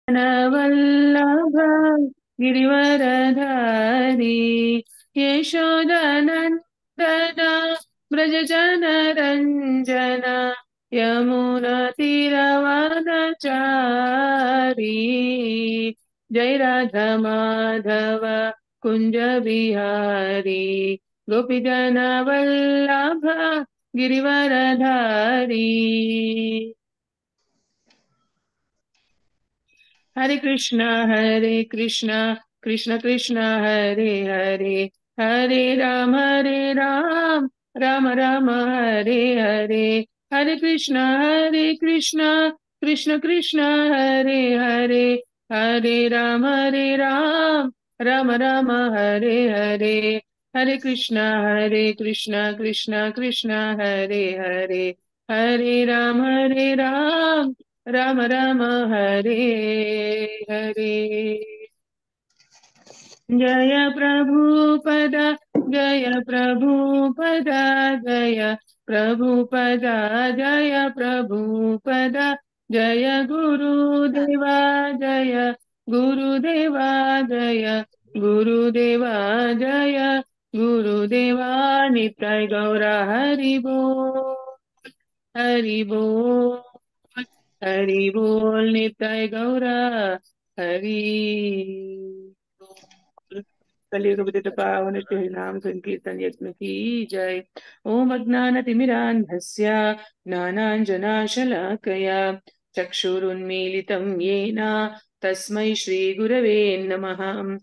वल्लभ गिरिवरधारी यशोदनन्दन व्रजजनरञ्जन यमुनतिरवनचारी जय राधा माधव कुञ्ज बिहारी गोपीजन वल्लभ गिरिवरधारी हरे कृष्ण हरे कृष्ण कृष्ण कृष्ण हरे हरे हरे राम हरे राम राम राम हरे हरे हरे कृष्ण हरे कृष्ण कृष्ण कृष्ण हरे हरे हरे राम हरे राम राम राम हरे हरे हरे कृष्ण हरे कृष्ण कृष्ण कृष्ण हरे हरे हरे राम हरे राम राम राम हरे हरे जय प्रभुपद जय प्रभुपद जय प्रभुपद जय प्रभुपद जय गुरुदेवा जय गुरुदेवा जय गुरुदेवा जय गुरुदेवा नित्य गौरा हरि बोल हरि बोल हरि बोल नित्य गौरा हरि कलियुग विदित पावन श्री नाम संकीर्तन यज्ञ की जय ओम अज्ञानतिमिरान्धस्य ज्ञानाञ्जनाशलाकया चक्षुरुन्मीलितं येन तस्मै श्रीगुरवे नमः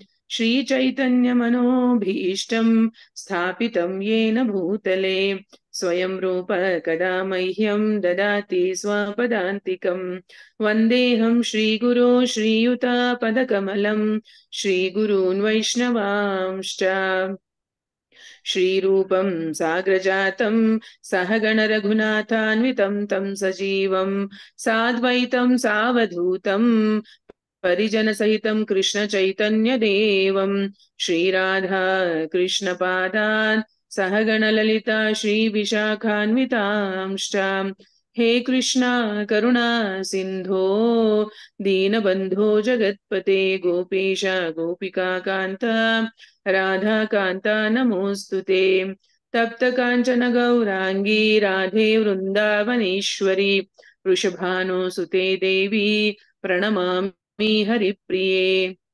श्रीचैतन्यमनोभीष्टं स्थापितं येन भूतले स्वयं रूप कदा मह्यं ददाति स्वपदान्तिकम् वन्देऽहं श्रीगुरो श्रीयुतापदकमलं श्रीगुरून् वैष्णवांश्च श्रीरूपं साग्रजातं सहगणरघुनाथान्वितं तं सजीवं साद्वैतं सावधूतं परिजनसहितं कृष्णचैतन्यदेवं श्रीराधा कृष्णपादान् सहगणललिता श्रीविशाखान्वितांश्च हे कृष्णा करुणा सिन्धो दीनबन्धो जगत्पते गोपेश गोपिकान्त राधाकान्त नमोऽस्तु ते तप्तकाञ्चन गौराङ्गी राधे वृन्दावनेश्वरी वृषभानुसुते देवी प्रणमामि हरिप्रिये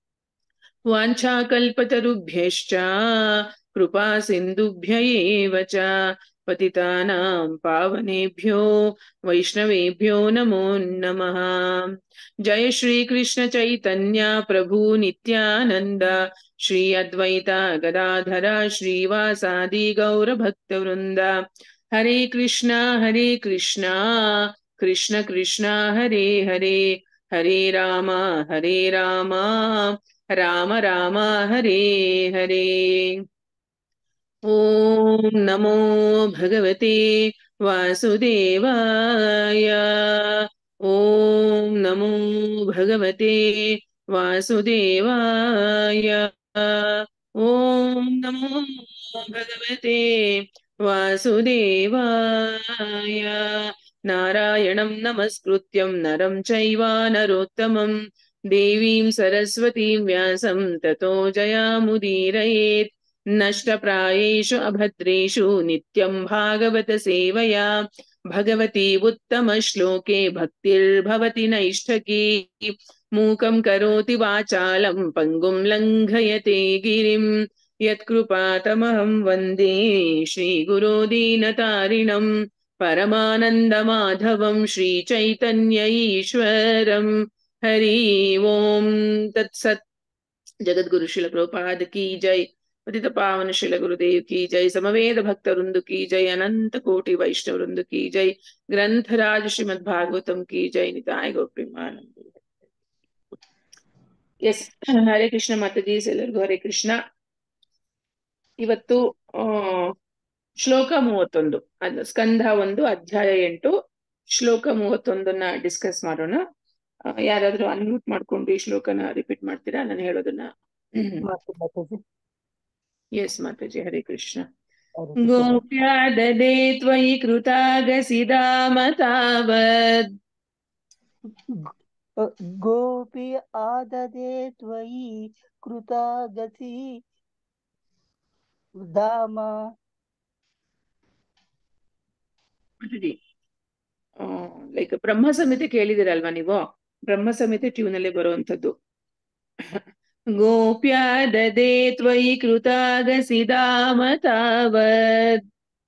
वाञ्छाकल्पतरुभ्यश्च कृपा सिन्धुभ्य एव च पतितानां पावनेभ्यो वैष्णवेभ्यो नमो नमः जय श्रीकृष्ण चैतन्य प्रभु नित्यानन्द श्री अद्वैता गदाधर श्रीवासादि गौरभक्तवृन्द हरे कृष्ण हरे कृष्ण कृष्ण कृष्ण हरे हरे हरे राम हरे राम राम राम हरे हरे ॐ नमो भगवते वासुदेवाय ॐ नमो भगवते वासुदेवाय ॐ नमो भगवते वासुदेवाय नारायणं नमस्कृत्यं नरं चैव नरोत्तमं देवीं सरस्वतीं व्यासं ततो जयामुदीरयेत् नष्टप्रायेषु अभद्रेषु नित्यं भागवतसेवया भगवती उत्तमश्लोके भक्तिर्भवति नैष्ठकी मूकं करोति वाचालं पङ्गुं लङ्घयते गिरिं यत्कृपातमहं वन्दे श्रीगुरो दीनतारिणं परमानन्दमाधवं श्रीचैतन्य ईश्वरं हरि ओं तत्सत् जगद्गुरु शिल प्रभुपाद की जय पतित पावन शिल गुरुदेव की जय समवेद भक्त वृंद की जय अनंत कोटि वैष्णव वृंद की जय ग्रंथराज श्रीमद भागवतम की जय निताय गौप्रिमानंद ಎಸ್ ಹರೇ ಕೃಷ್ಣ ಮಾತಾಜಿ ಎಲ್ಲರಿಗೂ ಹರೇ ಕೃಷ್ಣ ಇವತ್ತು ಆ ಶ್ಲೋಕ ಮೂವತ್ತೊಂದು ಅದು ಸ್ಕಂಧ ಒಂದು ಅಧ್ಯಾಯ ಎಂಟು ಶ್ಲೋಕ ಮೂವತ್ತೊಂದನ್ನ ಡಿಸ್ಕಸ್ ಮಾಡೋಣ ಆ, ಯಾರಾದ್ರೂ ಅನ್ಮ್ಯೂಟ್ ಮಾಡ್ಕೊಂಡು ಈ ಶ್ಲೋಕನ ರಿಪೀಟ್ ಮಾಡ್ತೀರಾ ನಾನು ಹೇಳೋದನ್ನ ಮಾತು ಮಾತಾಜಿ ಎಸ್ ಮಾತಾಜಿ ಹರೇ ಕೃಷ್ಣ ಹರೇ ಕೃಷ್ಣ. गोप्या ददे त्वयि कृतागसिदाम तावत् गोपी आददे त्वयि कृता गति धाम ಲೈಕ್ ಬ್ರಹ್ಮ ಸಮಿತಿ ಕೇಳಿದಿರಲ್ವಾ ನೀವು ಬ್ರಹ್ಮ ಸಮಿತಿ ಟ್ಯೂನ್ ಅಲ್ಲಿ ಬರುವಂತದ್ದು ಗೋಪ್ಯಾದದೆ ತ್ವಯಿ ಕೃತಾಗಸಿ ಧಾಮ ತಾವತ್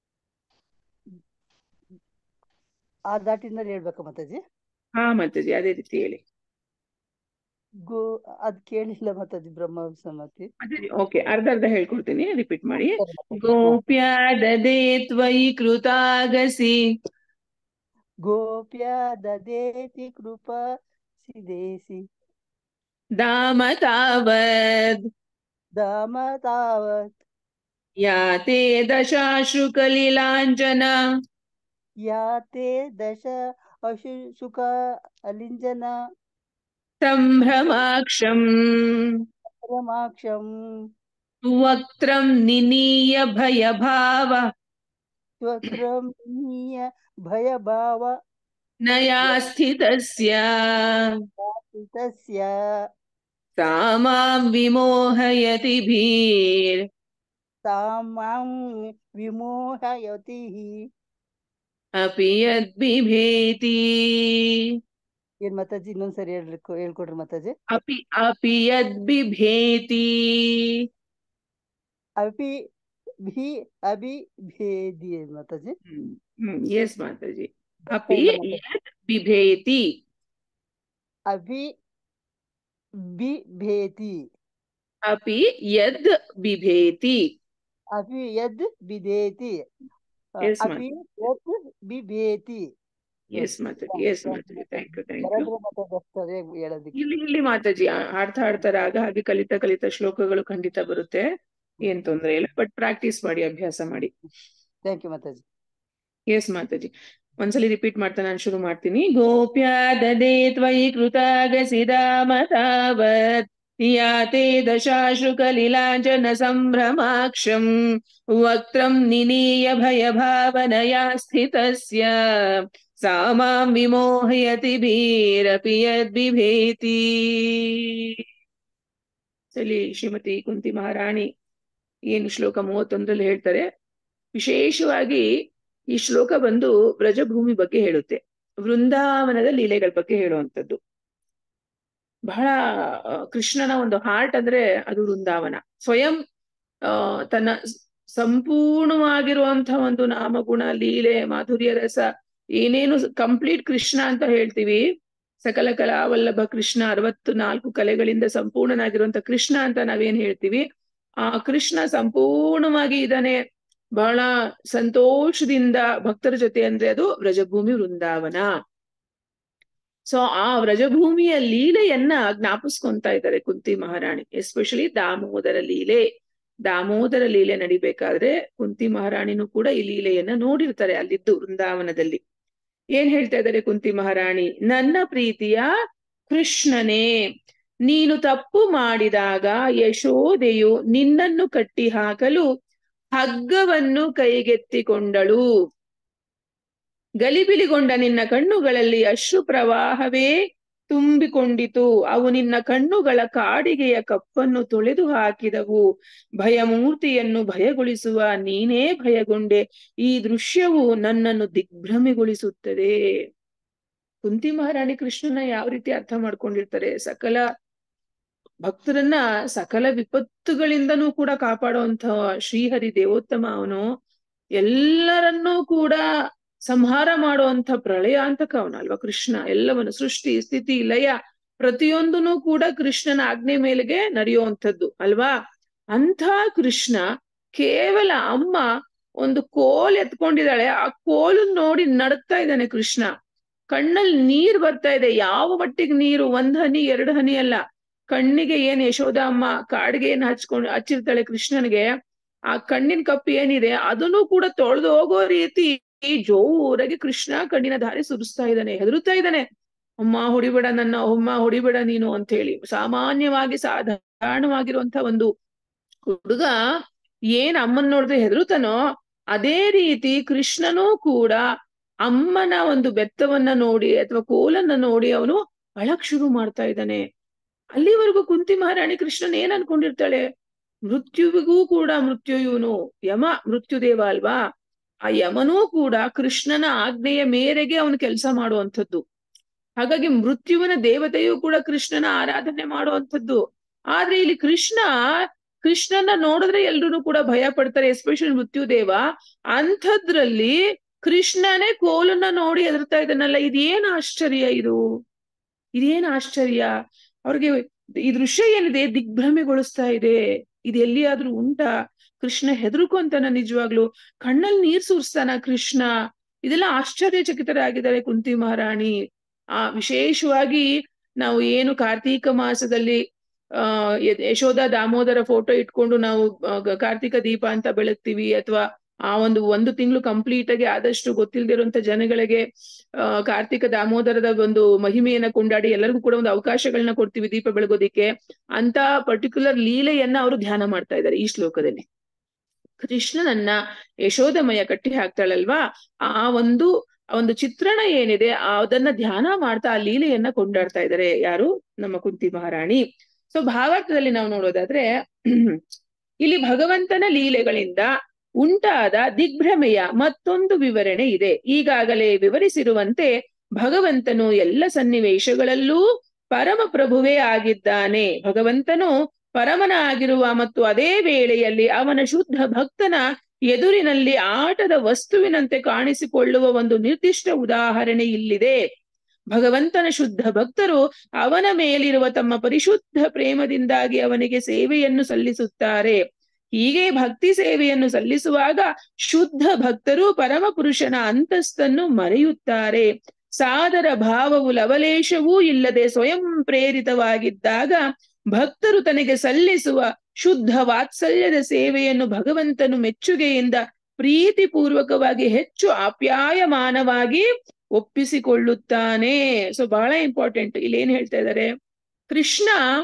ಆ ದಾಟಿನಲ್ಲಿ ಹೇಳ್ಬೇಕಾ ಮಾತಾಜಿ ಹಾ ಮಾತಾಜಿ ಅದೇ ರೀತಿ ಹೇಳಿ ಗೋ ಅದ್ ಕೇಳಿಲ್ಲ ಮಾತಾಜಿ ಬ್ರಹ್ಮ ಸಮಾಧಿ ಓಕೆ ಅರ್ಧ ಅರ್ಧ ಹೇಳ್ಕೊಡ್ತೀನಿ ರಿಪೀಟ್ ಮಾಡಿ ಸರಿ ಮಾತಾಜಿ. ಹಾ. ಗೋಪ್ಯಾದದೆ ತ್ವಯಿ ಕೃತಾಗಸಿ ಗೋಪ್ಯ ದದೇತಿ ಕೃಪಾ ಸಿದೇಸಿ ಧಾಮ ತಾವದ್ ಧಾಮ ತಾವತ್ ಯಾತೆ ದಶಾಶ್ರು ಕಲಿಲಾಂಜನ ಯಾತೆ ದಶ ಅಶು ಸುಖ ಅಲಿಂಜನ ಸಂಭ್ರಮಾಕ್ಷಂ ರಮಾಕ್ಷಂ ವಕ್ತ್ರಂ ನಿನೀಯ ಭಯಭಾವ ಸ್ವಕ್ರಮೀಯ ಭಯಭಾವ ನಯಾ ಸ್ಥಿತಸ್ಯ ತಸ್ಯ ಸಾ ಮಾಂ ವಿಮೋಹಯತಿ ಭೀರ್ ತಾಮಾಂ ವಿಮೋಹಯತಿ ಅಪಿ ಯದ್ಬಿಭೇತಿ ಏನ್ ಮಾತಾಜಿ ಇನ್ನೊಂದ್ಸರಿ ಹೇಳ್ಬೇಕು ಹೇಳ್ಕೊಡ್ರಿ ಮಾತಾಜಿ ಅಪಿ ಅಪಿ ಯದ್ಬಿಭೇತಿ ಅಭಿ ಭಿ ಅಭಿ ಭೇದಿ ಏನ್ ಮಾತಾಜಿ ಎಸ್ ಮಾತಾಜಿ ಅಪಿ ಯದ್ ಬಿಭೇತಿ ಅಭಿ ಬಿ ಭೇತಿ ಅಪಿ ಯದ್ ಬಿಭೇತಿ ಅಭಿ ಯದ್ ಬಿದೇತಿ Yes, ಅಭಿ ಯದ್ ಬಿಭೇತಿ yes Mataji yes Mataji thank you thank you ಬರದ್ರೆ ಮಾತಾಜಿ ಅಷ್ಟೇ ಹೇಳೋದಿಕ್ಕೆ ಇಲ್ಲಿ ಇಲ್ಲಿ ಮಾತಾಜಿ ಆ- ಹಾಡ್ತಾ ಹಾಡ್ತಾ ರಾಗ ಹಾಗೆ ಕಲಿತಾ ಕಲಿತಾ ಶ್ಲೋಕಗಳು ಖಂಡಿತ ಬರುತ್ತೆ ಏನ್ ತೊಂದ್ರೆ ಇಲ್ಲ ಬಟ್ ಪ್ರಾಕ್ಟೀಸ್ ಮಾಡಿ ಅಭ್ಯಾಸ ಮಾಡಿ thank you Mataji yes Mataji ಒಂದ್ಸಲಿ ರಿಪೀಟ್ ಮಾಡ್ತಾ ನಾನು ಶುರು ಮಾಡ್ತೀನಿ ಗೋಪ್ಯಾ ದದೆ ತ್ವಯಿ ಕೃತಾಗಸಿ ಧಾಮ ತಾವತ್ ಯಾತೆ ದಶಾಶ್ರು ಕಲಿಲಾಂಜನ ಸಂಭ್ರಮಾಕ್ಷಂ ವಕ್ತ್ರಂ ನಿನೀಯ ಭಯ ಭಾವನಯಾ ಸ್ಥಿತಸ್ಯ ಸಾ ಮಾಂ ವಿಮೋಹಯತಿ ಭೀರಪಿ ಯದ್ಬಿಭೇತಿ ಸಲಿ ಶ್ರೀಮತಿ ಕುಂತಿ ಮಹಾರಾಣಿ ಏನು ಶ್ಲೋಕ ಮೂವತ್ತೊಂದರಲ್ಲಿ ಹೇಳ್ತಾರೆ ವಿಶೇಷವಾಗಿ ಈ ಶ್ಲೋಕ ಬಂದು ಬ್ರಜಭೂಮಿ ಬಗ್ಗೆ ಹೇಳುತ್ತೆ ವೃಂದಾವನದ ಲೀಲೆಗಳ ಬಗ್ಗೆ ಹೇಳುವಂಥದ್ದು ಬಹಳ ಆ, ಕೃಷ್ಣನ ಒಂದು ಹಾರ್ಟ್ ಅಂದ್ರೆ ಅದು ವೃಂದಾವನ ಸ್ವಯಂ ಆ ತನ್ನ ಸ್- ಸಂಪೂರ್ಣವಾಗಿರುವಂತಹ ಒಂದು ನಾಮಗುಣ ಲೀಲೆ ಮಾಧುರ್ಯ ರಸ ಏನೇನು ಕಂಪ್ಲೀಟ್ ಕೃಷ್ಣ ಅಂತ ಹೇಳ್ತೀವಿ ಸಕಲ ಕಲಾವಲ್ಲಭ ಕೃಷ್ಣ ಅರವತ್ತು ನಾಲ್ಕು ಕಲೆಗಳಿಂದ ಸಂಪೂರ್ಣನಾಗಿರುವಂತ ಕೃಷ್ಣ ಅಂತ ನಾವೇನ್ ಹೇಳ್ತೀವಿ ಆ ಕೃಷ್ಣ ಸಂಪೂರ್ಣವಾಗಿ ಇದಾನೆ ಬಹಳ ಸಂತೋಷದಿಂದ ಭಕ್ತರ ಜೊತೆ ಅಂದ್ರೆ ಅದು ವ್ರಜಭೂಮಿ ವೃಂದಾವನ ಸೊ ಆ ವ್ರಜಭೂಮಿಯ ಲೀಲೆಯನ್ನ ಜ್ಞಾಪಿಸ್ಕೊಂತ ಇದ್ದಾರೆ ಕುಂತಿ ಮಹಾರಾಣಿ ಎಸ್ಪೆಷಲಿ ದಾಮೋದರ ಲೀಲೆ ದಾಮೋದರ ಲೀಲೆ ನಡಿಬೇಕಾದ್ರೆ ಕುಂತಿ ಮಹಾರಾಣಿನೂ ಕೂಡ ಈ ಲೀಲೆಯನ್ನ ನೋಡಿರ್ತಾರೆ ಅಲ್ಲಿದ್ದು ವೃಂದಾವನದಲ್ಲಿ ಏನ್ ಹೇಳ್ತಾ ಇದ್ದಾರೆ ಕುಂತಿ ಮಹಾರಾಣಿ ನನ್ನ ಪ್ರೀತಿಯ ಕೃಷ್ಣನೇ ನೀನು ತಪ್ಪು ಮಾಡಿದಾಗ ಯಶೋದೆಯು ನಿನ್ನನ್ನು ಕಟ್ಟಿ ಹಾಕಲು ಹಗ್ಗವನ್ನು ಕೈಗೆತ್ತಿಕೊಂಡಳು ಗಲಿಬಿಲಿಗೊಂಡ ನಿನ್ನ ಕಣ್ಣುಗಳಲ್ಲಿ ಅಶ್ರು ಪ್ರವಾಹವೇ ತುಂಬಿಕೊಂಡಿತು ಅವು ನಿನ್ನ ಕಣ್ಣುಗಳ ಕಾಡಿಗೆಯ ಕಪ್ಪನ್ನು ತೊಳೆದು ಹಾಕಿದವು ಭಯಮೂರ್ತಿಯನ್ನು ಭಯಗೊಳಿಸುವ ನೀನೇ ಭಯಗೊಂಡೆ ಈ ದೃಶ್ಯವು ನನ್ನನ್ನು ದಿಗ್ಭ್ರಮೆಗೊಳಿಸುತ್ತದೆ ಕುಂತಿ ಮಹಾರಾಣಿ ಕೃಷ್ಣನ ಯಾವ ರೀತಿ ಅರ್ಥ ಮಾಡ್ಕೊಂಡಿರ್ತಾರೆ ಸಕಲ ಭಕ್ತರನ್ನ ಸಕಲ ವಿಪತ್ತುಗಳಿಂದನೂ ಕೂಡ ಕಾಪಾಡುವಂತ ಶ್ರೀಹರಿ ದೇವೋತ್ತಮ ಅವನು ಎಲ್ಲರನ್ನೂ ಕೂಡ ಸಂಹಾರ ಮಾಡುವಂತ ಪ್ರಳಯ ಅಂತಕ ಅವನು ಅಲ್ವಾ ಕೃಷ್ಣ ಎಲ್ಲವನ್ನು ಸೃಷ್ಟಿ ಸ್ಥಿತಿ ಲಯ ಪ್ರತಿಯೊಂದನು ಕೂಡ ಕೃಷ್ಣನ ಆಜ್ಞೆ ಮೇಲೆಗೆ ನಡೆಯುವಂಥದ್ದು ಅಲ್ವಾ ಅಂಥ ಕೃಷ್ಣ ಕೇವಲ ಅಮ್ಮ ಒಂದು ಕೋಲ್ ಎತ್ಕೊಂಡಿದ್ದಾಳೆ ಆ ಕೋಲು ನೋಡಿ ನಡುತ್ತಾ ಇದ್ದಾನೆ ಕೃಷ್ಣ ಕಣ್ಣಲ್ಲಿ ನೀರ್ ಬರ್ತಾ ಇದೆ ಯಾವ ಮಟ್ಟಿಗೆ ನೀರು ಒಂದ್ ಹನಿ ಎರಡು ಹನಿ ಅಲ್ಲ ಕಣ್ಣಿಗೆ ಏನ್ ಯಶೋದ ಅಮ್ಮ ಕಾಡ್ಗೆ ಏನ್ ಹಚ್ಕೊಂಡು ಹಚ್ಚಿರ್ತಾಳೆ ಕೃಷ್ಣನ್ಗೆ ಆ ಕಣ್ಣಿನ ಕಪ್ಪು ಏನಿದೆ ಅದನ್ನು ಕೂಡ ತೊಳೆದು ಹೋಗೋ ರೀತಿ ಜೋರಾಗಿ ಕೃಷ್ಣ ಕಣ್ಣಿನ ಧಾರೆ ಸುರಿಸ್ತಾ ಇದ್ದಾನೆ ಹೆದರುತ್ತಾ ಇದ್ದಾನೆ ಅಮ್ಮ ಹೊಡಿಬೇಡ ನನ್ನ ಅಮ್ಮ ಹೊಡಿಬೇಡ ನೀನು ಅಂತ ಹೇಳಿ ಸಾಮಾನ್ಯವಾಗಿ ಸಾಧಾರಣವಾಗಿರುವಂತ ಒಂದು ಹುಡುಗ ಏನ್ ಅಮ್ಮನ್ ನೋಡಿದ್ರೆ ಹೆದರುತ್ತಾನೋ ಅದೇ ರೀತಿ ಕೃಷ್ಣನೂ ಕೂಡ ಅಮ್ಮನ ಒಂದು ಬೆತ್ತವನ್ನ ನೋಡಿ ಅಥವಾ ಕೋಲನ್ನ ನೋಡಿ ಅವನು ಅಳಕ್ ಶುರು ಮಾಡ್ತಾ ಇದ್ದಾನೆ ಅಲ್ಲಿವರೆಗೂ ಕುಂತಿ ಮಹಾರಾಣಿ ಕೃಷ್ಣನ್ ಏನ್ ಅನ್ಕೊಂಡಿರ್ತಾಳೆ ಮೃತ್ಯುವಿಗೂ ಕೂಡ ಮೃತ್ಯು ಇವನು ಯಮ ಮೃತ್ಯುದೇವ ಅಲ್ವಾ ಆ ಯಮನೂ ಕೂಡ ಕೃಷ್ಣನ ಆಜ್ಞೆಯ ಮೇರೆಗೆ ಅವನು ಕೆಲಸ ಮಾಡುವಂಥದ್ದು ಹಾಗಾಗಿ ಮೃತ್ಯುವಿನ ದೇವತೆಯೂ ಕೂಡ ಕೃಷ್ಣನ ಆರಾಧನೆ ಮಾಡುವಂಥದ್ದು ಆದ್ರೆ ಇಲ್ಲಿ ಕೃಷ್ಣ ಕೃಷ್ಣನ ನೋಡಿದ್ರೆ ಎಲ್ರೂ ಕೂಡ ಭಯ ಪಡ್ತಾರೆ ಎಸ್ಪೆಷಲಿ ಮೃತ್ಯುದೇವ ಅಂಥದ್ರಲ್ಲಿ ಕೃಷ್ಣನೇ ಕೋಲನ್ನ ನೋಡಿ ಹೆದರ್ತಾ ಇದ್ದಾನಲ್ಲ ಇದೇನ್ ಆಶ್ಚರ್ಯ ಇದು ಇದೇನ್ ಆಶ್ಚರ್ಯ ಅವ್ರಿಗೆ ಈ ದೃಶ್ಯ ಏನಿದೆ ದಿಗ್ಭ್ರಮೆಗೊಳಿಸ್ತಾ ಇದೆ ಇದು ಎಲ್ಲಿಯಾದ್ರೂ ಉಂಟಾ ಕೃಷ್ಣ ಹೆದರ್ಕೊಂತಾನ ನಿಜವಾಗ್ಲು ಕಣ್ಣಲ್ಲಿ ನೀರ್ ಸುರಿಸ್ತಾನ ಕೃಷ್ಣ ಇದೆಲ್ಲ ಆಶ್ಚರ್ಯಚಕಿತರಾಗಿದ್ದಾರೆ ಕುಂತಿ ಮಹಾರಾಣಿ ಆ ವಿಶೇಷವಾಗಿ ನಾವು ಏನು ಕಾರ್ತೀಕ ಮಾಸದಲ್ಲಿ ಆ ಯಶೋಧ ದಾಮೋದರ ಫೋಟೋ ಇಟ್ಕೊಂಡು ನಾವು ಕಾರ್ತಿಕ ದೀಪ ಅಂತ ಬೆಳಗ್ತೀವಿ ಅಥವಾ ಆ ಒಂದು ಒಂದು ತಿಂಗಳು ಕಂಪ್ಲೀಟ್ ಆಗಿ ಆದಷ್ಟು ಗೊತ್ತಿಲ್ದಿರುವಂತ ಜನಗಳಿಗೆ ಆ ಕಾರ್ತಿಕ ದಾಮೋದರದ ಒಂದು ಮಹಿಮೆಯನ್ನ ಕೊಂಡಾಡಿ ಎಲ್ಲರಿಗೂ ಕೂಡ ಒಂದು ಅವಕಾಶಗಳನ್ನ ಕೊಡ್ತೀವಿ ದೀಪ ಬೆಳಗೋದಿಕ್ಕೆ ಅಂತ ಪರ್ಟಿಕ್ಯುಲರ್ ಲೀಲೆಯನ್ನ ಅವರು ಧ್ಯಾನ ಮಾಡ್ತಾ ಇದ್ದಾರೆ ಈ ಶ್ಲೋಕದಲ್ಲಿ ಕೃಷ್ಣನನ್ನ ಯಶೋಧಮಯ ಕಟ್ಟಿ ಹಾಕ್ತಾಳಲ್ವಾ ಆ ಒಂದು ಒಂದು ಚಿತ್ರಣ ಏನಿದೆ ಅದನ್ನ ಧ್ಯಾನ ಮಾಡ್ತಾ ಆ ಲೀಲೆಯನ್ನ ಕೊಂಡಾಡ್ತಾ ಇದ್ದಾರೆ ಯಾರು ನಮ್ಮ ಕುಂತಿ ಮಹಾರಾಣಿ ಸೊ ಭಾವಾರ್ಥದಲ್ಲಿ ನಾವು ನೋಡೋದಾದ್ರೆ ಇಲ್ಲಿ ಭಗವಂತನ ಲೀಲೆಗಳಿಂದ ಉಂಟಾದ ದಿಗ್ಭ್ರಮೆಯ ಮತ್ತೊಂದು ವಿವರಣೆ ಇದೆ ಈಗಾಗಲೇ ವಿವರಿಸಿರುವಂತೆ ಭಗವಂತನು ಎಲ್ಲ ಸನ್ನಿವೇಶಗಳಲ್ಲೂ ಪರಮ ಪ್ರಭುವೇ ಆಗಿದ್ದಾನೆ ಭಗವಂತನು ಪರಮನ ಆಗಿರುವ ಮತ್ತು ಅದೇ ವೇಳೆಯಲ್ಲಿ ಅವನ ಶುದ್ಧ ಭಕ್ತನ ಎದುರಿನಲ್ಲಿ ಆಟದ ವಸ್ತುವಿನಂತೆ ಕಾಣಿಸಿಕೊಳ್ಳುವ ಒಂದು ನಿರ್ದಿಷ್ಟ ಉದಾಹರಣೆ ಇಲ್ಲಿದೆ ಭಗವಂತನ ಶುದ್ಧ ಭಕ್ತರು ಅವನ ಮೇಲಿರುವ ತಮ್ಮ ಪರಿಶುದ್ಧ ಪ್ರೇಮದಿಂದಾಗಿ ಅವನಿಗೆ ಸೇವೆಯನ್ನು ಸಲ್ಲಿಸುತ್ತಾರೆ ಹೀಗೆ ಭಕ್ತಿ ಸೇವೆಯನ್ನು ಸಲ್ಲಿಸುವಾಗ ಶುದ್ಧ ಭಕ್ತರು ಪರಮ ಪುರುಷನ ಅಂತಸ್ತನ್ನು ಮರೆಯುತ್ತಾರೆ ಸಾದರ ಭಾವವು ಲವಲೇಶವೂ ಇಲ್ಲದೆ ಸ್ವಯಂ ಪ್ರೇರಿತವಾಗಿದ್ದಾಗ ಭಕ್ತರು ತನಗೆ ಸಲ್ಲಿಸುವ ಶುದ್ಧ ವಾತ್ಸಲ್ಯದ ಸೇವೆಯನ್ನು ಭಗವಂತನು ಮೆಚ್ಚುಗೆಯಿಂದ ಪ್ರೀತಿಪೂರ್ವಕವಾಗಿ ಹೆಚ್ಚು ಆಪ್ಯಾಯಮಾನವಾಗಿ ಒಪ್ಪಿಸಿಕೊಳ್ಳುತ್ತಾನೆ ಸೊ ಬಹಳ ಇಂಪಾರ್ಟೆಂಟ್ ಇಲ್ಲಿ ಏನ್ ಹೇಳ್ತಾ ಇದ್ದಾರೆ ಕೃಷ್ಣ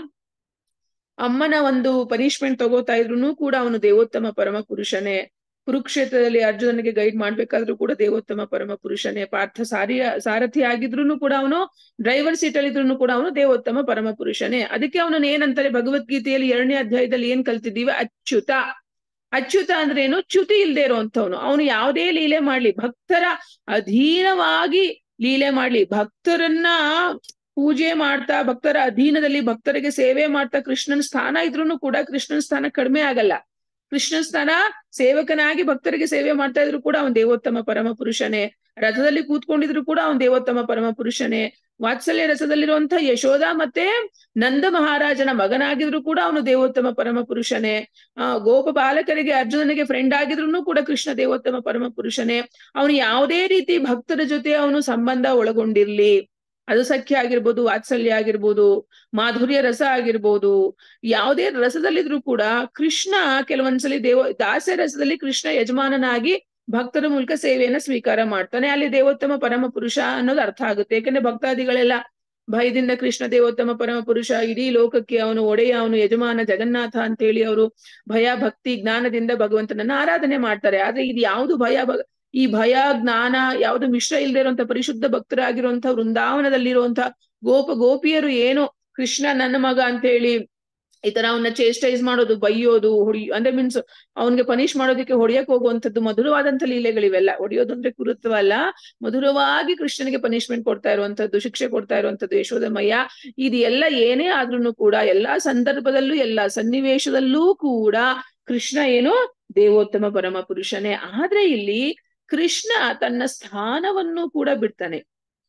ಅಮ್ಮನ ಒಂದು ಪನಿಷ್ಮೆಂಟ್ ತಗೋತಾ ಇದ್ರು ಕೂಡ ಅವನು ದೇವೋತ್ತಮ ಪರಮ ಪುರುಷನೇ ಕುರುಕ್ಷೇತ್ರದಲ್ಲಿ ಅರ್ಜುನನಿಗೆ ಗೈಡ್ ಮಾಡ್ಬೇಕಾದ್ರೂ ಕೂಡ ದೇವೋತ್ತಮ ಪರಮ ಪುರುಷನೇ ಪಾರ್ಥ ಸಾರಿಯ ಸಾರಥಿ ಆಗಿದ್ರು ಕೂಡ ಅವನು ಡ್ರೈವರ್ ಸೀಟ್ ಅಲ್ಲಿ ಇದ್ರು ಕೂಡ ಅವನು ದೇವೋತ್ತಮ ಪರಮ ಪುರುಷನೇ ಅದಕ್ಕೆ ಅವನನ್ನ ಏನಂತಾರೆ ಭಗವದ್ಗೀತೆಯಲ್ಲಿ ಎರಡನೇ ಅಧ್ಯಾಯದಲ್ಲಿ ಏನ್ ಕಲ್ತಿದ್ದೀವಿ ಅಚ್ಯುತ ಅಚ್ಯುತ ಅಂದ್ರೆ ಏನು ಚ್ಯುತಿ ಇಲ್ದೇ ಇರೋಂಥವ್ನು ಅವನು ಯಾವುದೇ ಲೀಲೆ ಮಾಡ್ಲಿ ಭಕ್ತರ ಅಧೀನವಾಗಿ ಲೀಲೆ ಮಾಡ್ಲಿ ಭಕ್ತರನ್ನ ಪೂಜೆ ಮಾಡ್ತಾ ಭಕ್ತರ ಅಧೀನದಲ್ಲಿ ಭಕ್ತರಿಗೆ ಸೇವೆ ಮಾಡ್ತಾ ಕೃಷ್ಣನ ಸ್ಥಾನ ಇದ್ರೂ ಕೂಡ ಕೃಷ್ಣನ ಸ್ಥಾನ ಕಡಿಮೆ ಆಗಲ್ಲ ಕೃಷ್ಣನ ಸ್ಥಾನ ಸೇವಕನಾಗಿ ಭಕ್ತರಿಗೆ ಸೇವೆ ಮಾಡ್ತಾ ಇದ್ರು ಕೂಡ ಅವನ್ ದೇವೋತ್ತಮ ಪರಮ ಪುರುಷನೇ ರಥದಲ್ಲಿ ಕೂತ್ಕೊಂಡಿದ್ರು ಕೂಡ ಅವನ್ ದೇವೋತ್ತಮ ಪರಮ ಪುರುಷನೇ ವಾತ್ಸಲ್ಯ ರಸದಲ್ಲಿರುವಂತ ಯಶೋಧ ಮತ್ತೆ ನಂದ ಮಹಾರಾಜನ ಮಗನಾಗಿದ್ರು ಕೂಡ ಅವನು ದೇವೋತ್ತಮ ಪರಮ ಪುರುಷನೇ ಆ ಗೋಪ ಬಾಲಕರಿಗೆ ಅರ್ಜುನನಿಗೆ ಫ್ರೆಂಡ್ ಆಗಿದ್ರು ಕೂಡ ಕೃಷ್ಣ ದೇವೋತ್ತಮ ಪರಮ ಪುರುಷನೇ ಅವನು ಯಾವುದೇ ರೀತಿ ಭಕ್ತರ ಜೊತೆ ಅವನು ಸಂಬಂಧ ಒಳಗೊಂಡಿರ್ಲಿ ಅದು ಸಖ್ಯ ಆಗಿರ್ಬೋದು ವಾತ್ಸಲ್ಯ ಆಗಿರ್ಬೋದು ಮಾಧುರ್ಯ ರಸ ಆಗಿರ್ಬೋದು ಯಾವುದೇ ರಸದಲ್ಲಿದ್ರು ಕೂಡ ಕೃಷ್ಣ ಕೆಲವೊಂದ್ಸಲಿ ದೇವ ದಾಸ್ಯ ರಸದಲ್ಲಿ ಕೃಷ್ಣ ಯಜಮಾನನಾಗಿ ಭಕ್ತರ ಮೂಲಕ ಸೇವೆಯನ್ನ ಸ್ವೀಕಾರ ಮಾಡ್ತಾನೆ ಅಲ್ಲಿ ದೇವೋತ್ತಮ ಪರಮ ಪುರುಷ ಅನ್ನೋದು ಅರ್ಥ ಆಗುತ್ತೆ ಯಾಕಂದ್ರೆ ಭಕ್ತಾದಿಗಳೆಲ್ಲ ಭಯದಿಂದ ಕೃಷ್ಣ ದೇವೋತ್ತಮ ಪರಮ ಪುರುಷ ಇಡೀ ಲೋಕಕ್ಕೆ ಅವನು ಒಡೆಯ ಅವನು ಯಜಮಾನ ಜಗನ್ನಾಥ ಅಂತ ಹೇಳಿ ಅವರು ಭಯ ಭಕ್ತಿ ಜ್ಞಾನದಿಂದ ಭಗವಂತನನ್ನ ಆರಾಧನೆ ಮಾಡ್ತಾರೆ ಆದ್ರೆ ಇದು ಯಾವುದು ಭಯ ಈ ಭಯ ಜ್ಞಾನ ಯಾವುದು ಮಿಶ್ರ ಇಲ್ಲದೆ ಇರುವಂತ ಪರಿಶುದ್ಧ ಭಕ್ತರಾಗಿರುವಂತ ವೃಂದಾವನದಲ್ಲಿರುವಂತ ಗೋಪ ಗೋಪಿಯರು ಏನು ಕೃಷ್ಣ ನನ್ನ ಮಗ ಅಂತ ಹೇಳಿ ಈ ತರ ಅವನ್ನ ಚೇಸ್ಟೈಸ್ ಮಾಡೋದು ಬೈಯೋದು ಹೊಡಿ ಅಂದ್ರೆ ಮೀನ್ಸ್ ಅವನ್ಗೆ ಪನಿಷ್ ಮಾಡೋದಕ್ಕೆ ಹೊಡೆಯಕ್ ಹೋಗುವಂಥದ್ದು ಮಧುರವಾದಂತ ಲೀಲೆಗಳಿವೆಲ್ಲ ಹೊಡೆಯೋದು ಅಂದ್ರೆ ಕುರುತ್ವ ಅಲ್ಲ ಮಧುರವಾಗಿ ಕೃಷ್ಣನಿಗೆ ಪನಿಷ್ಮೆಂಟ್ ಕೊಡ್ತಾ ಇರುವಂತದ್ದು ಶಿಕ್ಷೆ ಕೊಡ್ತಾ ಇರುವಂತದ್ದು ಯಶೋದಮಯ್ಯ ಇದು ಎಲ್ಲ ಏನೇ ಆದ್ರೂ ಕೂಡ ಎಲ್ಲಾ ಸಂದರ್ಭದಲ್ಲೂ ಎಲ್ಲಾ ಸನ್ನಿವೇಶದಲ್ಲೂ ಕೂಡ ಕೃಷ್ಣ ಏನು ದೇವೋತ್ತಮ ಪರಮ ಪುರುಷನೇ ಆದ್ರೆ ಇಲ್ಲಿ ಕೃಷ್ಣ ತನ್ನ ಸ್ಥಾನವನ್ನು ಕೂಡ ಬಿಡ್ತಾನೆ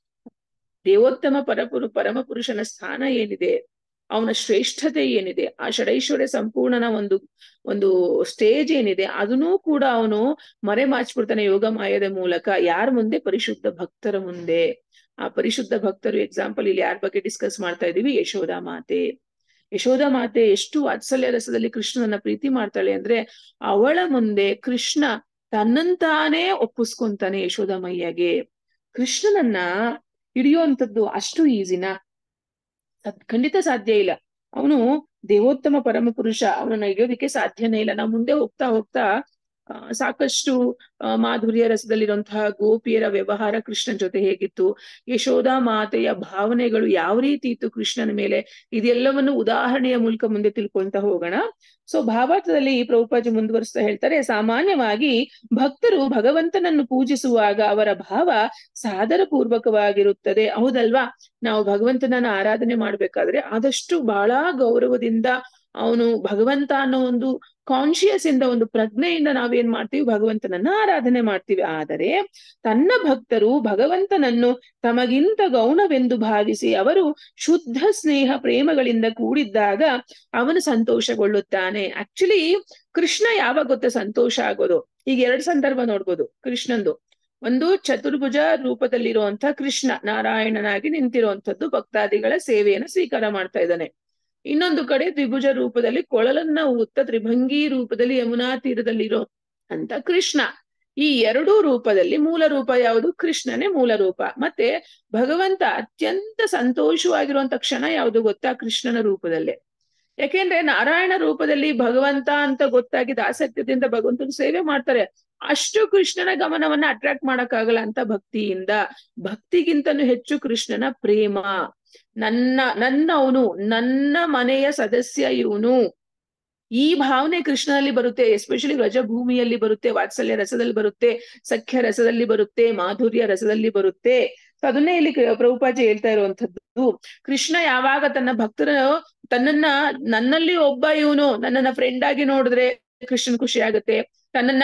ದೇವೋತ್ತಮ ಪರಪುರು ಪರಮ ಪುರುಷನ ಸ್ಥಾನ ಏನಿದೆ ಅವನ ಶ್ರೇಷ್ಠತೆ ಏನಿದೆ ಆ ಷಡೈಶ್ವರ್ಯ ಸಂಪೂರ್ಣನ ಒಂದು ಒಂದು ಸ್ಟೇಜ್ ಏನಿದೆ ಅದನ್ನೂ ಕೂಡ ಅವನು ಮರೆ ಮಾಚ್ಬಿಡ್ತಾನೆ ಯೋಗ ಮಾಯದ ಮೂಲಕ ಯಾರ ಮುಂದೆ ಪರಿಶುದ್ಧ ಭಕ್ತರ ಮುಂದೆ ಆ ಪರಿಶುದ್ಧ ಭಕ್ತರು ಎಕ್ಸಾಂಪಲ್ ಇಲ್ಲಿ ಯಾರ ಬಗ್ಗೆ ಡಿಸ್ಕಸ್ ಮಾಡ್ತಾ ಇದೀವಿ ಯಶೋಧ ಮಾತೆ ಯಶೋಧ ಮಾತೆ ಎಷ್ಟು ವಾತ್ಸಲ್ಯ ರಸದಲ್ಲಿ ಕೃಷ್ಣನನ್ನ ಪ್ರೀತಿ ಮಾಡ್ತಾಳೆ ಅಂದ್ರೆ ಅವಳ ಮುಂದೆ ಕೃಷ್ಣ ತನ್ನಂತಾನೇ ಒಪ್ಪಿಸ್ಕೊಂತಾನೆ ಯಶೋಧ ಮಯ್ಯಗೆ ಕೃಷ್ಣನನ್ನ ಹಿಡಿಯುವಂಥದ್ದು ಅಷ್ಟು ಈಸಿನಾ ಖಂಡಿತ ಸಾಧ್ಯ ಇಲ್ಲ ಅವನು ದೇವೋತ್ತಮ ಪರಮ ಪುರುಷ ಅವನನ್ನ ಹಿಡಿಯೋದಿಕ್ಕೆ ಸಾಧ್ಯನೇ ಇಲ್ಲ ನಾವು ಮುಂದೆ ಹೋಗ್ತಾ ಹೋಗ್ತಾ ಆ, ಸಾಕಷ್ಟು ಆ, ಮಾಧುರ್ಯ ರಸದಲ್ಲಿರುವಂತಹ ಗೋಪಿಯರ ವ್ಯವಹಾರ ಕೃಷ್ಣನ್ ಜೊತೆ ಹೇಗಿತ್ತು ಯಶೋಧ ಮಾತೆಯ ಭಾವನೆಗಳು ಯಾವ ರೀತಿ ಇತ್ತು ಕೃಷ್ಣನ ಮೇಲೆ ಇದೆಲ್ಲವನ್ನು ಉದಾಹರಣೆಯ ಮೂಲಕ ಮುಂದೆ ತಿಳ್ಕೊಂತ ಹೋಗೋಣ ಸೊ ಭಾವಾರ್ಥದಲ್ಲಿ ಪ್ರಭುಪಾಜಿ ಮುಂದುವರಿಸ್ತಾ ಹೇಳ್ತಾರೆ ಸಾಮಾನ್ಯವಾಗಿ ಭಕ್ತರು ಭಗವಂತನನ್ನು ಪೂಜಿಸುವಾಗ ಅವರ ಭಾವ ಸಾದರ ಪೂರ್ವಕವಾಗಿರುತ್ತದೆ ಹೌದಲ್ವಾ ನಾವು ಭಗವಂತನನ್ನ ಆರಾಧನೆ ಮಾಡ್ಬೇಕಾದ್ರೆ ಆದಷ್ಟು ಬಹಳ ಗೌರವದಿಂದ ಅವನು ಭಗವಂತ ಅನ್ನೋ ಒಂದು ಕಾನ್ಶಿಯಸ್ ಇಂದ ಒಂದು ಪ್ರಜ್ಞೆಯಿಂದ ನಾವೇನ್ ಮಾಡ್ತೀವಿ ಭಗವಂತನನ್ನ ಆರಾಧನೆ ಮಾಡ್ತೀವಿ ಆದರೆ ತನ್ನ ಭಕ್ತರು ಭಗವಂತನನ್ನು ತಮಗಿಂತ ಗೌಣವೆಂದು ಭಾವಿಸಿ ಅವರು ಶುದ್ಧ ಸ್ನೇಹ ಪ್ರೇಮಗಳಿಂದ ಕೂಡಿದ್ದಾಗ ಅವನು ಸಂತೋಷಗೊಳ್ಳುತ್ತಾನೆ ಆಕ್ಚುಲಿ ಕೃಷ್ಣ ಯಾವಾಗ ಗೊತ್ತ ಸಂತೋಷ ಆಗೋದು ಈಗ ಎರಡ್ ಸಂದರ್ಭ ನೋಡ್ಬೋದು ಕೃಷ್ಣಂದು ಒಂದು ಚತುರ್ಭುಜ ರೂಪದಲ್ಲಿರುವಂತ ಕೃಷ್ಣ ನಾರಾಯಣನಾಗಿ ನಿಂತಿರುವಂತದ್ದು ಭಕ್ತಾದಿಗಳ ಸೇವೆಯನ್ನು ಸ್ವೀಕಾರ ಮಾಡ್ತಾ ಇದ್ದಾನೆ ಇನ್ನೊಂದು ಕಡೆ ದ್ವಿಭುಜ ರೂಪದಲ್ಲಿ ಕೊಳಲನ್ನ ಊತ್ತ ತ್ರಿಭಂಗಿ ರೂಪದಲ್ಲಿ ಯಮುನಾ ತೀರದಲ್ಲಿರೋ ಅಂತ ಕೃಷ್ಣ ಈ ಎರಡೂ ರೂಪದಲ್ಲಿ ಮೂಲ ರೂಪ ಯಾವುದು ಕೃಷ್ಣನೇ ಮೂಲ ರೂಪ ಮತ್ತೆ ಭಗವಂತ ಅತ್ಯಂತ ಸಂತೋಷವಾಗಿರುವಂತ ಕ್ಷಣ ಯಾವುದು ಗೊತ್ತಾ ಕೃಷ್ಣನ ರೂಪದಲ್ಲೇ ಯಾಕೆಂದ್ರೆ ನಾರಾಯಣ ರೂಪದಲ್ಲಿ ಭಗವಂತ ಅಂತ ಗೊತ್ತಾಗಿದ್ದ ಆಸಕ್ತಿಯಿಂದ ಭಗವಂತನ ಸೇವೆ ಮಾಡ್ತಾರೆ ಅಷ್ಟು ಕೃಷ್ಣನ ಗಮನವನ್ನ ಅಟ್ರಾಕ್ಟ್ ಮಾಡಕ್ಕಾಗಲ್ಲ ಅಂತ ಭಕ್ತಿಯಿಂದ ಭಕ್ತಿಗಿಂತನೂ ಹೆಚ್ಚು ಕೃಷ್ಣನ ಪ್ರೇಮ ನನ್ನ ನನ್ನವನು ನನ್ನ ಮನೆಯ ಸದಸ್ಯ ಇವನು ಈ ಭಾವನೆ ಕೃಷ್ಣನಲ್ಲಿ ಬರುತ್ತೆ ಎಸ್ಪೆಷಲಿ ವ್ರಜಭೂಮಿಯಲ್ಲಿ ಬರುತ್ತೆ ವಾತ್ಸಲ್ಯ ರಸದಲ್ಲಿ ಬರುತ್ತೆ ಸಖ್ಯ ರಸದಲ್ಲಿ ಬರುತ್ತೆ ಮಾಧುರ್ಯ ರಸದಲ್ಲಿ ಬರುತ್ತೆ ಸೊ ಅದನ್ನೇ ಇಲ್ಲಿ ಪ್ರಭುಪಾಜಿ ಹೇಳ್ತಾ ಇರುವಂತದ್ದು ಕೃಷ್ಣ ಯಾವಾಗ ತನ್ನ ಭಕ್ತರ ತನ್ನನ್ನ ನನ್ನಲ್ಲಿ ಒಬ್ಬ ಇವನು ನನ್ನನ್ನ ಫ್ರೆಂಡ್ ಆಗಿ ನೋಡಿದ್ರೆ ಕೃಷ್ಣನ್ ಖುಷಿ ಆಗುತ್ತೆ ತನ್ನನ್ನ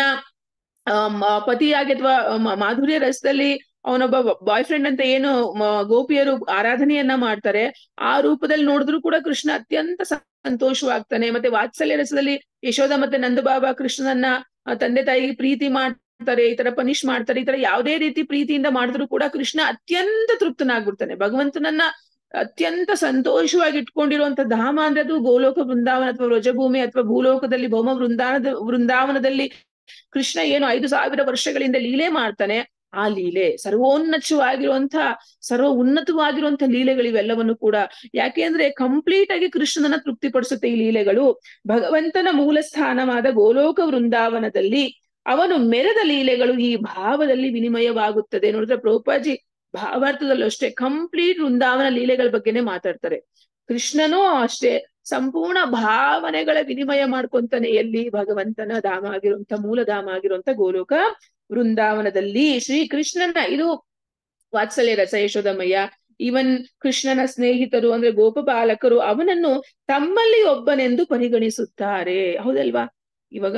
ಆ ಮ- ಪತಿಯಾಗಿ ಅಥವಾ ಮಾಧುರ್ಯ ರಸದಲ್ಲಿ ಅವನೊಬ್ಬ ಬಾಯ್ ಫ್ರೆಂಡ್ ಅಂತ ಏನು ಮ- ಗೋಪಿಯರು ಆರಾಧನೆಯನ್ನ ಮಾಡ್ತಾರೆ ಆ ರೂಪದಲ್ಲಿ ನೋಡಿದ್ರು ಕೂಡ ಕೃಷ್ಣ ಅತ್ಯಂತ ಸಂತೋಷವಾಗ್ತಾನೆ ಮತ್ತೆ ವಾತ್ಸಲ್ಯ ರಸದಲ್ಲಿ ಯಶೋಧ ಮತ್ತೆ ನಂದಬಾಬಾ ಕೃಷ್ಣನನ್ನ ಆ, ತಂದೆ ತಾಯಿಗೆ ಪ್ರೀತಿ ಮಾಡ್ತಾರೆ ಈ ತರ ಪನಿಷ್ ಮಾಡ್ತಾರೆ ಈ ತರ ಯಾವುದೇ ರೀತಿ ಪ್ರೀತಿಯಿಂದ ಮಾಡಿದ್ರು ಕೂಡ ಕೃಷ್ಣ ಅತ್ಯಂತ ತೃಪ್ತನಾಗ್ಬಿಡ್ತಾನೆ ಭಗವಂತನನ್ನ ಅತ್ಯಂತ ಸಂತೋಷವಾಗಿ ಇಟ್ಕೊಂಡಿರುವಂತ ಧಾಮ ಅಂದ್ರೆ ಅದು ಗೋಲೋಕ ವೃಂದಾವನ ಅಥವಾ ವ್ರಜಭೂಮಿ ಅಥವಾ ಭೂಲೋಕದಲ್ಲಿ ಭೌಮ ವೃಂದಾವನದ ವೃಂದಾವನದಲ್ಲಿ ಕೃಷ್ಣ ಏನು ಐದು ಸಾವಿರ ವರ್ಷಗಳಿಂದ ಲೀಲೆ ಮಾಡ್ತಾನೆ ಆ ಲೀಲೆ ಸರ್ವೋನ್ನತವಾಗಿರುವಂತ ಸರ್ವ ಉನ್ನತವಾಗಿರುವಂತ ಲೀಲೆಗಳಿವೆಲ್ಲವನ್ನು ಕೂಡ ಯಾಕೆಂದ್ರೆ ಕಂಪ್ಲೀಟ್ ಆಗಿ ಕೃಷ್ಣನನ್ನ ತೃಪ್ತಿಪಡಿಸುತ್ತೆ ಈ ಲೀಲೆಗಳು ಭಗವಂತನ ಮೂಲ ಸ್ಥಾನವಾದ ಗೋಲೋಕ ವೃಂದಾವನದಲ್ಲಿ ಅವನು ಮೆರೆದ ಲೀಲೆಗಳು ಈ ಭಾವದಲ್ಲಿ ವಿನಿಮಯವಾಗುತ್ತದೆ ನೋಡಿದ್ರೆ ಪ್ರಭುಪಾಜಿ ಭಾವಾರ್ಥದಲ್ಲೂ ಅಷ್ಟೇ ಕಂಪ್ಲೀಟ್ ವೃಂದಾವನ ಲೀಲೆಗಳ ಬಗ್ಗೆನೆ ಮಾತಾಡ್ತಾರೆ ಕೃಷ್ಣನೂ ಅಷ್ಟೇ ಸಂಪೂರ್ಣ ಭಾವನೆಗಳ ವಿನಿಮಯ ಮಾಡ್ಕೊಂತಾನೆ ಎಲ್ಲಿ ಭಗವಂತನ ಧಾಮ ಆಗಿರುವಂತ ಮೂಲ ಧಾಮ ಆಗಿರುವಂತ ಗೋಲೋಕ ವೃಂದಾವನದಲ್ಲಿ ಶ್ರೀ ಕೃಷ್ಣನ ಇದು ವಾತ್ಸಲ್ಯ ರಸ ಯಶೋದಮಯ್ಯ ಇವನ್ ಕೃಷ್ಣನ ಸ್ನೇಹಿತರು ಅಂದ್ರೆ ಗೋಪ ಬಾಲಕರು ಅವನನ್ನು ತಮ್ಮಲ್ಲಿ ಒಬ್ಬನೆಂದು ಪರಿಗಣಿಸುತ್ತಾರೆ ಹೌದಲ್ವಾ ಇವಾಗ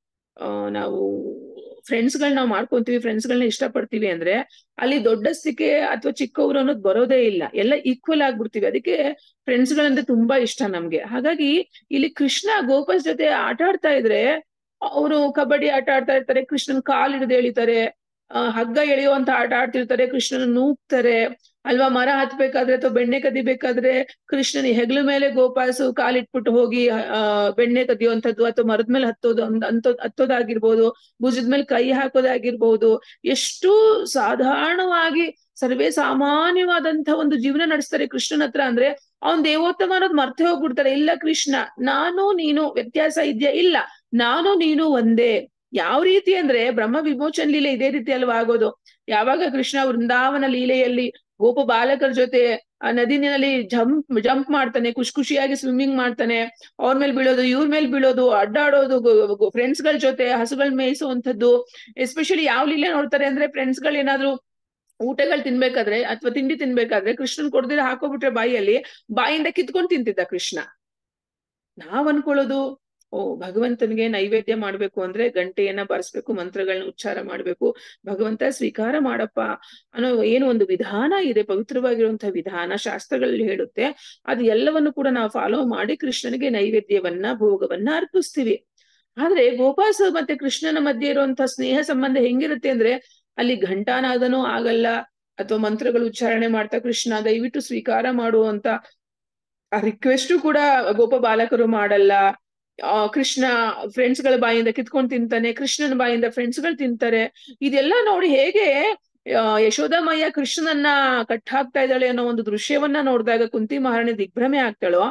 ಆ ನಾವು ಫ್ರೆಂಡ್ಸ್ ಗಳನ್ನ ನಾವು ಮಾಡ್ಕೊಂತೀವಿ ಫ್ರೆಂಡ್ಸ್ ಗಳನ್ನ ಇಷ್ಟಪಡ್ತೀವಿ ಅಂದ್ರೆ ಅಲ್ಲಿ ದೊಡ್ಡಸ್ತಿಕೆ ಅಥವಾ ಚಿಕ್ಕವರು ಅನ್ನೋದು ಬರೋದೇ ಇಲ್ಲ ಎಲ್ಲ ಈಕ್ವಲ್ ಆಗ್ಬಿಡ್ತೀವಿ ಅದಕ್ಕೆ ಫ್ರೆಂಡ್ಸ್ ಗಳಂದ್ರೆ ತುಂಬಾ ಇಷ್ಟ ನಮ್ಗೆ ಹಾಗಾಗಿ ಇಲ್ಲಿ ಕೃಷ್ಣ ಗೋಪಸ್ ಜೊತೆ ಆಟ ಆಡ್ತಾ ಇದ್ರೆ ಅವರು ಕಬಡ್ಡಿ ಆಟ ಆಡ್ತಾ ಇರ್ತಾರೆ ಕೃಷ್ಣನ್ ಕಾಲ್ ಹಿಡಿದು ಎಳಿತಾರೆ ಆ ಹಗ್ಗ ಎಳೆಯುವಂತ ಆಟ ಆಡ್ತಿರ್ತಾರೆ ಕೃಷ್ಣನ ನೂಗ್ತಾರೆ ಅಲ್ವಾ ಮರ ಹತ್ಬೇಕಾದ್ರೆ ಅಥವಾ ಬೆಣ್ಣೆ ಕದಿಬೇಕಾದ್ರೆ ಕೃಷ್ಣನ ಹೆಗ್ಲ ಮೇಲೆ ಗೋಪಾಸು ಕಾಲಿಟ್ಬಿಟ್ಟು ಹೋಗಿ ಆ ಬೆಣ್ಣೆ ಕದಿಯುವಂಥದ್ದು ಅಥವಾ ಮರದ ಮೇಲೆ ಹತ್ತೋದು ಅಂದ್- ಅಂತ ಹತ್ತೋದಾಗಿರ್ಬೋದು ಭುಜದ ಮೇಲೆ ಕೈ ಹಾಕೋದಾಗಿರ್ಬೋದು ಎಷ್ಟು ಸಾಧಾರಣವಾಗಿ ಸರ್ವೇ ಸಾಮಾನ್ಯವಾದಂತ ಒಂದು ಜೀವನ ನಡೆಸ್ತಾರೆ ಕೃಷ್ಣನ ಹತ್ರ ಅಂದ್ರೆ ಅವ್ನ್ ದೇವೋತ್ತಮ ಅನ್ನೋದು ಮರ್ತೆ ಹೋಗ್ಬಿಡ್ತಾರೆ ಇಲ್ಲ ಕೃಷ್ಣ ನಾನು ನೀನು ವ್ಯತ್ಯಾಸ ಇದೆಯಾ ಇಲ್ಲ ನಾನು ನೀನು ಒಂದೇ ಯಾವ ರೀತಿ ಅಂದ್ರೆ ಬ್ರಹ್ಮ ವಿಮೋಚನ ಲೀಲೆ ಇದೇ ರೀತಿ ಅಲ್ವಾ ಆಗೋದು ಯಾವಾಗ ಕೃಷ್ಣ ವೃಂದಾವನ ಲೀಲೆಯಲ್ಲಿ ಗೋಪ ಬಾಲಕರ ಜೊತೆ ಆ ನದಿನಲ್ಲಿ ಜಂಪ್ ಜಂಪ್ ಮಾಡ್ತಾನೆ ಖುಷಿ ಖುಷಿಯಾಗಿ ಸ್ವಿಮ್ಮಿಂಗ್ ಮಾಡ್ತಾನೆ ಅವ್ರ ಮೇಲೆ ಬೀಳೋದು ಇವ್ರ ಮೇಲೆ ಬೀಳೋದು ಅಡ್ಡಾಡೋದು ಫ್ರೆಂಡ್ಸ್ ಗಳ ಜೊತೆ ಹಸುಗಳ ಮೇಯಿಸುವಂಥದ್ದು ಎಸ್ಪೆಷಲಿ ಯಾವ ಲೀಲೆ ನೋಡ್ತಾರೆ ಅಂದ್ರೆ ಫ್ರೆಂಡ್ಸ್ ಗಳು ಏನಾದ್ರು ಊಟಗಳು ತಿನ್ಬೇಕಾದ್ರೆ ಅಥವಾ ತಿಂಡಿ ತಿನ್ಬೇಕಾದ್ರೆ ಕೃಷ್ಣನ್ ಕೊಡ್ದಿರ ಹಾಕೋಬಿಟ್ರೆ ಬಾಯಿಯಲ್ಲಿ ಬಾಯಿಂದ ಕಿತ್ಕೊಂಡ್ ತಿಂತಿದ್ದ ಕೃಷ್ಣ ನಾವ್ ಅನ್ಕೊಳ್ಳೋದು ಓ ಭಗವಂತನಿಗೆ ನೈವೇದ್ಯ ಮಾಡ್ಬೇಕು ಅಂದ್ರೆ ಗಂಟೆಯನ್ನ ಬಾರಿಸ್ಬೇಕು ಮಂತ್ರಗಳನ್ನ ಉಚ್ಚಾರ ಮಾಡ್ಬೇಕು ಭಗವಂತ ಸ್ವೀಕಾರ ಮಾಡಪ್ಪ ಅನ್ನೋ ಏನು ಒಂದು ವಿಧಾನ ಇದೆ ಪವಿತ್ರವಾಗಿರುವಂತಹ ವಿಧಾನ ಶಾಸ್ತ್ರಗಳಲ್ಲಿ ಹೇಳುತ್ತೆ ಅದು ಎಲ್ಲವನ್ನು ಕೂಡ ನಾವು ಫಾಲೋ ಮಾಡಿ ಕೃಷ್ಣನಿಗೆ ನೈವೇದ್ಯವನ್ನ ಭೋಗವನ್ನ ಅರ್ಪಿಸ್ತೀವಿ ಆದ್ರೆ ಗೋಪಾಸ ಮತ್ತೆ ಕೃಷ್ಣನ ಮಧ್ಯೆ ಇರುವಂತಹ ಸ್ನೇಹ ಸಂಬಂಧ ಹೆಂಗಿರುತ್ತೆ ಅಂದ್ರೆ ಅಲ್ಲಿ ಘಂಟಾನಾದನೂ ಆಗಲ್ಲ ಅಥವಾ ಮಂತ್ರಗಳು ಉಚ್ಚಾರಣೆ ಮಾಡ್ತಾ ಕೃಷ್ಣ ದಯವಿಟ್ಟು ಸ್ವೀಕಾರ ಮಾಡುವಂತ ಆ ರಿಕ್ವೆಸ್ಟ್ ಕೂಡ ಗೋಪ ಬಾಲಕರು ಮಾಡಲ್ಲ ಆ ಕೃಷ್ಣ ಫ್ರೆಂಡ್ಸ್ ಗಳ ಬಾಯಿಂದ ಕಿತ್ಕೊಂಡ್ ತಿಂತಾನೆ ಕೃಷ್ಣನ ಬಾಯಿಂದ ಫ್ರೆಂಡ್ಸ್ ಗಳು ತಿಂತಾರೆ ಇದೆಲ್ಲ ನೋಡಿ ಹೇಗೆ ಆ, ಯಶೋದಮಯ್ಯ ಕೃಷ್ಣನನ್ನ ಕಟ್ಟಾಕ್ತಾ ಇದ್ದಾಳೆ ಅನ್ನೋ ಒಂದು ದೃಶ್ಯವನ್ನ ನೋಡಿದಾಗ ಕುಂತಿ ಮಹಾರಾಣಿ ದಿಗ್ಭ್ರಮೆ ಆಗ್ತಾಳೋ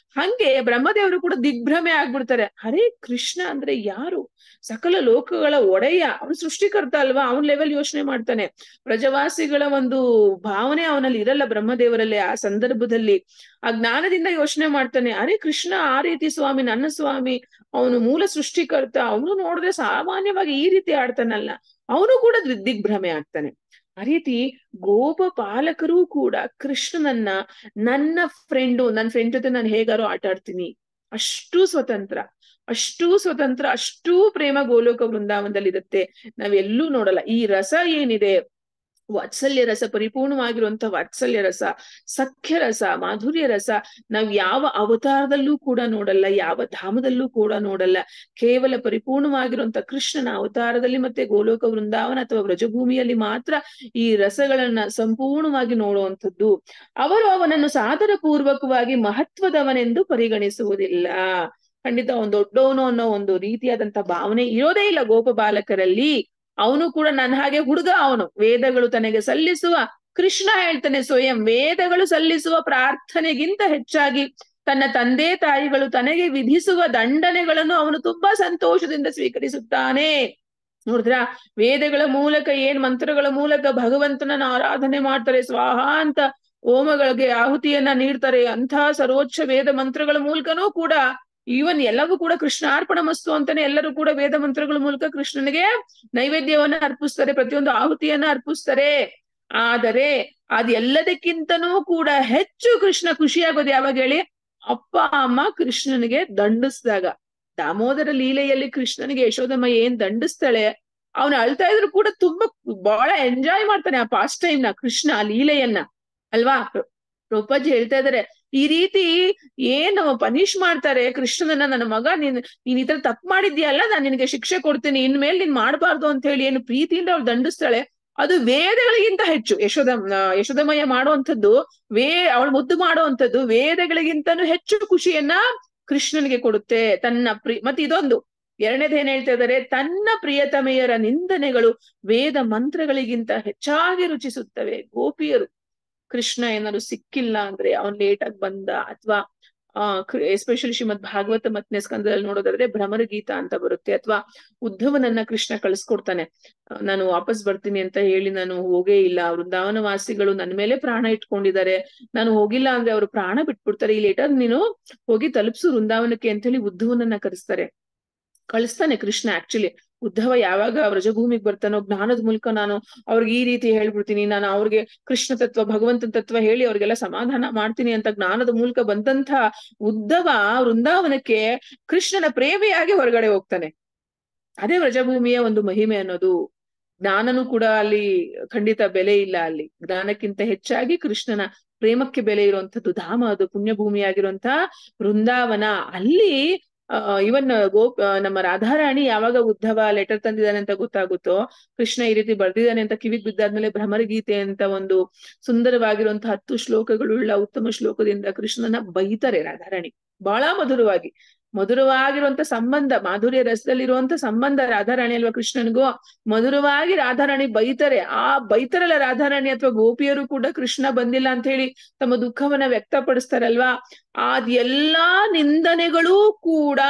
ಹಂಗೆ ಬ್ರಹ್ಮದೇವರು ಕೂಡ ದಿಗ್ಭ್ರಮೆ ಆಗ್ಬಿಡ್ತಾರೆ ಹರೇ ಕೃಷ್ಣ ಅಂದ್ರೆ ಯಾರು ಸಕಲ ಲೋಕಗಳ ಒಡೆಯ ಅವನು ಸೃಷ್ಟಿಕರ್ತ ಅಲ್ವಾ ಅವನ್ ಲೆವೆಲ್ ಯೋಚನೆ ಮಾಡ್ತಾನೆ ಪ್ರಜವಾಸಿಗಳ ಒಂದು ಭಾವನೆ ಅವನಲ್ಲಿ ಇರಲ್ಲ ಬ್ರಹ್ಮದೇವರಲ್ಲಿ ಆ ಸಂದರ್ಭದಲ್ಲಿ ಆ ಜ್ಞಾನದಿಂದ ಯೋಚನೆ ಮಾಡ್ತಾನೆ ಅರೆ ಕೃಷ್ಣ ಆ ರೀತಿ ಸ್ವಾಮಿ ನನ್ನ ಸ್ವಾಮಿ ಅವನು ಮೂಲ ಸೃಷ್ಟಿಕರ್ತ ಅವನು ನೋಡಿದ್ರೆ ಸಾಮಾನ್ಯವಾಗಿ ಈ ರೀತಿ ಆಡ್ತಾನಲ್ಲ ಅವನು ಕೂಡ ದಿ- ದಿಗ್ಭ್ರಮೆ ಆಗ್ತಾನೆ ಆ ರೀತಿ ಗೋಪ ಪಾಲಕರು ಕೂಡ ಕೃಷ್ಣನನ್ನ ನನ್ನ ಫ್ರೆಂಡು ನನ್ನ ಫ್ರೆಂಡ್ ಜೊತೆ ನಾನು ಹೇಗಾರು ಆಟ ಆಡ್ತೀನಿ ಅಷ್ಟು ಸ್ವತಂತ್ರ ಅಷ್ಟು ಸ್ವತಂತ್ರ ಅಷ್ಟು ಪ್ರೇಮ ಗೋಲೋಕ ವೃಂದಾವನದಲ್ಲಿ ಇರುತ್ತೆ ನಾವೆಲ್ಲೂ ನೋಡಲ್ಲ ಈ ರಸ ಏನಿದೆ ವಾತ್ಸಲ್ಯ ರಸ ಪರಿಪೂರ್ಣವಾಗಿರುವಂತ ವಾತ್ಸಲ್ಯ ರಸ ಸಖ್ಯ ರಸ ಮಾಧುರ್ಯ ರಸ ನಾವ್ ಯಾವ ಅವತಾರದಲ್ಲೂ ಕೂಡ ನೋಡಲ್ಲ ಯಾವ ಧಾಮದಲ್ಲೂ ಕೂಡ ನೋಡಲ್ಲ ಕೇವಲ ಪರಿಪೂರ್ಣವಾಗಿರುವಂತ ಕೃಷ್ಣನ ಅವತಾರದಲ್ಲಿ ಮತ್ತೆ ಗೋಲೋಕ ವೃಂದಾವನ ಅಥವಾ ವ್ರಜಭೂಮಿಯಲ್ಲಿ ಮಾತ್ರ ಈ ರಸಗಳನ್ನ ಸಂಪೂರ್ಣವಾಗಿ ನೋಡುವಂಥದ್ದು ಅವರು ಅವನನ್ನು ಸಾದರ ಪೂರ್ವಕವಾಗಿ ಮಹತ್ವದವನೆಂದು ಪರಿಗಣಿಸುವುದಿಲ್ಲ ಖಂಡಿತ ಒಂದು ದೊಡ್ಡವನು ಅನ್ನೋ ಒಂದು ರೀತಿಯಾದಂತ ಭಾವನೆ ಇರೋದೇ ಇಲ್ಲ ಗೋಪ ಬಾಲಕರಲ್ಲಿ ಅವನು ಕೂಡ ನನ್ನ ಹಾಗೆ ಹುಡುಗ ಅವನು ವೇದಗಳು ತನಗೆ ಸಲ್ಲಿಸುವ ಕೃಷ್ಣ ಹೇಳ್ತಾನೆ ಸ್ವಯಂ ವೇದಗಳು ಸಲ್ಲಿಸುವ ಪ್ರಾರ್ಥನೆಗಿಂತ ಹೆಚ್ಚಾಗಿ ತನ್ನ ತಂದೆ ತಾಯಿಗಳು ತನಗೆ ವಿಧಿಸುವ ದಂಡನೆಗಳನ್ನು ಅವನು ತುಂಬಾ ಸಂತೋಷದಿಂದ ಸ್ವೀಕರಿಸುತ್ತಾನೆ ನೋಡಿದ್ರ ವೇದಗಳ ಮೂಲಕ ಏನ್ ಮಂತ್ರಗಳ ಮೂಲಕ ಭಗವಂತನನ್ನ ಆರಾಧನೆ ಮಾಡ್ತಾರೆ ಸ್ವಾಹ ಅಂತ ಹೋಮಗಳಿಗೆ ಆಹುತಿಯನ್ನ ನೀಡ್ತಾರೆ ಅಂಥ ಸರ್ವೋಚ್ಚ ವೇದ ಮಂತ್ರಗಳ ಮೂಲಕನೂ ಕೂಡ ಈವನ್ ಎಲ್ಲವೂ ಕೂಡ ಕೃಷ್ಣಾರ್ಪಣ ಮಸ್ತು ಅಂತಾನೆ ಎಲ್ಲರೂ ಕೂಡ ವೇದ ಮಂತ್ರಗಳ ಮೂಲಕ ಕೃಷ್ಣನಿಗೆ ನೈವೇದ್ಯವನ್ನ ಅರ್ಪಿಸ್ತಾರೆ ಪ್ರತಿಯೊಂದು ಆಹುತಿಯನ್ನ ಅರ್ಪಿಸ್ತಾರೆ ಆದರೆ ಅದೆಲ್ಲದಕ್ಕಿಂತನೂ ಕೂಡ ಹೆಚ್ಚು ಕೃಷ್ಣ ಖುಷಿಯಾಗೋದು ಯಾವಾಗ ಹೇಳಿ ಅಪ್ಪ ಅಮ್ಮ ಕೃಷ್ಣನಿಗೆ ದಂಡಿಸಿದಾಗ ದಾಮೋದರ ಲೀಲೆಯಲ್ಲಿ ಕೃಷ್ಣನಿಗೆ ಯಶೋದಮ್ಮ ಏನ್ ದಂಡಿಸ್ತಾಳೆ ಅವನು ಅಳ್ತಾ ಇದ್ರು ಕೂಡ ತುಂಬಾ ಬಹಳ ಎಂಜಾಯ್ ಮಾಡ್ತಾನೆ ಆ ಪಾಸ್ಟ್ ಟೈಮ್ ನ ಕೃಷ್ಣ ಆ ಲೀಲೆಯನ್ನ ಅಲ್ವಾ ಪ್ರಭುಪಾಜಿ ಹೇಳ್ತಾ ಇದಾರೆ ಈ ರೀತಿ ಏನು ಪನಿಷ್ ಮಾಡ್ತಾರೆ ಕೃಷ್ಣನನ್ನ ನನ್ನ ಮಗ ನೀನ್ ನೀನ್ ಈ ತರ ತಪ್ಪು ಮಾಡಿದ್ಯಲ್ಲ ನಾನ್ ನಿನಗೆ ಶಿಕ್ಷೆ ಕೊಡ್ತೀನಿ ಇನ್ಮೇಲೆ ನೀನ್ ಮಾಡ್ಬಾರ್ದು ಅಂತ ಹೇಳಿ ಏನು ಪ್ರೀತಿಯಿಂದ ಅವಳು ದಂಡಿಸ್ತಾಳೆ ಅದು ವೇದಗಳಿಗಿಂತ ಹೆಚ್ಚು ಯಶೋದ ಯಶೋದಮಯ್ಯ ಮಾಡುವಂಥದ್ದು ವೇ ಅವಳು ಮುದ್ದು ಮಾಡುವಂಥದ್ದು ವೇದಗಳಿಗಿಂತನೂ ಹೆಚ್ಚು ಖುಷಿಯನ್ನ ಕೃಷ್ಣನಿಗೆ ಕೊಡುತ್ತೆ ತನ್ನ ಪ್ರಿ ಮತ್ತೆ ಇದೊಂದು ಎರಡನೇದು ಏನ್ ಹೇಳ್ತಾ ಇದ್ದಾರೆ ತನ್ನ ಪ್ರಿಯತಮೆಯರ ನಿಂದನೆಗಳು ವೇದ ಮಂತ್ರಗಳಿಗಿಂತ ಹೆಚ್ಚಾಗಿ ರುಚಿಸುತ್ತವೆ ಗೋಪಿಯರು ಕೃಷ್ಣ ಏನಾದ್ರು ಸಿಕ್ಕಿಲ್ಲ ಅಂದ್ರೆ ಅವನ್ ಲೇಟ್ ಆಗಿ ಬಂದ ಅಥವಾ ಆ ಎಸ್ಪೆಷಲಿ ಶ್ರೀಮದ್ ಭಾಗವತ ಮತ್ನೇ ಸ್ಕಂದದಲ್ಲಿ ನೋಡೋದಾದ್ರೆ ಭ್ರಮರ ಗೀತ ಅಂತ ಬರುತ್ತೆ ಅಥವಾ ಉದ್ಧವನನ್ನ ಕೃಷ್ಣ ಕಳಿಸ್ಕೊಡ್ತಾನೆ ನಾನು ವಾಪಸ್ ಬರ್ತೀನಿ ಅಂತ ಹೇಳಿ ನಾನು ಹೋಗೇ ಇಲ್ಲ ವೃಂದಾವನ ವಾಸಿಗಳು ನನ್ನ ಮೇಲೆ ಪ್ರಾಣ ಇಟ್ಕೊಂಡಿದ್ದಾರೆ ನಾನು ಹೋಗಿಲ್ಲ ಅಂದ್ರೆ ಅವರು ಪ್ರಾಣ ಬಿಟ್ಬಿಡ್ತಾರೆ ಈ ಲೇಟರ್ ನೀನು ಹೋಗಿ ತಲುಪ್ಸು ವೃಂದಾವನಕ್ಕೆ ಅಂತ ಹೇಳಿ ಉದ್ಧವನನ್ನ ಕರೆಸ್ತಾರೆ ಕಳಿಸ್ತಾನೆ ಕೃಷ್ಣ ಆಕ್ಚುಲಿ ಉದ್ಧವ ಯಾವಾಗ ವ್ರಜಭೂಮಿಗೆ ಬರ್ತಾನೋ ಜ್ಞಾನದ ಮೂಲಕ ನಾನು ಅವ್ರಿಗೆ ಈ ರೀತಿ ಹೇಳ್ಬಿಡ್ತೀನಿ ನಾನು ಅವ್ರಿಗೆ ಕೃಷ್ಣ ತತ್ವ ಭಗವಂತನ ತತ್ವ ಹೇಳಿ ಅವ್ರಿಗೆಲ್ಲ ಸಮಾಧಾನ ಮಾಡ್ತೀನಿ ಅಂತ ಜ್ಞಾನದ ಮೂಲಕ ಬಂದಂತ ಉದ್ಧವ ವೃಂದಾವನಕ್ಕೆ ಕೃಷ್ಣನ ಪ್ರೇಮಿಯಾಗಿ ಹೊರಗಡೆ ಹೋಗ್ತಾನೆ ಅದೇ ವ್ರಜಭೂಮಿಯ ಒಂದು ಮಹಿಮೆ ಅನ್ನೋದು ಜ್ಞಾನನೂ ಕೂಡ ಅಲ್ಲಿ ಖಂಡಿತ ಬೆಲೆ ಇಲ್ಲ ಅಲ್ಲಿ ಜ್ಞಾನಕ್ಕಿಂತ ಹೆಚ್ಚಾಗಿ ಕೃಷ್ಣನ ಪ್ರೇಮಕ್ಕೆ ಬೆಲೆ ಇರುವಂತದ್ದು ಧಾಮ ಅದು ಪುಣ್ಯಭೂಮಿಯಾಗಿರುವಂತ ವೃಂದಾವನ ಅಲ್ಲಿ ಇವನ್ ಗೋ ನಮ್ಮ ರಾಧಾರಾಣಿ ಯಾವಾಗ ಉದ್ಧವ ಲೆಟರ್ ತಂದಿದ್ದಾನೆ ಅಂತ ಗೊತ್ತಾಗುತ್ತೋ ಕೃಷ್ಣ ಈ ರೀತಿ ಬರ್ದಿದ್ದಾನೆ ಅಂತ ಕಿವಿಗ್ ಬಿದ್ದಾದ್ಮೇಲೆ ಭ್ರಮರ ಗೀತೆ ಅಂತ ಒಂದು ಸುಂದರವಾಗಿರುವಂತಹ ಹತ್ತು ಶ್ಲೋಕಗಳುಳ್ಳ ಉತ್ತಮ ಶ್ಲೋಕದಿಂದ ಕೃಷ್ಣನ ಬೈತಾರೆ ರಾಧಾರಾಣಿ ಬಹಳ ಮಧುರವಾಗಿ ಮಧುರವಾಗಿರುವಂತ ಸಂಬಂಧ ಮಾಧುರ್ಯ ರಸದಲ್ಲಿರುವಂತ ಸಂಬಂಧ ರಾಧಾರಾಣಿ ಅಲ್ವಾ ಕೃಷ್ಣನಿಗೂ ಮಧುರವಾಗಿ ರಾಧಾರಾಣಿ ಬೈತಾರೆ ಆ ಬೈತಾರಲ್ಲ ರಾಧಾರಾಣಿ ಅಥವಾ ಗೋಪಿಯರು ಕೂಡ ಕೃಷ್ಣ ಬಂದಿಲ್ಲ ಅಂತ ಹೇಳಿ ತಮ್ಮ ದುಃಖವನ್ನ ವ್ಯಕ್ತಪಡಿಸ್ತಾರಲ್ವಾ ಅದ್ ಎಲ್ಲಾ ನಿಂದನೆಗಳೂ ಕೂಡ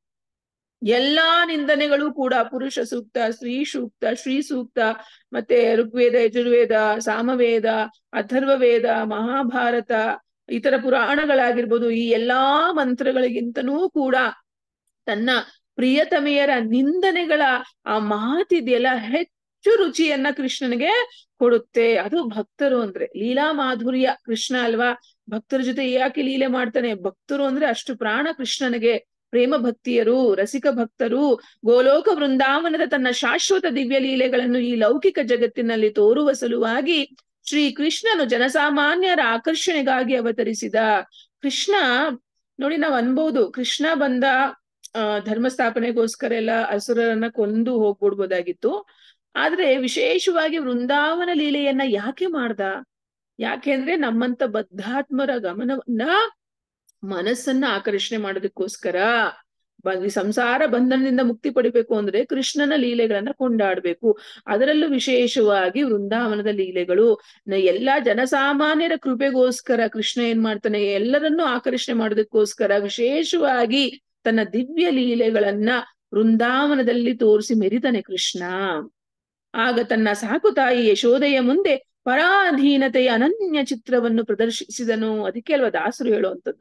ಎಲ್ಲಾ ನಿಂದನೆಗಳು ಕೂಡ ಪುರುಷ ಸೂಕ್ತ ಸ್ತ್ರೀ ಸೂಕ್ತ ಶ್ರೀ ಸೂಕ್ತ ಮತ್ತೆ ಋಗ್ವೇದ ಯಜುರ್ವೇದ ಸಾಮವೇದ ಅಥರ್ವ ವೇದ ಮಹಾಭಾರತ ಇತರ ಪುರಾಣಗಳಾಗಿರ್ಬೋದು ಈ ಎಲ್ಲಾ ಮಂತ್ರಗಳಿಗಿಂತನೂ ಕೂಡ ತನ್ನ ಪ್ರಿಯತಮೆಯರ ನಿಂದನೆಗಳ ಆ ಮಾತಿದೆಯಲ್ಲ ಹೆಚ್ಚು ರುಚಿಯನ್ನ ಕೃಷ್ಣನಿಗೆ ಕೊಡುತ್ತೆ ಅದು ಭಕ್ತರು ಅಂದ್ರೆ ಲೀಲಾ ಮಾಧುರ್ಯ ಕೃಷ್ಣ ಅಲ್ವಾ ಭಕ್ತರ ಜೊತೆ ಯಾಕೆ ಲೀಲೆ ಮಾಡ್ತಾನೆ ಭಕ್ತರು ಅಂದ್ರೆ ಅಷ್ಟು ಪ್ರಾಣ ಕೃಷ್ಣನಿಗೆ ಪ್ರೇಮ ಭಕ್ತಿಯರು ರಸಿಕ ಭಕ್ತರು ಗೋಲೋಕ ವೃಂದಾವನದ ತನ್ನ ಶಾಶ್ವತ ದಿವ್ಯ ಲೀಲೆಗಳನ್ನು ಈ ಲೌಕಿಕ ಜಗತ್ತಿನಲ್ಲಿ ತೋರುವ ಸಲುವಾಗಿ ಶ್ರೀ ಕೃಷ್ಣನು ಜನಸಾಮಾನ್ಯರ ಆಕರ್ಷಣೆಗಾಗಿ ಅವತರಿಸಿದ ಕೃಷ್ಣ ನೋಡಿ ನಾವ್ ಅನ್ಬೋದು ಕೃಷ್ಣ ಬಂದ ಆ ಧರ್ಮ ಸ್ಥಾಪನೆಗೋಸ್ಕರ ಎಲ್ಲ ಅಸುರರನ್ನ ಕೊಂದು ಹೋಗ್ಬಿಡ್ಬೋದಾಗಿತ್ತು ಆದ್ರೆ ವಿಶೇಷವಾಗಿ ವೃಂದಾವನ ಲೀಲೆಯನ್ನ ಯಾಕೆ ಮಾಡ್ದ ಯಾಕೆಂದ್ರೆ ನಮ್ಮಂತ ಬದ್ಧಾತ್ಮರ ಗಮನವನ್ನ ಮನಸ್ಸನ್ನ ಆಕರ್ಷಣೆ ಮಾಡೋದಕ್ಕೋಸ್ಕರ ಬ- ಈ ಸಂಸಾರ ಬಂಧನದಿಂದ ಮುಕ್ತಿ ಪಡಿಬೇಕು ಅಂದ್ರೆ ಕೃಷ್ಣನ ಲೀಲೆಗಳನ್ನ ಕೊಂಡಾಡ್ಬೇಕು ಅದರಲ್ಲೂ ವಿಶೇಷವಾಗಿ ವೃಂದಾವನದ ಲೀಲೆಗಳು ನ- ಎಲ್ಲಾ ಜನಸಾಮಾನ್ಯರ ಕೃಪೆಗೋಸ್ಕರ ಕೃಷ್ಣ ಏನ್ ಮಾಡ್ತಾನೆ ಎಲ್ಲರನ್ನೂ ಆಕರ್ಷಣೆ ಮಾಡೋದಕ್ಕೋಸ್ಕರ ವಿಶೇಷವಾಗಿ ತನ್ನ ದಿವ್ಯ ಲೀಲೆಗಳನ್ನ ವೃಂದಾವನದಲ್ಲಿ ತೋರಿಸಿ ಮೆರಿತಾನೆ ಕೃಷ್ಣ ಆಗ ತನ್ನ ಸಾಕು ತಾಯಿ ಯಶೋದೆಯ ಮುಂದೆ ಪರಾಧೀನತೆಯ ಅನನ್ಯ ಚಿತ್ರವನ್ನು ಪ್ರದರ್ಶಿಸಿದನು ಅದಕ್ಕೆ ಅಲ್ವಾ ದಾಸರು ಹೇಳುವಂಥದ್ದು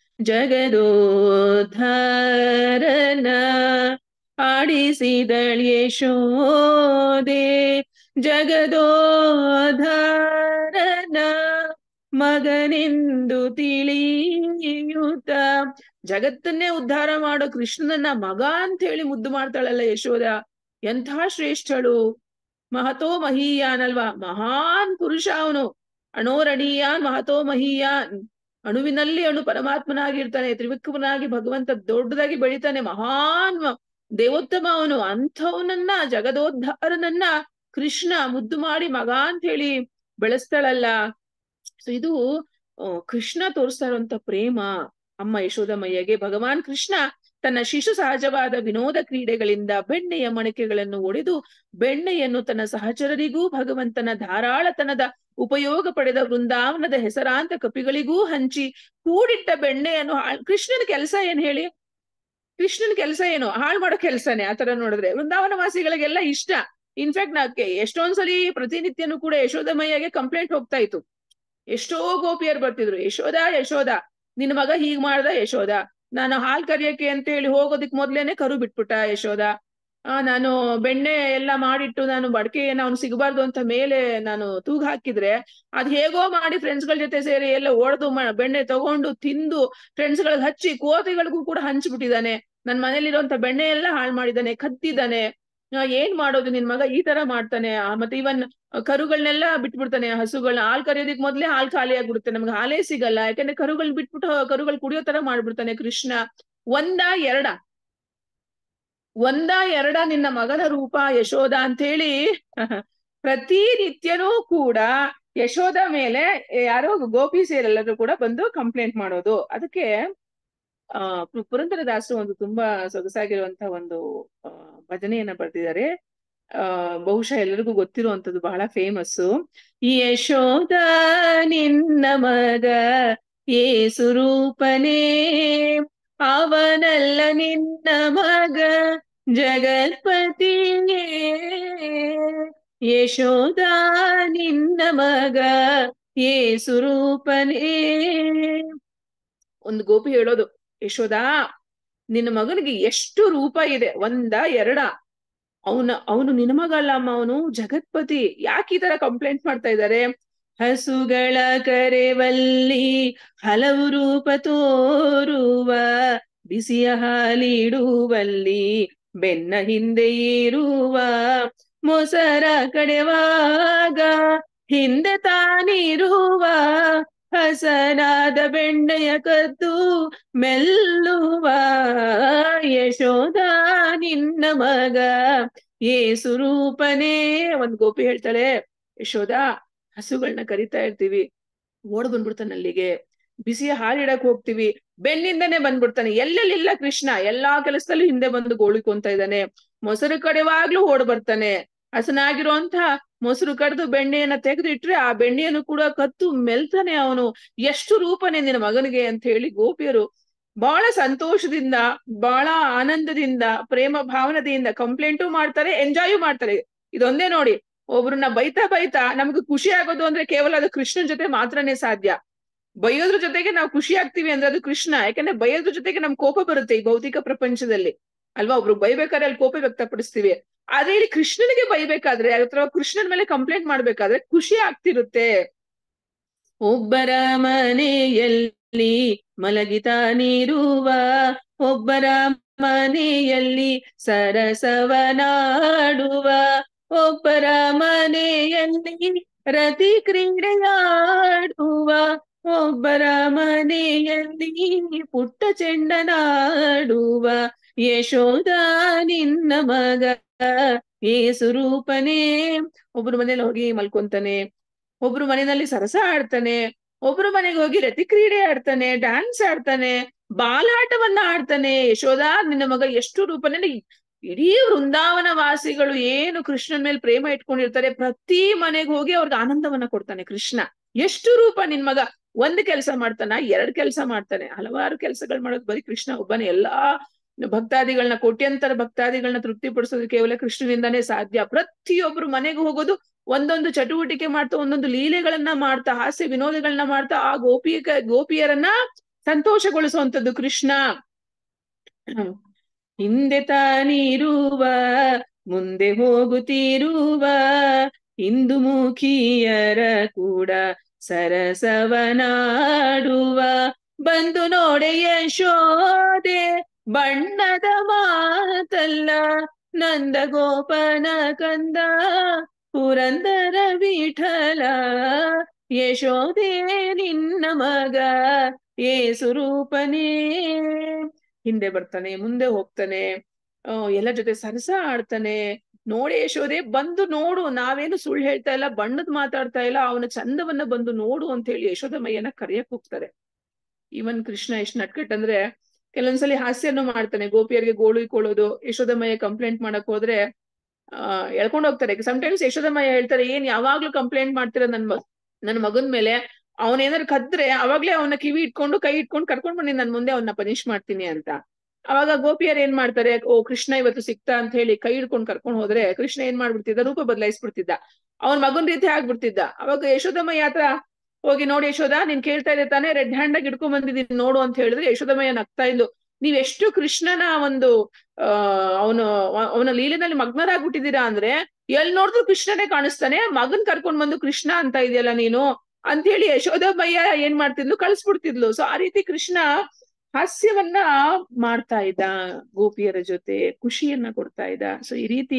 ಜಗದೋದ್ಧಾರನ ಆಡಿಸಿದಳ್ ಯಶೋದೆ ಜಗದೋದ್ಧಾರನ ಮಗನೆಂದು ತಿಳಿಯುತ್ತ ಜಗತ್ತನ್ನೇ ಉದ್ಧಾರ ಮಾಡೋ ಕೃಷ್ಣನನ್ನ ಮಗ ಅಂತ ಹೇಳಿ ಮುದ್ದು ಮಾಡ್ತಾಳಲ್ಲ ಯಶೋದ ಎಂಥ ಶ್ರೇಷ್ಠಳು ಮಹತೋ ಮಹೀಯಾನ್ ಅಲ್ವಾ ಮಹಾನ್ ಪುರುಷ ಅವನು ಅಣೋರಣೀಯಾನ್ ಮಹತೋ ಮಹೀಯಾನ್ ಅಣುವಿನಲ್ಲಿ ಅಣು ಪರಮಾತ್ಮನಾಗಿರ್ತಾನೆ ತ್ರಿವಿಕ್ರಮನಾಗಿ ಭಗವಂತ ದೊಡ್ಡದಾಗಿ ಬೆಳಿತಾನೆ ಮಹಾನ್ ದೇವೋತ್ತಮ ಅವನು ಅಂಥವನನ್ನ ಜಗದೋದ್ಧಾರನನ್ನ ಕೃಷ್ಣ ಮುದ್ದು ಮಾಡಿ ಮಗ ಅಂತ ಹೇಳಿ ಬೆಳೆಸ್ತಾಳಲ್ಲ ಸೊ ಇದು ಆ, ಕೃಷ್ಣ ತೋರಿಸ್ತಾ ಇರುವಂತ ಪ್ರೇಮ ಅಮ್ಮ ಯಶೋದಮಯ್ಯಗೆ ಭಗವಾನ್ ಕೃಷ್ಣ ತನ್ನ ಶಿಶು ಸಹಜವಾದ ವಿನೋದ ಕ್ರೀಡೆಗಳಿಂದ ಬೆಣ್ಣೆಯ ಮಣಕೆಗಳನ್ನು ಒಡೆದು ಬೆಣ್ಣೆಯನ್ನು ತನ್ನ ಸಹಚರರಿಗೂ ಭಗವಂತನ ಧಾರಾಳತನದ ಉಪಯೋಗ ಪಡೆದ ವೃಂದಾವನದ ಹೆಸರಾಂತ ಕಪಿಗಳಿಗೂ ಹಂಚಿ ಕೂಡಿಟ್ಟ ಬೆಣ್ಣೆಯನ್ನು ಹಾಳ್ ಕೃಷ್ಣನ ಕೆಲಸ ಏನ್ ಹೇಳಿ ಕೃಷ್ಣನ ಕೆಲಸ ಏನು ಹಾಳು ಮಾಡೋ ಕೆಲಸನೇ ಆತರ ನೋಡಿದ್ರೆ ವೃಂದಾವನ ವಾಸಿಗಳಿಗೆಲ್ಲ ಇಷ್ಟ ಇನ್ಫ್ಯಾಕ್ಟ್ ನಾಕೆ ಎಷ್ಟೊಂದ್ಸಲಿ ಪ್ರತಿನಿತ್ಯನೂ ಕೂಡ ಯಶೋದಮಯ್ಯಗೆ ಕಂಪ್ಲೇಂಟ್ ಹೋಗ್ತಾ ಇತ್ತು ಎಷ್ಟೋ ಗೋಪಿಯರು ಬರ್ತಿದ್ರು ಯಶೋದ ಯಶೋದ ನಿನ್ನ ಮಗ ಹೀಗ್ ಮಾಡ್ದ ಯಶೋದ ನಾನು ಹಾಲ್ ಕರಿಯಕ್ಕೆ ಅಂತ ಹೇಳಿ ಹೋಗೋದಿಕ್ ಮೊದ್ಲೇನೆ ಕರು ಬಿಟ್ಬಿಟ್ಟ ಯಶೋದ ಆ ನಾನು ಬೆಣ್ಣೆ ಎಲ್ಲ ಮಾಡಿಟ್ಟು ನಾನು ಬಡಕೆಯನ್ನು ಅವ್ನು ಸಿಗಬಾರ್ದು ಅಂತ ಮೇಲೆ ನಾನು ತೂಗ್ ಹಾಕಿದ್ರೆ ಅದ್ ಹೇಗೋ ಮಾಡಿ ಫ್ರೆಂಡ್ಸ್ ಗಳ ಜೊತೆ ಸೇರಿ ಎಲ್ಲ ಒಡೆದು ಬೆಣ್ಣೆ ತಗೊಂಡು ತಿಂದು ಫ್ರೆಂಡ್ಸ್ ಗಳಿಗೆ ಹಚ್ಚಿ ಕೋತಿಗಳಿಗೂ ಕೂಡ ಹಂಚ್ಬಿಟ್ಟಿದ್ದಾನೆ ನನ್ ಮನೇಲಿರುವಂತ ಬೆಣ್ಣೆ ಎಲ್ಲ ಹಾಳು ಮಾಡಿದ್ದಾನೆ ಕದ್ದಿದ್ದಾನೆ ಆ, ಏನ್ ಮಾಡೋದು ನಿನ್ ಮಗ ಈ ತರ ಮಾಡ್ತಾನೆ ಆ, ಮತ್ತೆ ಇವನ್ ಕರುಗಳನ್ನೆಲ್ಲ ಬಿಟ್ಬಿಡ್ತಾನೆ ಹಸುಗಳನ್ನ ಹಾಲ್ ಕರಿಯೋದಿಕ್ ಮೊದ್ಲೇ ಹಾಲ್ ಖಾಲಿ ಆಗ್ಬಿಡುತ್ತೆ ನಮ್ಗೆ ಹಾಲೇ ಸಿಗಲ್ಲ ಯಾಕಂದ್ರೆ ಕರುಗಳ್ ಬಿಟ್ಬಿಟ್ಟು ಕರುಗಳು ಕುಡಿಯೋ ತರ ಮಾಡ್ಬಿಡ್ತಾನೆ ಕೃಷ್ಣ ಒಂದ ಎರಡ ಒಂದ ಎರಡ ನಿನ್ನ ಮಗನ ರೂಪ ಯಶೋದ ಅಂತ ಹೇಳಿ ಪ್ರತಿನಿತ್ಯನೂ ಕೂಡ ಯಶೋದ ಮೇಲೆ ಯಾರೋ ಗೋಪಿಸಿಯರೆಲ್ಲರೂ ಕೂಡ ಬಂದು ಕಂಪ್ಲೇಂಟ್ ಮಾಡೋದು ಅದಕ್ಕೆ ಆ ಪು- ಪುರಂದರದಾಸರು ಒಂದು ತುಂಬಾ ಸೊಗಸಾಗಿರುವಂತಹ ಒಂದು ಆ, ಭಜನೆಯನ್ನ ಬರೆದಿದ್ದಾರೆ ಆ ಬಹುಶಃ ಎಲ್ಲರಿಗೂ ಗೊತ್ತಿರುವಂತದ್ದು ಬಹಳ ಫೇಮಸ್ಸು ಯಶೋದ ನಿನ್ನ ಮಗ ಏಸು ರೂಪನೇ ಅವನಲ್ಲ ನಿನ್ನ ಮಗ ಜಗತ್ಪತಿಯೇ ಯಶೋದ ನಿನ್ನ ಮಗ ಏಸು ರೂಪನೇ ಒಂದು ಗೋಪಿ ಹೇಳೋದು ಯಶೋದಾ ನಿನ್ನ ಮಗನಿಗೆ ಎಷ್ಟು ರೂಪ ಇದೆ ಒಂದ ಎರಡ ಅವನ ಅವನು ನಿನ್ನ ಮಗ ಅಲ್ಲ ಅಮ್ಮ ಅವನು ಜಗತ್ಪತಿ ಯಾಕೆ ಈ ತರ ಕಂಪ್ಲೇಂಟ್ ಮಾಡ್ತಾ ಇದ್ದಾರೆ ಹಸುಗಳ ಕರೆವಲ್ಲಿ ಹಲವು ರೂಪ ತೋರುವ ಬಿಸಿಯ ಹಾಲಿಡುವಲ್ಲಿ ಬೆನ್ನ ಹಿಂದೆ ಇರುವ ಮೊಸರ ಕಡೆವಾಗ ಹಿಂದೆ ತಾನಿರುವ ಹಸನಾದ ಬೆಣ್ಣೆಯ ಕದ್ದು ಮೆಲ್ಲುವ ಯಶೋದ ನಿನ್ನ ಮಗ ಏಸು ರೂಪನೇ ಒಂದ್ ಗೋಪಿ ಹೇಳ್ತಾಳೆ ಯಶೋದ ಹಸುಗಳನ್ನ ಕರಿತಾ ಇರ್ತೀವಿ ಓಡ್ ಬಂದ್ಬಿಡ್ತಾನೆ ಅಲ್ಲಿಗೆ ಬಿಸಿಯ ಹಾಲಿಡಕ್ ಹೋಗ್ತೀವಿ ಬೆನ್ನಿಂದನೇ ಬಂದ್ಬಿಡ್ತಾನೆ ಎಲ್ಲೆಲ್ಲಿಲ್ಲ ಕೃಷ್ಣ ಎಲ್ಲಾ ಕೆಲಸದಲ್ಲೂ ಹಿಂದೆ ಬಂದು ಗೋಳಿಕೊಂತ ಇದ್ದಾನೆ ಮೊಸರು ಕಡೆವಾಗ್ಲೂ ಓಡ್ ಬರ್ತಾನೆ ಹಸನಾಗಿರುವಂತ ಮೊಸರು ಕಡ್ದು ಬೆಣ್ಣೆಯನ್ನ ತೆಗೆದು ಇಟ್ರೆ ಆ ಬೆಣ್ಣೆಯನ್ನು ಕೂಡ ಕತ್ತು ಮೆಲ್ತಾನೆ ಅವನು ಎಷ್ಟು ರೂಪನೆ ನಿನ್ನ ಮಗನಿಗೆ ಅಂತ ಹೇಳಿ ಗೋಪಿಯರು ಬಹಳ ಸಂತೋಷದಿಂದ ಬಹಳ ಆನಂದದಿಂದ ಪ್ರೇಮ ಭಾವನದಿಂದ ಕಂಪ್ಲೇಂಟು ಮಾಡ್ತಾರೆ ಎಂಜಾಯು ಮಾಡ್ತಾರೆ ಇದೊಂದೇ ನೋಡಿ ಒಬ್ರನ್ನ ಬೈತಾ ಬೈತಾ ನಮ್ಗೆ ಖುಷಿ ಆಗೋದು ಅಂದ್ರೆ ಕೇವಲ ಅದು ಕೃಷ್ಣನ್ ಜೊತೆ ಮಾತ್ರನೇ ಸಾಧ್ಯ ಬೈಯೋದ್ರ ಜೊತೆಗೆ ನಾವು ಖುಷಿ ಆಗ್ತೀವಿ ಅಂದ್ರೆ ಅದು ಕೃಷ್ಣ ಯಾಕಂದ್ರೆ ಬೈಯೋದ್ರ ಜೊತೆಗೆ ನಮ್ ಕೋಪ ಬರುತ್ತೆ ಈ ಭೌತಿಕ ಪ್ರಪಂಚದಲ್ಲಿ ಅಲ್ವಾ ಒಬ್ರು ಬೈಬೇಕಾದ್ರೆ ಅಲ್ಲಿ ಕೋಪ ವ್ಯಕ್ತಪಡಿಸ್ತೀವಿ ಆದ್ರೆ ಇಲ್ಲಿ ಕೃಷ್ಣನಿಗೆ ಬೈಬೇಕಾದ್ರೆ ಅಥವಾ ಕೃಷ್ಣನ ಮೇಲೆ ಕಂಪ್ಲೇಂಟ್ ಮಾಡ್ಬೇಕಾದ್ರೆ ಖುಷಿ ಆಗ್ತಿರುತ್ತೆ ಒಬ್ಬರ ಮನೆಯಲ್ಲಿ ಮಲಗಿತಾನಿರುವ ಒಬ್ಬರ ಮನೆಯಲ್ಲಿ ಸರಸವನಾಡುವ ಒಬ್ಬರ ಮನೆಯಲ್ಲಿ ರತಿ ಕ್ರೀಡೆಯಾಡುವ ಒಬ್ಬರ ಮನೆಯಲ್ಲಿ ಪುಟ್ಟ ಚೆಂಡನಾಡುವ ಯಶೋದ ನಿನ್ನ ಮಗ ಏಸು ರೂಪನೇ ಒಬ್ರು ಮನೇಲಿ ಹೋಗಿ ಮಲ್ಕೊಂತಾನೆ ಒಬ್ರು ಮನೆಯಲ್ಲಿ ಸರಸ ಆಡ್ತಾನೆ ಒಬ್ರು ಮನೆಗೆ ಹೋಗಿ ರತಿ ಕ್ರೀಡೆ ಆಡ್ತಾನೆ ಡ್ಯಾನ್ಸ್ ಆಡ್ತಾನೆ ಬಾಲಾಟವನ್ನ ಆಡ್ತಾನೆ ಯಶೋಧ ನಿನ್ನ ಮಗ ಎಷ್ಟು ರೂಪ ನನಗೆ ಇಡೀ ವೃಂದಾವನ ವಾಸಿಗಳು ಏನು ಕೃಷ್ಣನ ಮೇಲೆ ಪ್ರೇಮ ಇಟ್ಕೊಂಡಿರ್ತಾರೆ ಪ್ರತಿ ಮನೆಗೆ ಹೋಗಿ ಅವ್ರಿಗೆ ಆನಂದವನ್ನ ಕೊಡ್ತಾನೆ ಕೃಷ್ಣ ಎಷ್ಟು ರೂಪ ನಿನ್ ಮಗ ಒಂದ್ ಕೆಲಸ ಮಾಡ್ತಾನ ಎರಡ್ ಕೆಲಸ ಮಾಡ್ತಾನೆ ಹಲವಾರು ಕೆಲಸಗಳು ಮಾಡೋದು ಬರೀ ಕೃಷ್ಣ ಒಬ್ಬನೇ ಎಲ್ಲಾ ಭಕ್ತಾದಿಗಳನ್ನ ಕೋಟ್ಯಂತರ ಭಕ್ತಾದಿಗಳನ್ನ ತೃಪ್ತಿಪಡಿಸೋದು ಕೇವಲ ಕೃಷ್ಣನಿಂದಾನೇ ಸಾಧ್ಯ ಪ್ರತಿಯೊಬ್ರು ಮನೆಗೆ ಹೋಗೋದು ಒಂದೊಂದು ಚಟುವಟಿಕೆ ಮಾಡ್ತಾ ಒಂದೊಂದು ಲೀಲೆಗಳನ್ನ ಮಾಡ್ತಾ ಹಾಸ್ಯ ವಿನೋದಗಳನ್ನ ಮಾಡ್ತಾ ಆ ಗೋಪಿ ಗೋಪಿಯರನ್ನ ಸಂತೋಷಗೊಳಿಸುವಂತದ್ದು ಕೃಷ್ಣ ಹಿಂದೆ ತಾನಿರುವ ಮುಂದೆ ಹೋಗುತ್ತಿರುವ ಹಿಂದು ಮುಖಿಯರ ಕೂಡ ಸರಸವನಾಡುವ ಬಂದು ನೋಡೆ ಯಶೋದೆ ಬಣ್ಣದ ಮಾತಲ್ಲ ನಂದ ಗೋಪನ ಕಂದ ಪುರಂದರ ವಿಠಲ ಯಶೋದೆ ನಿನ್ನ ಮಗ ಏ ಸ್ವರೂಪನೇ ಹಿಂದೆ ಬರ್ತಾನೆ ಮುಂದೆ ಹೋಗ್ತಾನೆ ಎಲ್ಲ ಜೊತೆ ಸರಸ ಆಡ್ತಾನೆ ನೋಡಿ ಯಶೋದೆ ಬಂದು ನೋಡು ನಾವೇನು ಸುಳ್ಳು ಹೇಳ್ತಾ ಇಲ್ಲ ಬಣ್ಣದ್ ಮಾತಾಡ್ತಾ ಇಲ್ಲ ಅವನ ಚಂದವನ್ನ ಬಂದು ನೋಡು ಅಂತ ಹೇಳಿ ಯಶೋದ ಮೈಯನ್ನ ಕರೆಯಕ್ ಹೋಗ್ತಾರೆ ಇವನ್ ಕೃಷ್ಣ ಎಷ್ಟ್ ನಟ್ಕಟ್ ಅಂದ್ರೆ ಕೆಲವೊಂದ್ಸಲಿ ಹಾಸ್ಯನೂ ಮಾಡ್ತಾನೆ ಗೋಪಿಯರಿಗೆ ಗೋಳು ಇಕ್ಕೊಳ್ಳೋದು ಯಶೋದಮಯ್ಯ ಕಂಪ್ಲೇಂಟ್ ಮಾಡಕ್ ಹೋದ್ರೆ ಆ ಎಳ್ಕೊಂಡ್ ಹೋಗ್ತಾರೆ ಸಮಟೈಮ್ಸ್ ಯಶೋದಮಯ್ಯ ಹೇಳ್ತಾರೆ ಏನ್ ಯಾವಾಗ್ಲೂ ಕಂಪ್ಲೇಂಟ್ ಮಾಡ್ತೀರ ನನ್ ಮಗ್ ನನ್ ಮಗನ್ ಮೇಲೆ ಅವನೇನಾದ್ರು ಕದ್ರೆ ಅವಾಗ್ಲೇ ಅವನ ಕಿವಿ ಇಟ್ಕೊಂಡು ಕೈ ಇಟ್ಕೊಂಡು ಕರ್ಕೊಂಡ್ ಬನ್ನಿ ನನ್ ಮುಂದೆ ಅವನ್ನ ಪನಿಷ್ ಮಾಡ್ತೀನಿ ಅಂತ ಅವಾಗ ಗೋಪಿಯರ್ ಏನ್ ಮಾಡ್ತಾರೆ ಓ ಕೃಷ್ಣ ಇವತ್ತು ಸಿಕ್ತಾ ಅಂತ ಹೇಳಿ ಕೈ ಹಿಡ್ಕೊಂಡು ಕರ್ಕೊಂಡು ಹೋದ್ರೆ ಕೃಷ್ಣ ಏನ್ ಮಾಡ್ಬಿಡ್ತಿದ್ದ ರೂಪ ಬದಲಾಯಿಸ್ಬಿಡ್ತಿದ್ದ ಅವನ್ ಮಗನ್ ರೀತಿ ಆಗ್ಬಿಡ್ತಿದ್ದ ಅವಾಗ ಯಶೋದಮಯ್ಯ ಹತ್ರ ಹೋಗಿ ನೋಡಿ ಯಶೋದ ನೀನ್ ಕೇಳ್ತಾ ಇದೆ ತಾನೇ ರೆಡ್ ಹ್ಯಾಂಡ್ ಆಗಿ ಇಟ್ಕೊಂಡ್ ಬಂದಿದ್ದೀನಿ ನೋಡು ಅಂತ ಹೇಳಿದ್ರೆ ಯಶೋದಮಯ್ಯ ನಗ್ತಾ ಇದ್ಲು ನೀವ್ ಎಷ್ಟು ಕೃಷ್ಣನ ಒಂದು ಆ ಅವನು ಅವನ ಲೀಲೆನಲ್ಲಿ ಮಗ್ನರಾಗ್ಬಿಟ್ಟಿದ್ದೀರಾ ಅಂದ್ರೆ ಎಲ್ ನೋಡಿದ್ರು ಕೃಷ್ಣನೇ ಕಾಣಿಸ್ತಾನೆ ಮಗನ್ ಕರ್ಕೊಂಡ್ ಬಂದು ಕೃಷ್ಣ ಅಂತ ಇದೆಯಲ್ಲ ನೀನು ಅಂತ ಹೇಳಿ ಯಶೋದಮಯ್ಯ ಏನ್ ಮಾಡ್ತಿದ್ಲು ಕಳ್ಸ್ಬಿಡ್ತಿದ್ಲು ಸೊ ಆ ರೀತಿ ಕೃಷ್ಣ ಹಾಸ್ಯವನ್ನ ಮಾಡ್ತಾ ಇದ್ದ ಗೋಪಿಯರ ಜೊತೆ ಖುಷಿಯನ್ನ ಕೊಡ್ತಾ ಇದ್ದ ಸೊ ಈ ರೀತಿ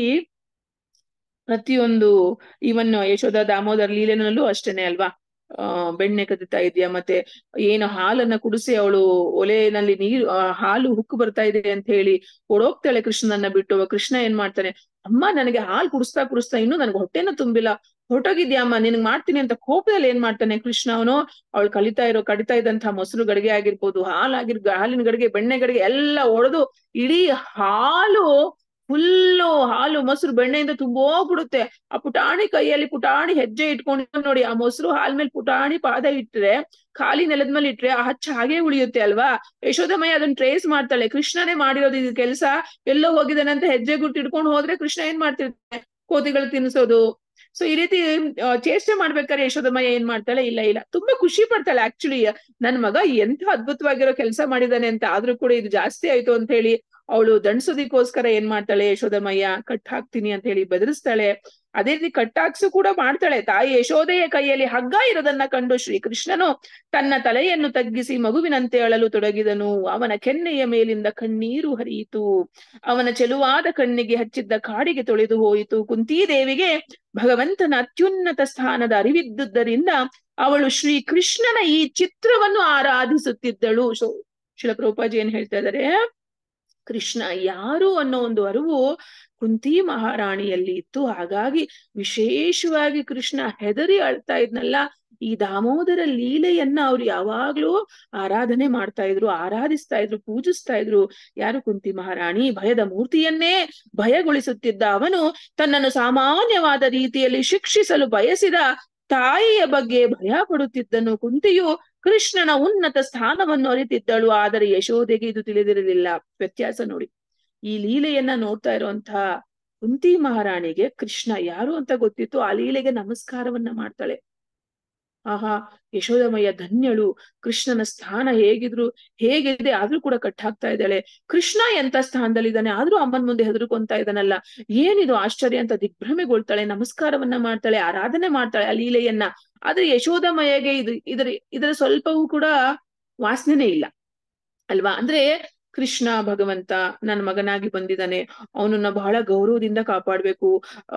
ಪ್ರತಿಯೊಂದು ಇವನ್ ಯಶೋಧ ದಾಮೋದರ್ ಲೀಲೆನಲ್ಲೂ ಅಷ್ಟೇನೆ ಅಲ್ವಾ ಆ ಬೆಣ್ಣೆ ಕದಿತಾ ಇದೆಯಾ ಮತ್ತೆ ಏನು ಹಾಲನ್ನ ಕುಡಿಸಿ ಅವಳು ಒಲೆನಲ್ಲಿ ನೀರು ಹಾಲು ಹುಕ್ಕು ಬರ್ತಾ ಇದೆ ಅಂತ ಹೇಳಿ ಓಡೋಗ್ತಾಳೆ ಕೃಷ್ಣನನ್ನ ಬಿಟ್ಟು ಕೃಷ್ಣ ಏನ್ ಮಾಡ್ತಾನೆ ಅಮ್ಮ ನನಗೆ ಹಾಲು ಕುಡಿಸ್ತಾ ಕುಡಿಸ್ತಾ ಇನ್ನು ನನ್ಗೆ ಹೊಟ್ಟೆನೂ ತುಂಬಿಲ್ಲ ಹೊರಟೋಗಿದ್ಯಮ್ಮ ನಿನ್ಗ್ ಮಾಡ್ತೀನಿ ಅಂತ ಕೋಪದಲ್ಲಿ ಏನ್ ಮಾಡ್ತಾನೆ ಕೃಷ್ಣ ಅವನು ಅವಳು ಕಲಿತಾ ಇರೋ ಕಡಿತಾ ಇದ್ದಂತಹ ಮೊಸರು ಗಡಿಗೆ ಆಗಿರ್ಬೋದು ಹಾಲಾಗಿರ್ ಹಾಲಿನ ಗಡಿಗೆ ಬೆಣ್ಣೆ ಗಡಿಗೆ ಎಲ್ಲ ಒಡೆದು ಇಡೀ ಹಾಲು ಫುಲ್ಲು ಹಾಲು ಮೊಸರು ಬೆಣ್ಣೆಯಿಂದ ತುಂಬೋಗ್ಬಿಡುತ್ತೆ ಆ ಪುಟಾಣಿ ಕೈಯಲ್ಲಿ ಪುಟಾಣಿ ಹೆಜ್ಜೆ ಇಟ್ಕೊಂಡು ನೋಡಿ ಆ ಮೊಸರು ಹಾಲ್ ಮೇಲೆ ಪುಟಾಣಿ ಪಾದ ಇಟ್ರೆ ಖಾಲಿ ನೆಲದ ಮೇಲೆ ಇಟ್ರೆ ಆ ಹಚ್ಚ ಹಾಗೆ ಉಳಿಯುತ್ತೆ ಅಲ್ವಾ ಯಶೋದಮಯ್ಯ ಅದನ್ನ ಟ್ರೇಸ್ ಮಾಡ್ತಾಳೆ ಕೃಷ್ಣನೇ ಮಾಡಿರೋದು ಇದು ಕೆಲಸ ಎಲ್ಲೋ ಹೋಗಿದ್ದಾನೆ ಅಂತ ಹೆಜ್ಜೆ ಗುಟ್ಟು ಇಟ್ಕೊಂಡು ಹೋದ್ರೆ ಕೃಷ್ಣ ಏನ್ ಮಾಡ್ತಿರ್ತಾನೆ ಕೋತಿಗಳು ತಿನ್ಸೋದು ಸೊ ಈ ರೀತಿ ಚೇಷ್ಟೆ ಮಾಡ್ಬೇಕಾದ್ರೆ ಯಶೋದಮಯ್ಯ ಏನ್ ಮಾಡ್ತಾಳೆ ಇಲ್ಲ ಇಲ್ಲ ತುಂಬಾ ಖುಷಿ ಪಡ್ತಾಳೆ ಆಕ್ಚುಲಿ ನನ್ ಮಗ ಎಂತ ಅದ್ಭುತವಾಗಿರೋ ಕೆಲಸ ಮಾಡಿದಾನೆ ಅಂತ ಆದ್ರೂ ಕೂಡ ಇದು ಜಾಸ್ತಿ ಆಯ್ತು ಅಂತ ಹೇಳಿ ಅವಳು ದಂಡ್ಸೋದಿಕ್ಕೋಸ್ಕರ ಏನ್ ಮಾಡ್ತಾಳೆ ಯಶೋದಮಯ್ಯ ಕಟ್ ಹಾಕ್ತೀನಿ ಅಂತ ಹೇಳಿ ಬೆದರಿಸ್ತಾಳೆ ಅದೇ ರೀತಿ ಕಟ್ಟಾಕ್ಸು ಕೂಡ ಮಾಡ್ತಾಳೆ ತಾಯಿ ಯಶೋದೆಯ ಕೈಯಲ್ಲಿ ಹಗ್ಗ ಇರೋದನ್ನ ಕಂಡು ಶ್ರೀಕೃಷ್ಣನು ತನ್ನ ತಲೆಯನ್ನು ತಗ್ಗಿಸಿ ಮಗುವಿನಂತೆ ಅಳಲು ತೊಡಗಿದನು ಅವನ ಕೆನ್ನೆಯ ಮೇಲಿಂದ ಕಣ್ಣೀರು ಹರಿಯಿತು ಅವನ ಚೆಲುವಾದ ಕಣ್ಣಿಗೆ ಹಚ್ಚಿದ್ದ ಕಾಡಿಗೆ ತೊಳೆದು ಹೋಯಿತು ಕುಂತೀದೇವಿಗೆ ಭಗವಂತನ ಅತ್ಯುನ್ನತ ಸ್ಥಾನದ ಅರಿವಿದ್ದುದರಿಂದ ಅವಳು ಶ್ರೀ ಕೃಷ್ಣನ ಈ ಚಿತ್ರವನ್ನು ಆರಾಧಿಸುತ್ತಿದ್ದಳು ಸೊ ಶಿಲಪ್ರಭುಪಾಜಿ ಏನ್ ಹೇಳ್ತಾ ಇದಾರೆ ಕೃಷ್ಣ ಯಾರು ಅನ್ನೋ ಒಂದು ಅರಿವು ಕುಂತಿ ಮಹಾರಾಣಿಯಲ್ಲಿ ಇತ್ತು ಹಾಗಾಗಿ ವಿಶೇಷವಾಗಿ ಕೃಷ್ಣ ಹೆದರಿ ಅಳ್ತಾ ಇದ್ನಲ್ಲ ಈ ದಾಮೋದರ ಲೀಲೆಯನ್ನ ಅವ್ರು ಯಾವಾಗ್ಲೂ ಆರಾಧನೆ ಮಾಡ್ತಾ ಇದ್ರು ಆರಾಧಿಸ್ತಾ ಇದ್ರು ಪೂಜಿಸ್ತಾ ಇದ್ರು ಯಾರು ಕುಂತಿ ಮಹಾರಾಣಿ ಭಯದ ಮೂರ್ತಿಯನ್ನೇ ಭಯಗೊಳಿಸುತ್ತಿದ್ದ ಅವನು ತನ್ನನ್ನು ಸಾಮಾನ್ಯವಾದ ರೀತಿಯಲ್ಲಿ ಶಿಕ್ಷಿಸಲು ಬಯಸಿದ ತಾಯಿಯ ಬಗ್ಗೆ ಭಯ ಪಡುತ್ತಿದ್ದನು ಕುಂತಿಯು ಕೃಷ್ಣನ ಉನ್ನತ ಸ್ಥಾನವನ್ನು ಅರಿತಿದ್ದಳು ಆದರೆ ಯಶೋದೆಗೆ ಇದು ತಿಳಿದಿರಲಿಲ್ಲ ವ್ಯತ್ಯಾಸ ನೋಡಿ ಈ ಲೀಲೆಯನ್ನ ನೋಡ್ತಾ ಇರುವಂತಹ ಕುಂತಿ ಮಹಾರಾಣಿಗೆ ಕೃಷ್ಣ ಯಾರು ಅಂತ ಗೊತ್ತಿತ್ತು ಆ ಲೀಲೆಗೆ ನಮಸ್ಕಾರವನ್ನ ಮಾಡ್ತಾಳೆ ಆಹಾ ಯಶೋದಮಯ್ಯ ಧನ್ಯಳು ಕೃಷ್ಣನ ಸ್ಥಾನ ಹೇಗಿದ್ರು ಹೇಗಿದೆ ಆದ್ರೂ ಕೂಡ ಕಟ್ಟಾಗ್ತಾ ಇದ್ದಾಳೆ ಕೃಷ್ಣ ಎಂತ ಸ್ಥಾನದಲ್ಲಿದ್ದಾನೆ ಆದ್ರೂ ಅಮ್ಮನ್ ಮುಂದೆ ಹೆದರ್ಕೊಂತಾ ಇದ್ದಾನಲ್ಲ ಏನಿದು ಆಶ್ಚರ್ಯ ಅಂತ ದಿಗ್ಭ್ರಮೆಗೊಳ್ತಾಳೆ ನಮಸ್ಕಾರವನ್ನ ಮಾಡ್ತಾಳೆ ಆರಾಧನೆ ಮಾಡ್ತಾಳೆ ಆ ಲೀಲೆಯನ್ನ ಆದ್ರೆ ಯಶೋದಮಯ್ಯಗೆ ಇದು ಇದರ ಇದರ ಸ್ವಲ್ಪವೂ ಕೂಡ ವಾಸನೆನೇ ಇಲ್ಲ ಅಲ್ವಾ ಅಂದ್ರೆ ಕೃಷ್ಣ ಭಗವಂತ ನನ್ನ ಮಗನಾಗಿ ಬಂದಿದ್ದಾನೆ ಅವನನ್ನ ಬಹಳ ಗೌರವದಿಂದ ಕಾಪಾಡ್ಬೇಕು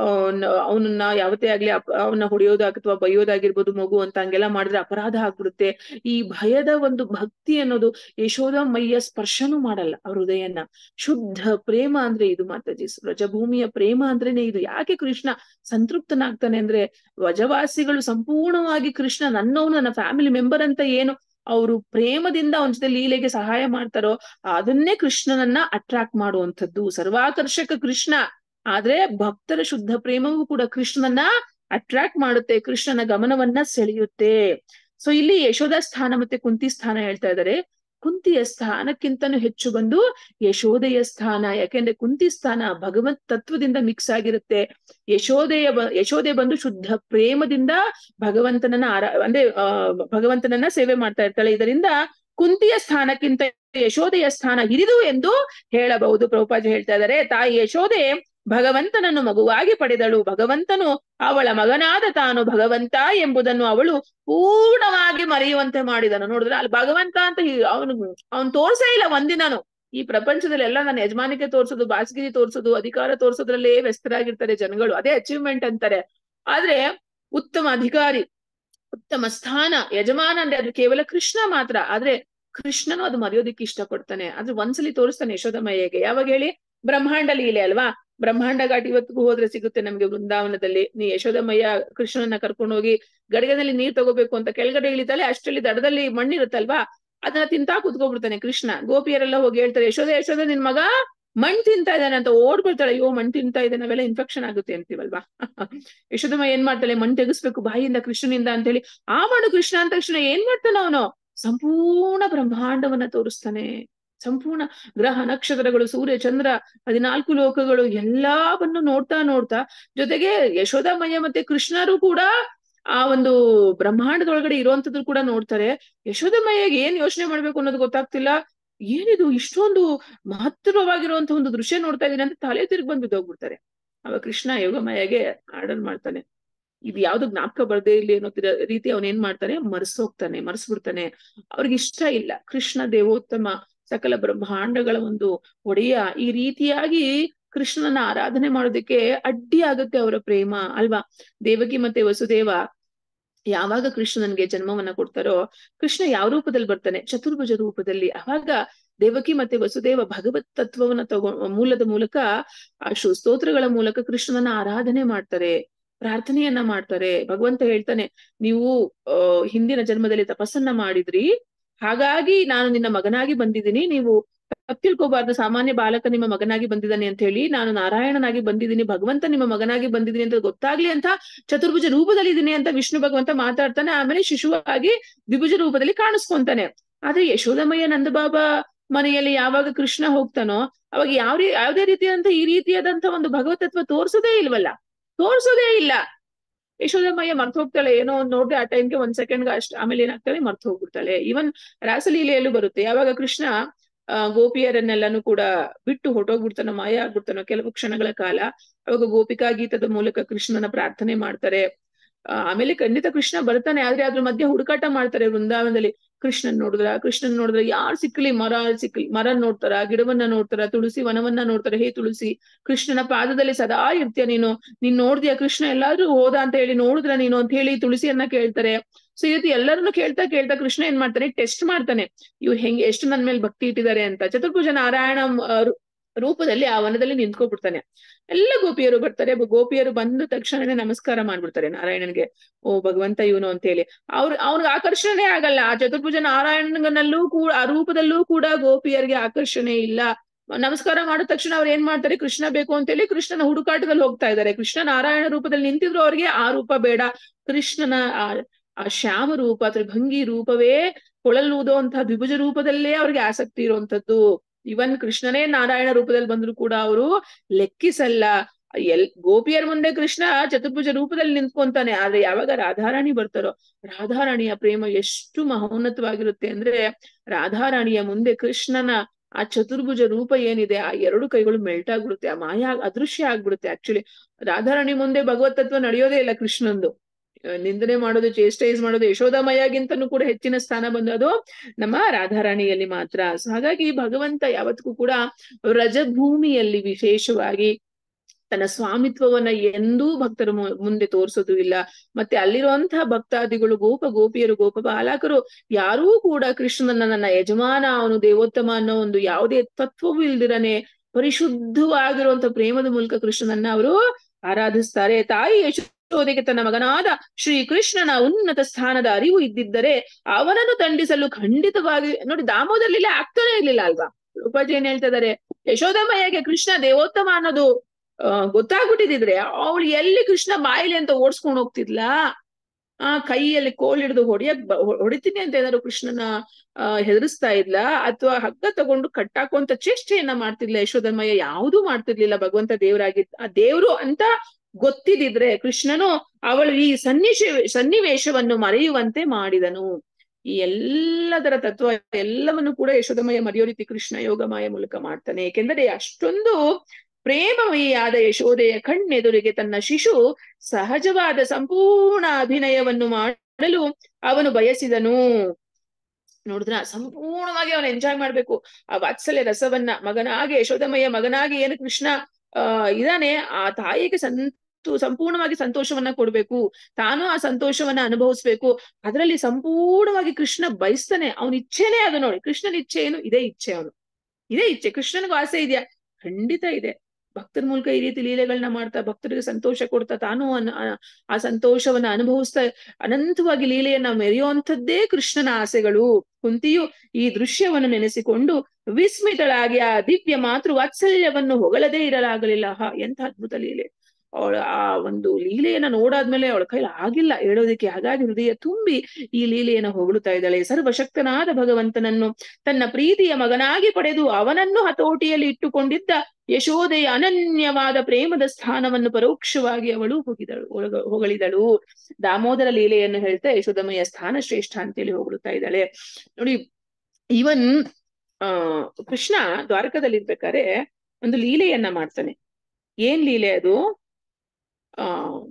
ಅವನನ್ನ ಯಾವತ್ತೇ ಆಗ್ಲಿ ಅವನ್ನ ಹೊಡೆಯೋದು ಅಥವಾ ಬೈಯೋದಾಗಿರ್ಬೋದು ಮಗು ಅಂತ ಹಂಗೆಲ್ಲ ಮಾಡಿದ್ರೆ ಅಪರಾಧ ಆಗ್ಬಿಡುತ್ತೆ ಈ ಭಯದ ಒಂದು ಭಕ್ತಿ ಅನ್ನೋದು ಯಶೋಧ ಮೈಯ ಸ್ಪರ್ಶನೂ ಮಾಡಲ್ಲ ಅವ್ರ ಹೃದಯನ ಶುದ್ಧ ಪ್ರೇಮ ಅಂದ್ರೆ ಇದು ಮಾತಾಜಿ ವ್ರಜಭೂಮಿಯ ಪ್ರೇಮ ಅಂದ್ರೇನೆ ಇದು ಯಾಕೆ ಕೃಷ್ಣ ಸಂತೃಪ್ತನಾಗ್ತಾನೆ ಅಂದ್ರೆ ವ್ರಜವಾಸಿಗಳು ಸಂಪೂರ್ಣವಾಗಿ ಕೃಷ್ಣ ನನ್ನವನು ನನ್ನ ಫ್ಯಾಮಿಲಿ ಮೆಂಬರ್ ಅಂತ ಏನು ಅವರು ಪ್ರೇಮದಿಂದ ಅವನ ಜೊತೆ ಲೀಲೆಗೆ ಸಹಾಯ ಮಾಡ್ತಾರೋ ಅದನ್ನೇ ಕೃಷ್ಣನನ್ನ ಅಟ್ರಾಕ್ಟ್ ಮಾಡುವಂಥದ್ದು ಸರ್ವಾಕರ್ಷಕ ಕೃಷ್ಣ ಆದ್ರೆ ಭಕ್ತರ ಶುದ್ಧ ಪ್ರೇಮವೂ ಕೂಡ ಕೃಷ್ಣನನ್ನ ಅಟ್ರಾಕ್ಟ್ ಮಾಡುತ್ತೆ ಕೃಷ್ಣನ ಗಮನವನ್ನ ಸೆಳೆಯುತ್ತೆ ಸೊ ಇಲ್ಲಿ ಯಶೋಧ ಸ್ಥಾನ ಮತ್ತೆ ಕುಂತಿ ಸ್ಥಾನ ಹೇಳ್ತಾ ಇದ್ದಾರೆ ಕುಂತಿಯ ಸ್ಥಾನಕ್ಕಿಂತನೂ ಹೆಚ್ಚು ಬಂದು ಯಶೋದೆಯ ಸ್ಥಾನ ಯಾಕೆಂದ್ರೆ ಕುಂತಿ ಸ್ಥಾನ ಭಗವಂತ ತತ್ವದಿಂದ ಮಿಕ್ಸ್ ಆಗಿರುತ್ತೆ ಯಶೋದೆಯ ಬ ಯಶೋದೆ ಬಂದು ಶುದ್ಧ ಪ್ರೇಮದಿಂದ ಭಗವಂತನನ್ನ ಆರ ಅಂದ್ರೆ ಆ ಭಗವಂತನನ್ನ ಸೇವೆ ಮಾಡ್ತಾ ಇರ್ತಾಳೆ ಇದರಿಂದ ಕುಂತಿಯ ಸ್ಥಾನಕ್ಕಿಂತ ಯಶೋದೆಯ ಸ್ಥಾನ ಹಿರಿದು ಎಂದು ಹೇಳಬಹುದು ಪ್ರಭುಪಾಜಿ ಹೇಳ್ತಾ ಇದ್ದಾರೆ ತಾಯಿ ಯಶೋದೆ ಭಗವಂತನನ್ನು ಮಗುವಾಗಿ ಪಡೆದಳು ಭಗವಂತನು ಅವಳ ಮಗನಾದ ತಾನು ಭಗವಂತ ಎಂಬುದನ್ನು ಅವಳು ಪೂರ್ಣವಾಗಿ ಮರೆಯುವಂತೆ ಮಾಡಿದನು ನೋಡಿದ್ರೆ ಅಲ್ಲಿ ಭಗವಂತ ಅಂತ ಅವನು ಅವನು ತೋರ್ಸೇ ಇಲ್ಲ ಒಂದಿನನು ಈ ಪ್ರಪಂಚದಲ್ಲಿ ಎಲ್ಲ ನನ್ನ ಯಜಮಾನಿಕೆ ತೋರ್ಸೋದು ಬಾಸಗಿರಿ ತೋರ್ಸೋದು ಅಧಿಕಾರ ತೋರ್ಸೋದ್ರಲ್ಲೇ ವ್ಯಸ್ತರಾಗಿರ್ತಾರೆ ಜನಗಳು ಅದೇ ಅಚೀವ್ಮೆಂಟ್ ಅಂತಾರೆ ಆದ್ರೆ ಉತ್ತಮ ಅಧಿಕಾರಿ ಉತ್ತಮ ಸ್ಥಾನ ಯಜಮಾನ ಅಂದ್ರೆ ಅದು ಕೇವಲ ಕೃಷ್ಣ ಮಾತ್ರ ಆದ್ರೆ ಕೃಷ್ಣನು ಅದು ಮರೆಯೋದಿಕ್ಕೆ ಇಷ್ಟಪಡ್ತಾನೆ ಆದ್ರೆ ಒಂದ್ಸಲಿ ತೋರಿಸ್ತಾನೆ ಯಶೋದಮಯ್ಯಗೆ ಯಾವಾಗ ಹೇಳಿ ಬ್ರಹ್ಮಾಂಡ ಲೀಲೆ ಅಲ್ವಾ ಬ್ರಹ್ಮಾಂಡ ಘಾಟ್ ಇವತ್ತಿಗೂ ಹೋದ್ರೆ ಸಿಗುತ್ತೆ ನಮ್ಗೆ ವೃಂದಾವನದಲ್ಲಿ ನೀ ಯಶೋದಮಯ್ಯ ಕೃಷ್ಣನನ್ನ ಕರ್ಕೊಂಡು ಹೋಗಿ ಗಡಿಗೆನಲ್ಲಿ ನೀರ್ ತಗೋಬೇಕು ಅಂತ ಕೆಳಗಡೆ ಇಳಿತಾಳೆ ಅಷ್ಟರಲ್ಲಿ ದಡದಲ್ಲಿ ಮಣ್ಣಿರುತ್ತಲ್ವಾ ಅದನ್ನ ತಿಂತಾ ಕುತ್ಕೊಬಿಡ್ತಾನೆ ಕೃಷ್ಣ ಗೋಪಿಯರೆಲ್ಲ ಹೋಗಿ ಹೇಳ್ತಾರೆ ಯಶೋದ ಯಶೋದ ನಿನ್ ಮಗ ಮಣ್ ತಿಂತಾ ಇದ್ದಾನೆ ಅಂತ ಓಡ್ಬಿಡ್ತಾಳೆ ಅಯ್ಯೋ ಮಣ್ ತಿಂತಾ ಇದೆ ನಾವೆಲ್ಲ ಇನ್ಫೆಕ್ಷನ್ ಆಗುತ್ತೆ ಅಂತೀವಲ್ವಾ ಯಶೋದಮ್ಮ ಏನ್ ಮಾಡ್ತಾಳೆ ಮಣ್ ತೆಗಿಸ್ಬೇಕು ಬಾಯಿಯಿಂದ ಕೃಷ್ಣನಿಂದ ಅಂತ ಹೇಳಿ ಆ ಮಣ್ಣು ಕೃಷ್ಣ ಅಂದ ತಕ್ಷಣ ಏನ್ ಮಾಡ್ತಾನ ಅವನು ಸಂಪೂರ್ಣ ಬ್ರಹ್ಮಾಂಡವನ್ನ ತೋರಿಸ್ತಾನೆ ಸಂಪೂರ್ಣ ಗ್ರಹ ನಕ್ಷತ್ರಗಳು ಸೂರ್ಯ ಚಂದ್ರ ಹದಿನಾಲ್ಕು ಲೋಕಗಳು ಎಲ್ಲವನ್ನು ನೋಡ್ತಾ ನೋಡ್ತಾ ಜೊತೆಗೆ ಯಶೋದಮಯ್ಯ ಮತ್ತೆ ಕೃಷ್ಣರು ಕೂಡ ಆ ಒಂದು ಬ್ರಹ್ಮಾಂಡದೊಳಗಡೆ ಇರುವಂತದ್ದು ಕೂಡ ನೋಡ್ತಾರೆ ಯಶೋದಮಯ್ಯಗೆ ಏನ್ ಯೋಚನೆ ಮಾಡ್ಬೇಕು ಅನ್ನೋದು ಗೊತ್ತಾಗ್ತಿಲ್ಲ ಏನಿದು ಇಷ್ಟೊಂದು ಮಹತ್ತರವಾಗಿರುವಂತಹ ಒಂದು ದೃಶ್ಯ ನೋಡ್ತಾ ಇದೀನಿ ಅಂತ ತಲೆ ತಿರುಗಿ ಬಂದು ಬಿದ್ದೋಗ್ಬಿಡ್ತಾರೆ ಅವ ಕೃಷ್ಣ ಯೋಗಮಯ್ಯಗೆ ಆರ್ಡರ್ ಮಾಡ್ತಾನೆ ಇದು ಯಾವ್ದು ಜ್ಞಾಪಕ ಬರ್ದೇ ಇಲ್ಲಿ ಅನ್ನೋ ರೀತಿ ಅವನ್ ಏನ್ ಮಾಡ್ತಾನೆ ಮರ್ಸೋಗ್ತಾನೆ ಮರ್ಸ್ಬಿಡ್ತಾನೆ ಅವ್ರಿಗೆ ಇಷ್ಟ ಇಲ್ಲ ಕೃಷ್ಣ ದೇವೋತ್ತಮ ಸಕಲ ಬ್ರಹ್ಮಾಂಡಗಳ ಒಂದು ಒಡೆಯ ಈ ರೀತಿಯಾಗಿ ಕೃಷ್ಣನ ಆರಾಧನೆ ಮಾಡೋದಕ್ಕೆ ಅಡ್ಡಿ ಆಗುತ್ತೆ ಅವರ ಪ್ರೇಮ ಅಲ್ವಾ ದೇವಕಿ ಮತ್ತೆ ವಸುದೇವ ಯಾವಾಗ ಕೃಷ್ಣನ್ಗೆ ಜನ್ಮವನ್ನ ಕೊಡ್ತಾರೋ ಕೃಷ್ಣ ಯಾವ ರೂಪದಲ್ಲಿ ಬರ್ತಾನೆ ಚತುರ್ಭುಜ ರೂಪದಲ್ಲಿ ಅವಾಗ ದೇವಕಿ ಮತ್ತೆ ವಸುದೇವ ಭಗವತ್ ತತ್ವವನ್ನ ತಗೊ ಮೂಲದ ಮೂಲಕ ಆ ಸ್ತೋತ್ರಗಳ ಮೂಲಕ ಕೃಷ್ಣನನ್ನ ಆರಾಧನೆ ಮಾಡ್ತಾರೆ ಪ್ರಾರ್ಥನೆಯನ್ನ ಮಾಡ್ತಾರೆ ಭಗವಂತ ಹೇಳ್ತಾನೆ ನೀವು ಅಹ್ ಹಿಂದಿನ ಜನ್ಮದಲ್ಲಿ ತಪಸ್ಸನ್ನ ಮಾಡಿದ್ರಿ ಹಾಗಾಗಿ ನಾನು ನಿನ್ನ ಮಗನಾಗಿ ಬಂದಿದ್ದೀನಿ ನೀವು ತಿಳ್ಕೋಬಾರ್ದು ಸಾಮಾನ್ಯ ಬಾಲಕ ನಿಮ್ಮ ಮಗನಾಗಿ ಬಂದಿದ್ದಾನೆ ಅಂತ ಹೇಳಿ ನಾನು ನಾರಾಯಣನಾಗಿ ಬಂದಿದ್ದೀನಿ ಭಗವಂತ ನಿಮ್ಮ ಮಗನಾಗಿ ಬಂದಿದ್ದೀನಿ ಅಂತ ಗೊತ್ತಾಗ್ಲಿ ಅಂತ ಚತುರ್ಭುಜ ರೂಪದಲ್ಲಿ ಇದೀನಿ ಅಂತ ವಿಷ್ಣು ಭಗವಂತ ಮಾತಾಡ್ತಾನೆ ಆಮೇಲೆ ಶಿಶುವಾಗಿ ದ್ವಿಭುಜ ರೂಪದಲ್ಲಿ ಕಾಣಿಸ್ಕೊಂತಾನೆ ಆದ್ರೆ ಯಶೋದಮಯ್ಯ ನಂದಬಾಬಾ ಮನೆಯಲ್ಲಿ ಯಾವಾಗ ಕೃಷ್ಣ ಹೋಗ್ತಾನೋ ಅವಾಗ ಯಾವ ರೀ ಯಾವುದೇ ರೀತಿಯಾದಂತ ಈ ರೀತಿಯಾದಂತ ಒಂದು ಭಗವತತ್ವ ತೋರ್ಸೋದೇ ಇಲ್ವಲ್ಲ ತೋರ್ಸೋದೇ ಇಲ್ಲ ಯಶೋದಮ್ಮಯ್ಯ ಮರ್ತ ಹೋಗ್ತಾಳೆ ಏನೋ ಒಂದ್ ನೋಡ್ರಿ ಆ ಟೈಮ್ಗೆ ಒಂದ್ ಸೆಕೆಂಡ್ ಅಷ್ಟು ಆಮೇಲೆ ಏನಾಗ್ತಾಳೆ ಮರ್ತ ಹೋಗ್ಬಿಡ್ತಾಳೆ ಇವನ್ ರಾಸಲೀಲೆಯಲ್ಲೂ ಬರುತ್ತೆ ಯಾವಾಗ ಕೃಷ್ಣ ಆ ಗೋಪಿಯರನ್ನೆಲ್ಲಾನು ಕೂಡ ಬಿಟ್ಟು ಹೊಟ್ಟೋಗ್ಬಿಡ್ತಾನೋ ಮಾಯ ಆಗ್ಬಿಡ್ತಾನೋ ಕೆಲವು ಕ್ಷಣಗಳ ಕಾಲ ಅವಾಗ ಗೋಪಿಕಾ ಗೀತದ ಮೂಲಕ ಕೃಷ್ಣನ ಪ್ರಾರ್ಥನೆ ಮಾಡ್ತಾರೆ ಆಮೇಲೆ ಖಂಡಿತ ಕೃಷ್ಣ ಬರ್ತಾನೆ ಆದ್ರೆ ಅದ್ರ ಮಧ್ಯೆ ಹುಡುಕಾಟ ಮಾಡ್ತಾರೆ ವೃಂದಾವನದಲ್ಲಿ ಕೃಷ್ಣನ್ ನೋಡಿದ್ರ ಕೃಷ್ಣನ್ ನೋಡಿದ್ರ ಯಾರ್ ಸಿಕ್ಲಿ ಮರ ಸಿಕ್ಲಿ ಮರ ನೋಡ್ತಾರ ಗಿಡವನ್ನ ನೋಡ್ತಾರ ತುಳಸಿ ವನವನ್ನ ನೋಡ್ತಾರ ಹೇ ತುಳಸಿ ಕೃಷ್ಣನ ಪಾದದಲ್ಲಿ ಸದಾ ಇರ್ತೀಯ ನೀನು ನೀನ್ ನೋಡ್ತೀಯ ಕೃಷ್ಣ ಎಲ್ಲಾದ್ರೂ ಹೋದ ಅಂತ ಹೇಳಿ ನೋಡಿದ್ರ ನೀನು ಅಂತ ಹೇಳಿ ತುಳಸಿಯನ್ನ ಕೇಳ್ತಾರೆ ಸೊ ಈ ರೀತಿ ಎಲ್ಲರನ್ನು ಕೇಳ್ತಾ ಕೇಳ್ತಾ ಕೃಷ್ಣ ಏನ್ ಮಾಡ್ತಾನೆ ಟೆಸ್ಟ್ ಮಾಡ್ತಾನೆ ಇವ್ರು ಹೆಂಗೆ ಎಷ್ಟು ನನ್ ಮೇಲೆ ಭಕ್ತಿ ಇಟ್ಟಿದ್ದಾರೆ ಅಂತ ಚತುರ್ಭುಜ ನಾರಾಯಣ ರೂಪದಲ್ಲಿ ಆ ವನದಲ್ಲಿ ನಿಂತ್ಕೊಬಿಡ್ತಾನೆ ಎಲ್ಲ ಗೋಪಿಯರು ಬರ್ತಾರೆ ಗೋಪಿಯರು ಬಂದ ತಕ್ಷಣನೇ ನಮಸ್ಕಾರ ಮಾಡ್ಬಿಡ್ತಾರೆ ನಾರಾಯಣನ್ಗೆ ಓ ಭಗವಂತ ಇವನು ಅಂತ ಹೇಳಿ ಅವ್ರ ಅವ್ರಿಗೆ ಆಕರ್ಷಣೆ ಆಗಲ್ಲ ಆ ಚತುರ್ಭುಜ ನಾರಾಯಣನಲ್ಲೂ ಕೂಡ ಆ ರೂಪದಲ್ಲೂ ಕೂಡ ಗೋಪಿಯರಿಗೆ ಆಕರ್ಷಣೆ ಇಲ್ಲ ನಮಸ್ಕಾರ ಮಾಡಿದ ತಕ್ಷಣ ಅವ್ರು ಏನ್ ಮಾಡ್ತಾರೆ ಕೃಷ್ಣ ಬೇಕು ಅಂತ ಹೇಳಿ ಕೃಷ್ಣನ ಹುಡುಕಾಟದಲ್ಲಿ ಹೋಗ್ತಾ ಇದ್ದಾರೆ ಕೃಷ್ಣ ನಾರಾಯಣ ರೂಪದಲ್ಲಿ ನಿಂತಿದ್ರು ಅವ್ರಿಗೆ ಆ ರೂಪ ಬೇಡ ಕೃಷ್ಣನ ಆ ಆ ಶ್ಯಾಮ ರೂಪ ತ್ರಿಭಂಗಿ ರೂಪವೇ ಕೊಳಲೂದೋ ಅಂತ ದ್ವಿಭುಜ ರೂಪದಲ್ಲೇ ಅವ್ರಿಗೆ ಆಸಕ್ತಿ ಇರುವಂತದ್ದು ಇವನ್ ಕೃಷ್ಣನೇ ನಾರಾಯಣ ರೂಪದಲ್ಲಿ ಬಂದ್ರು ಕೂಡ ಅವರು ಲೆಕ್ಕಿಸಲ್ಲ ಎಲ್ ಗೋಪಿಯರ ಮುಂದೆ ಕೃಷ್ಣ ಚತುರ್ಭುಜ ರೂಪದಲ್ಲಿ ನಿಂತ್ಕೊಂತಾನೆ ಆದ್ರೆ ಯಾವಾಗ ರಾಧಾರಾಣಿ ಬರ್ತಾರೋ ರಾಧಾರಾಣಿಯ ಪ್ರೇಮ ಎಷ್ಟು ಮಹೋನ್ನತವಾಗಿರುತ್ತೆ ಅಂದ್ರೆ ರಾಧಾರಾಣಿಯ ಮುಂದೆ ಕೃಷ್ಣನ ಆ ಚತುರ್ಭುಜ ರೂಪ ಏನಿದೆ ಆ ಎರಡು ಕೈಗಳು ಮೆಲ್ಟ್ ಆಗ್ಬಿಡುತ್ತೆ ಆ ಮಾಯ ಅದೃಶ್ಯ ಆಗ್ಬಿಡುತ್ತೆ ಆಕ್ಚುಲಿ ರಾಧಾರಾಣಿ ಮುಂದೆ ಭಗವತ್ತತ್ವ ನಡೆಯೋದೇ ಇಲ್ಲ ಕೃಷ್ಣಂದು ನಿಂದನೆ ಮಾಡೋದು ಚೇಸ್ಟೈಸ್ ಮಾಡೋದು ಯಶೋದಮಯಗಿಂತನೂ ಕೂಡ ಹೆಚ್ಚಿನ ಸ್ಥಾನ ಬಂದದು ನಮ್ಮ ರಾಧಾರಾಣಿಯಲ್ಲಿ ಮಾತ್ರ ಸೊ ಹಾಗಾಗಿ ಭಗವಂತ ಯಾವತ್ತಿಗೂ ಕೂಡ ರಜಭೂಮಿಯಲ್ಲಿ ವಿಶೇಷವಾಗಿ ತನ್ನ ಸ್ವಾಮಿತ್ವವನ್ನ ಎಂದೂ ಭಕ್ತರ ಮುಂದೆ ತೋರಿಸೋದು ಇಲ್ಲ ಮತ್ತೆ ಅಲ್ಲಿರುವಂತಹ ಭಕ್ತಾದಿಗಳು ಗೋಪ ಗೋಪಿಯರು ಗೋಪ ಬಾಲಕರು ಯಾರೂ ಕೂಡ ಕೃಷ್ಣನನ್ನ ನನ್ನ ಯಜಮಾನ ಅವನು ದೇವೋತ್ತಮ ಅನ್ನೋ ಒಂದು ಯಾವುದೇ ತತ್ವವೂ ಇಲ್ದಿರನೆ ಪರಿಶುದ್ಧವಾಗಿರುವಂತ ಪ್ರೇಮದ ಮೂಲಕ ಕೃಷ್ಣನನ್ನ ಅವರು ಆರಾಧಿಸ್ತಾರೆ ತಾಯಿ ಯಶೋ ಯಶೋದೆಗೆ ತನ್ನ ಮಗನಾದ ಶ್ರೀಕೃಷ್ಣನ ಉನ್ನತ ಸ್ಥಾನದ ಅರಿವು ಇದ್ದಿದ್ದರೆ ಅವನನ್ನು ದಂಡಿಸಲು ಖಂಡಿತವಾಗಿ ನೋಡಿ ದಾಮೋದರಲ್ಲಿ ಆಗ್ತಾನೆ ಇರ್ಲಿಲ್ಲ ಅಲ್ವಾ ರೂಪಾಜಿ ಏನ್ ಹೇಳ್ತಾ ಇದಾರೆ ಯಶೋದಮ್ಮಯ್ಯಗೆ ಕೃಷ್ಣ ದೇವೋತ್ತಮ ಅನ್ನೋದು ಆ ಗೊತ್ತಾಗ್ಬಿಟ್ಟಿದ್ರೆ ಅವಳು ಎಲ್ಲಿ ಕೃಷ್ಣ ಬಾಯಿಲಿ ಅಂತ ಓಡಿಸ್ಕೊಂಡು ಹೋಗ್ತಿದ್ಲಾ ಆ ಕೈಯಲ್ಲಿ ಕೋಲ್ ಹಿಡಿದು ಹೊಡಿಯಕ್ ಬ- ಹೊ- ಹೊಡಿತೀನಿ ಅಂತ ಏನಾದ್ರು ಕೃಷ್ಣನ ಆ ಹೆದರಿಸ್ತಾ ಇದ್ಲ ಅಥವಾ ಹಗ್ಗ ತಗೊಂಡು ಕಟ್ಟಾಕುವಂತ ಚೇಷ್ಟೆಯನ್ನ ಮಾಡ್ತಿದ್ಲ ಯಶೋಧರ್ಮಯ್ಯ ಯಾವುದೂ ಮಾಡ್ತಿರ್ಲಿಲ್ಲ ಭಗವಂತ ದೇವರಾಗಿದ್ದ ಆ ದೇವ್ರು ಅಂತ ಗೊತ್ತಿದಿದ್ರೆ ಕೃಷ್ಣನು ಅವಳು ಈ ಸನ್ನಿವೇಶ ಸನ್ನಿವೇಶವನ್ನು ಮರೆಯುವಂತೆ ಮಾಡಿದನು ಈ ಎಲ್ಲದರ ತತ್ವ ಎಲ್ಲವನ್ನು ಕೂಡ ಯಶೋಧಮಯ ಮರೆಯೋ ರೀತಿ ಕೃಷ್ಣ ಯೋಗಮಾಯ ಮೂಲಕ ಮಾಡ್ತಾನೆ ಏಕೆಂದರೆ ಅಷ್ಟೊಂದು ಪ್ರೇಮಮಯಿಯಾದ ಯಶೋದೆಯ ಕಣ್ಣೆದುರಿಗೆ ತನ್ನ ಶಿಶು ಸಹಜವಾದ ಸಂಪೂರ್ಣ ಅಭಿನಯವನ್ನು ಮಾಡಲು ಅವನು ಬಯಸಿದನು ನೋಡಿದ್ರ ಸಂಪೂರ್ಣವಾಗಿ ಅವನು ಎಂಜಾಯ್ ಮಾಡ್ಬೇಕು ಆ ವಾತ್ಸಲ್ಯ ರಸವನ್ನ ಮಗನಾಗಿ ಯಶೋದಮಯ್ಯ ಮಗನಾಗಿ ಏನು ಕೃಷ್ಣ ಆ ಇದಾನೆ ಆ ತಾಯಿಗೆ ಸಂತು ಸಂಪೂರ್ಣವಾಗಿ ಸಂತೋಷವನ್ನ ಕೊಡ್ಬೇಕು ತಾನು ಆ ಸಂತೋಷವನ್ನ ಅನುಭವಿಸ್ಬೇಕು ಅದರಲ್ಲಿ ಸಂಪೂರ್ಣವಾಗಿ ಕೃಷ್ಣ ಬಯಸ್ತಾನೆ ಅವನ ಇಚ್ಛೆನೇ ಅದು ನೋಡಿ ಕೃಷ್ಣನ ಇಚ್ಛೆ ಏನು ಇದೇ ಇಚ್ಛೆ ಅವನು ಇದೇ ಇಚ್ಛೆ ಕೃಷ್ಣನಿಗೂ ಆಸೆ ಇದೆಯಾ ಖಂಡಿತ ಇದೆ ಭಕ್ತರ ಮೂಲಕ ಈ ರೀತಿ ಲೀಲೆಗಳನ್ನ ಮಾಡ್ತಾ ಭಕ್ತರಿಗೆ ಸಂತೋಷ ಕೊಡ್ತಾ ತಾನು ಅನ್- ಆ- ಆ ಸಂತೋಷವನ್ನ ಅನುಭವಿಸ್ತಾ ಅನಂತವಾಗಿ ಲೀಲೆಯನ್ನ ಮೆರೆಯುವಂಥದ್ದೇ ಕೃಷ್ಣನ ಆಸೆಗಳು ಕುಂತಿಯು ಈ ದೃಶ್ಯವನ್ನು ನೆನೆಸಿಕೊಂಡು ವಿಸ್ಮಿತಳಾಗಿ ಆ ದಿವ್ಯ ಮಾತೃ ವಾತ್ಸಲ್ಯವನ್ನು ಹೊಗಳದೇ ಇರಲಾಗಲಿಲ್ಲ ಹ ಎಂಥ ಅದ್ಭುತ ಲೀಲೆ ಅವಳ ಆ ಒಂದು ಲೀಲೆಯನ್ನ ನೋಡಾದ್ಮೇಲೆ ಅವಳ ಕೈಲಿ ಆಗಿಲ್ಲ ಹೇಳೋದಕ್ಕೆ ಹಾಗಾಗಿ ಹೃದಯ ತುಂಬಿ ಈ ಲೀಲೆಯನ್ನ ಹೊಗಳುತ್ತಾ ಇದ್ದಾಳೆ ಸರ್ವಶಕ್ತನಾದ ಭಗವಂತನನ್ನು ತನ್ನ ಪ್ರೀತಿಯ ಮಗನಾಗಿ ಪಡೆದು ಅವನನ್ನು ಹತೋಟಿಯಲ್ಲಿ ಇಟ್ಟುಕೊಂಡಿದ್ದ ಯಶೋದೆಯ ಅನನ್ಯವಾದ ಪ್ರೇಮದ ಸ್ಥಾನವನ್ನು ಪರೋಕ್ಷವಾಗಿ ಅವಳು ಹೋಗಿದಳು ಹೊಗ- ಹೊಗಳಿದಳು ದಾಮೋದರ ಲೀಲೆಯನ್ನು ಹೇಳ್ತಾ ಯಶೋದಮಯ ಸ್ಥಾನ ಶ್ರೇಷ್ಠ ಅಂತೇಳಿ ಹೊಗಳುತ್ತಾ ಇದ್ದಾಳೆ ನೋಡಿ ಇವನ್ ಆ ಕೃಷ್ಣ ದ್ವಾರಕದಲ್ಲಿ ಇರ್ಬೇಕಾದ್ರೆ ಒಂದು ಲೀಲೆಯನ್ನ ಮಾಡ್ತಾನೆ ಏನ್ ಲೀಲೆ ಅದು ಆ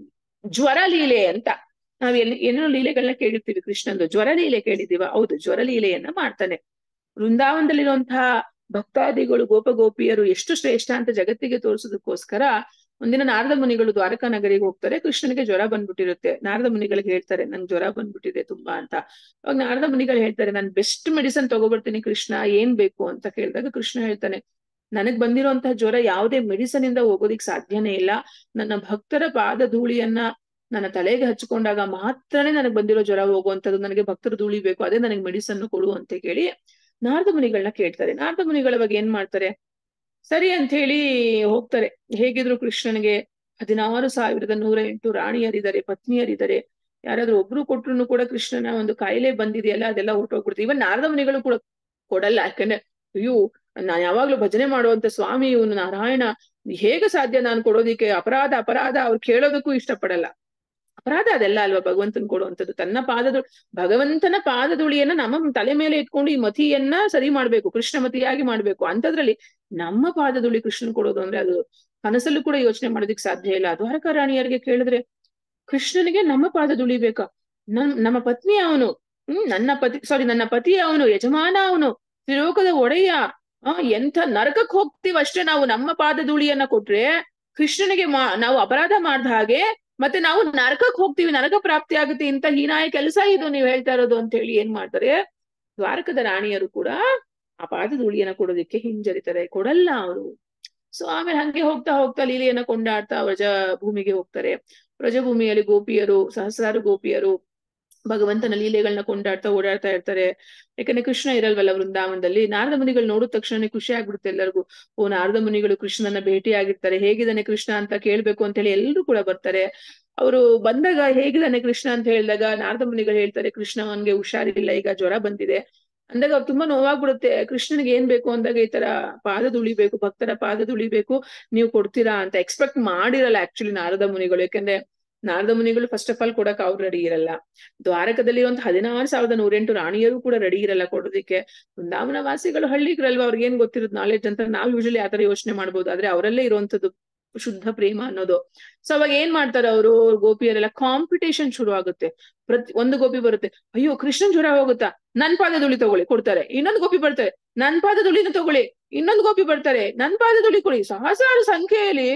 ಜ್ವರ ಲೀಲೆ ಅಂತ ನಾವ್ ಏನ್ ಏನೇನೋ ಲೀಲೆಗಳನ್ನ ಕೇಳಿರ್ತೀವಿ ಕೃಷ್ಣಂದು ಜ್ವರ ಲೀಲೆ ಕೇಳಿದೀವ ಹೌದು ಜ್ವರ ಲೀಲೆಯನ್ನ ಮಾಡ್ತಾನೆ ವೃಂದಾವನದಲ್ಲಿರುವಂತಹ ಭಕ್ತಾದಿಗಳು ಗೋಪಗೋಪಿಯರು ಎಷ್ಟು ಶ್ರೇಷ್ಠ ಅಂತ ಜಗತ್ತಿಗೆ ತೋರಿಸೋದಕ್ಕೋಸ್ಕರ ಒಂದಿನ ನಾರದ ಮುನಿಗಳು ದ್ವಾರಕಾ ನಗರಿಗೆ ಹೋಗ್ತಾರೆ ಕೃಷ್ಣನಿಗೆ ಜ್ವರ ಬಂದ್ಬಿಟ್ಟಿರುತ್ತೆ ನಾರದ ಮುನಿಗಳಿಗೆ ಹೇಳ್ತಾರೆ ನಂಗೆ ಜ್ವರ ಬಂದ್ಬಿಟ್ಟಿದೆ ತುಂಬಾ ಅಂತ ಅವಾಗ ನಾರದ ಮುನಿಗಳು ಹೇಳ್ತಾರೆ ನಾನು ಬೆಸ್ಟ್ ಮೆಡಿಸನ್ ತಗೋಬರ್ತೀನಿ ಕೃಷ್ಣ ಏನ್ ಬೇಕು ಅಂತ ಕೇಳಿದಾಗ ಕೃಷ್ಣ ಹೇಳ್ತಾನೆ ನನಗ್ ಬಂದಿರುವಂತಹ ಜ್ವರ ಯಾವುದೇ ಮೆಡಿಸನ್ ಇಂದ ಹೋಗೋದಿಕ್ ಸಾಧ್ಯನೇ ಇಲ್ಲ ನನ್ನ ಭಕ್ತರ ಪಾದ ಧೂಳಿಯನ್ನ ನನ್ನ ತಲೆಗೆ ಹಚ್ಕೊಂಡಾಗ ಮಾತ್ರನೇ ನನಗೆ ಬಂದಿರೋ ಜ್ವರ ಹೋಗುವಂಥದ್ದು ನನಗೆ ಭಕ್ತರ ಧೂಳಿ ಬೇಕು ಅದೇ ನನಗೆ ಮೆಡಿಸನ್ ಕೊಡು ಅಂತ ಕೇಳಿ ನಾರದ ಮುನಿಗಳನ್ನ ಕೇಳ್ತಾರೆ ನಾರದ ಮುನಿಗಳ ಬಗ್ಗೆ ಏನ್ ಮಾಡ್ತಾರೆ ಸರಿ ಅಂತ ಹೇಳಿ ಹೋಗ್ತಾರೆ ಹೇಗಿದ್ರು ಕೃಷ್ಣನಿಗೆ ಹದಿನಾರು ಸಾವಿರದ ನೂರ ಎಂಟು ರಾಣಿಯರಿದ್ದಾರೆ ಪತ್ನಿಯರಿದ್ದಾರೆ ಯಾರಾದ್ರೂ ಒಬ್ರು ಕೊಟ್ರು ಕೂಡ ಕೃಷ್ಣನ ಒಂದು ಕಾಯಿಲೆ ಬಂದಿದೆಯಲ್ಲ ಅದೆಲ್ಲ ಹೊರಟೋಗ್ಬಿಡುತ್ತೆ ಇವನ್ ನಾರದ ಮುನಿಗಳು ಕೂಡ ಕೊಡಲ್ಲ ಯಾಕಂದ್ರೆ ಅಯ್ಯೋ ನಾನ್ ಯಾವಾಗ್ಲೂ ಭಜನೆ ಮಾಡುವಂತ ಸ್ವಾಮಿ ಇವನು ನಾರಾಯಣ ಹೇಗೆ ಸಾಧ್ಯ ನಾನು ಕೊಡೋದಿಕ್ಕೆ ಅಪರಾಧ ಅಪರಾಧ ಅವ್ರು ಕೇಳೋದಕ್ಕೂ ಇಷ್ಟಪಡಲ್ಲ ಅಪರಾಧ ಅದೆಲ್ಲ ಅಲ್ವಾ ಭಗವಂತನ್ ಕೊಡುವಂಥದ್ದು ತನ್ನ ಪಾದದು ಭಗವಂತನ ಪಾದದುಳಿಯನ್ನ ನಮ್ಮ ತಲೆ ಮೇಲೆ ಇಟ್ಕೊಂಡು ಈ ಮತಿಯನ್ನ ಸರಿ ಮಾಡ್ಬೇಕು ಕೃಷ್ಣ ಮತಿಯಾಗಿ ಮಾಡ್ಬೇಕು ಅಂತದ್ರಲ್ಲಿ ನಮ್ಮ ಪಾದದುಳಿ ಕೃಷ್ಣನ್ ಕೊಡೋದು ಅಂದ್ರೆ ಅದು ಕನಸಲ್ಲೂ ಕೂಡ ಯೋಚನೆ ಮಾಡೋದಿಕ್ ಸಾಧ್ಯ ಇಲ್ಲ ದ್ವಾರಕಾ ರಾಣಿಯರಿಗೆ ಕೇಳಿದ್ರೆ ಕೃಷ್ಣನಿಗೆ ನಮ್ಮ ಪಾದದುಳಿ ಬೇಕಾ ನಮ್ ನಮ್ಮ ಪತ್ನಿ ಅವನು ಹ್ಮ್ ನನ್ನ ಪತಿ ಸಾರಿ ನನ್ನ ಪತಿ ಅವನು ಯಜಮಾನ ಅವನು ತ್ರಿಲೋಕದ ಒಡೆಯ ಆ ಎಂಥ ನರಕಕ್ಕೆ ಹೋಗ್ತೀವಿ ಅಷ್ಟೇ ನಾವು ನಮ್ಮ ಪಾದಧೂಳಿಯನ್ನ ಕೊಟ್ರೆ ಕೃಷ್ಣನಿಗೆ ಮಾ ನಾವು ಅಪರಾಧ ಮಾಡ್ದ ಹಾಗೆ ಮತ್ತೆ ನಾವು ನರಕಕ್ಕೆ ಹೋಗ್ತೀವಿ ನರಕ ಪ್ರಾಪ್ತಿ ಆಗುತ್ತೆ ಇಂತ ಹೀನಾಯ ಕೆಲಸ ಇದು ನೀವು ಹೇಳ್ತಾ ಇರೋದು ಅಂತ ಹೇಳಿ ಏನ್ ಮಾಡ್ತಾರೆ ದ್ವಾರಕದ ರಾಣಿಯರು ಕೂಡ ಆ ಪಾದಧೂಳಿಯನ್ನ ಕೊಡೋದಿಕ್ಕೆ ಹಿಂಜರಿತಾರೆ ಕೊಡಲ್ಲ ಅವರು ಸೊ ಆಮೇಲೆ ಹಂಗೆ ಹೋಗ್ತಾ ಹೋಗ್ತಾ ಲೀಲೆಯನ್ನ ಕೊಂಡಾಡ್ತಾ ವ್ರಜ ಭೂಮಿಗೆ ಹೋಗ್ತಾರೆ ವ್ರಜಭೂಮಿಯಲ್ಲಿ ಗೋಪಿಯರು ಸಹಸ್ರಾರು ಗೋಪಿಯರು ಭಗವಂತನ ಲೀಲೆಗಳನ್ನ ಕೊಂಡಾಡ್ತಾ ಓಡಾಡ್ತಾ ಇರ್ತಾರೆ ಯಾಕಂದ್ರೆ ಕೃಷ್ಣ ಇರಲ್ವಲ್ಲ ವೃಂದಾವನದಲ್ಲಿ ನಾರದ ಮುನಿಗಳು ನೋಡಿದ ತಕ್ಷಣ ಖುಷಿ ಆಗ್ಬಿಡುತ್ತೆ ಎಲ್ಲರಿಗೂ ಓ ನಾರದ ಮುನಿಗಳು ಕೃಷ್ಣನ ಭೇಟಿ ಆಗಿರ್ತಾರೆ ಹೇಗಿದ್ದಾನೆ ಕೃಷ್ಣ ಅಂತ ಕೇಳ್ಬೇಕು ಅಂತ ಹೇಳಿ ಎಲ್ಲರೂ ಕೂಡ ಬರ್ತಾರೆ ಅವರು ಬಂದಾಗ ಹೇಗಿದ್ದಾನೆ ಕೃಷ್ಣ ಅಂತ ಹೇಳಿದಾಗ ನಾರದ ಮುನಿಗಳು ಹೇಳ್ತಾರೆ ಕೃಷ್ಣ ಅವನ್ಗೆ ಹುಷಾರಿಲ್ಲ ಈಗ ಜ್ವರ ಬಂದಿದೆ ಅಂದಾಗ ಅವ್ರು ತುಂಬಾ ನೋವಾಗ್ಬಿಡುತ್ತೆ ಕೃಷ್ಣನಿಗೆ ಏನ್ ಬೇಕು ಅಂದಾಗ ಈ ತರ ಪಾದ ದುಳಿಬೇಕು ಭಕ್ತರ ಪಾದ ದುಳಿಬೇಕು ನೀವು ಕೊಡ್ತೀರಾ ಅಂತ ಎಕ್ಸ್ಪೆಕ್ಟ್ ಮಾಡಿರಲ್ಲ ಆಕ್ಚುಲಿ ನಾರದ ಮುನಿಗಳು ಯಾಕಂದ್ರೆ ನಾರದ ಮುನಿಗಳು ಫಸ್ಟ್ ಆಫ್ ಆಲ್ ಕೊಡಕ್ ಅವ್ರು ರೆಡಿ ಇರಲ್ಲ ದ್ವಾರಕದಲ್ಲಿ ಒಂದು ಹದಿನಾರು ಸಾವಿರದ ನೂರೆಂಟು ರಾಣಿಯರು ಕೂಡ ರೆಡಿ ಇರಲ್ಲ ಕೊಡೋದಿಕ್ಕೆ ವೃಂದಾವನ ವಾಸಿಗಳು ಹಳ್ಳಿಗರಲ್ವಾ ಅವ್ರಿಗೆ ಏನ್ ಗೊತ್ತಿರೋದು ನಾಲೆಡ್ಜ್ ಅಂತ ನಾವು ಯೂಶಲಿ ಆತರ ಯೋಚನೆ ಮಾಡ್ಬೋದು ಆದ್ರೆ ಅವರಲ್ಲೇ ಇರುವಂತದ್ದು ಶುದ್ಧ ಪ್ರೇಮ ಅನ್ನೋದು ಸೊ ಅವಾಗ ಏನ್ ಮಾಡ್ತಾರೆ ಅವರು ಗೋಪಿಯರೆಲ್ಲ ಕಾಂಪಿಟೇಷನ್ ಶುರು ಆಗುತ್ತೆ ಪ್ರತಿ ಒಂದು ಗೋಪಿ ಬರುತ್ತೆ ಅಯ್ಯೋ ಕೃಷ್ಣನ್ ಜ್ವರ ಹೋಗುತ್ತಾ ನನ್ ಪಾದದುಳಿ ತಗೊಳ್ಳಿ ಕೊಡ್ತಾರೆ ಇನ್ನೊಂದು ಗೋಪಿ ಬರ್ತಾರೆ ನನ್ ಪಾದದುಳಿನ ತಗೊಳ್ಳಿ ಇನ್ನೊಂದು ಗೋಪಿ ಬರ್ತಾರೆ ನನ್ ಪಾದದುಳಿ ಕೊಡಿ ಸಹಸ್ರಾರು ಸಂಖ್ಯೆಯಲ್ಲಿ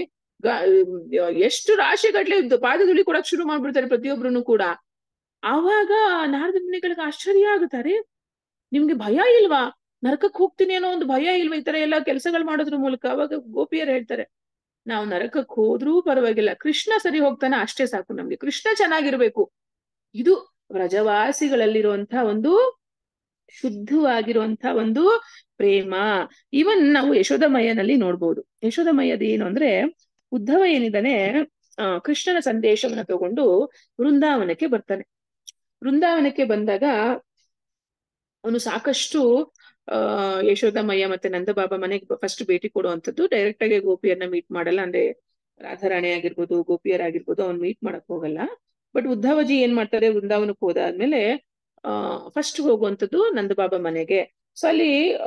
ಎಷ್ಟು ರಾಶಿ ಗಟ್ಲೆ ಪಾದದುಳಿ ಕೊಡಕ್ ಶುರು ಮಾಡ್ಬಿಡ್ತಾರೆ ಪ್ರತಿಯೊಬ್ರು ಕೂಡ ಆವಾಗ ನಾರದ ಮುನಿಗಳಿಗೆ ಆಶ್ಚರ್ಯ ಆಗುತ್ತಾರೆ ನಿಮ್ಗೆ ಭಯ ಇಲ್ವಾ ನರಕಕ್ಕೆ ಹೋಗ್ತೀನಿ ಅನ್ನೋ ಒಂದು ಭಯ ಇಲ್ವಾ ಈ ತರ ಎಲ್ಲ ಕೆಲಸಗಳು ಮಾಡೋದ್ರ ಮೂಲಕ ಅವಾಗ ಗೋಪಿಯರು ಹೇಳ್ತಾರೆ ನಾವು ನರಕಕ್ಕೆ ಹೋದ್ರೂ ಪರವಾಗಿಲ್ಲ ಕೃಷ್ಣ ಸರಿ ಹೋಗ್ತಾನೆ ಅಷ್ಟೇ ಸಾಕು ನಮ್ಗೆ ಕೃಷ್ಣ ಚೆನ್ನಾಗಿರ್ಬೇಕು ಇದು ವ್ರಜವಾಸಿಗಳಲ್ಲಿರುವಂತಹ ಒಂದು ಶುದ್ಧವಾಗಿರುವಂತಹ ಒಂದು ಪ್ರೇಮ ಇವನ್ ನಾವು ಯಶೋಧಮಯ್ಯನಲ್ಲಿ ನೋಡ್ಬೋದು ಯಶೋಧಮಯ್ಯದ ಏನು ಅಂದ್ರೆ ಉದ್ಧವ ಏನಿದ್ದಾನೆ ಆ ಕೃಷ್ಣನ ಸಂದೇಶವನ್ನ ತಗೊಂಡು ವೃಂದಾವನಕ್ಕೆ ಬರ್ತಾನೆ ವೃಂದಾವನಕ್ಕೆ ಬಂದಾಗ ಅವನು ಸಾಕಷ್ಟು ಆ ಯಶೋಧಮಯ್ಯ ಮತ್ತೆ ನಂದಬಾಬಾ ಮನೆಗೆ ಫಸ್ಟ್ ಭೇಟಿ ಕೊಡುವಂಥದ್ದು ಡೈರೆಕ್ಟ್ ಆಗಿ ಗೋಪಿಯನ್ನ ಮೀಟ್ ಮಾಡಲ್ಲ ಅಂದ್ರೆ ರಾಧಾರಾಣಿ ಆಗಿರ್ಬೋದು ಗೋಪಿಯರಾಗಿರ್ಬೋದು ಅವ್ನು ಮೀಟ್ ಮಾಡಕ್ ಹೋಗಲ್ಲ ಬಟ್ ಉದ್ಧವಜಿ ಏನ್ ಮಾಡ್ತಾರೆ ವೃಂದಾವನಕ್ಕೆ ಹೋದಾದ್ಮೇಲೆ ಆ ಫಸ್ಟ್ ಹೋಗುವಂಥದ್ದು ನಂದಬಾಬಾ ಮನೆಗೆ ಸೊ ಅಲ್ಲಿ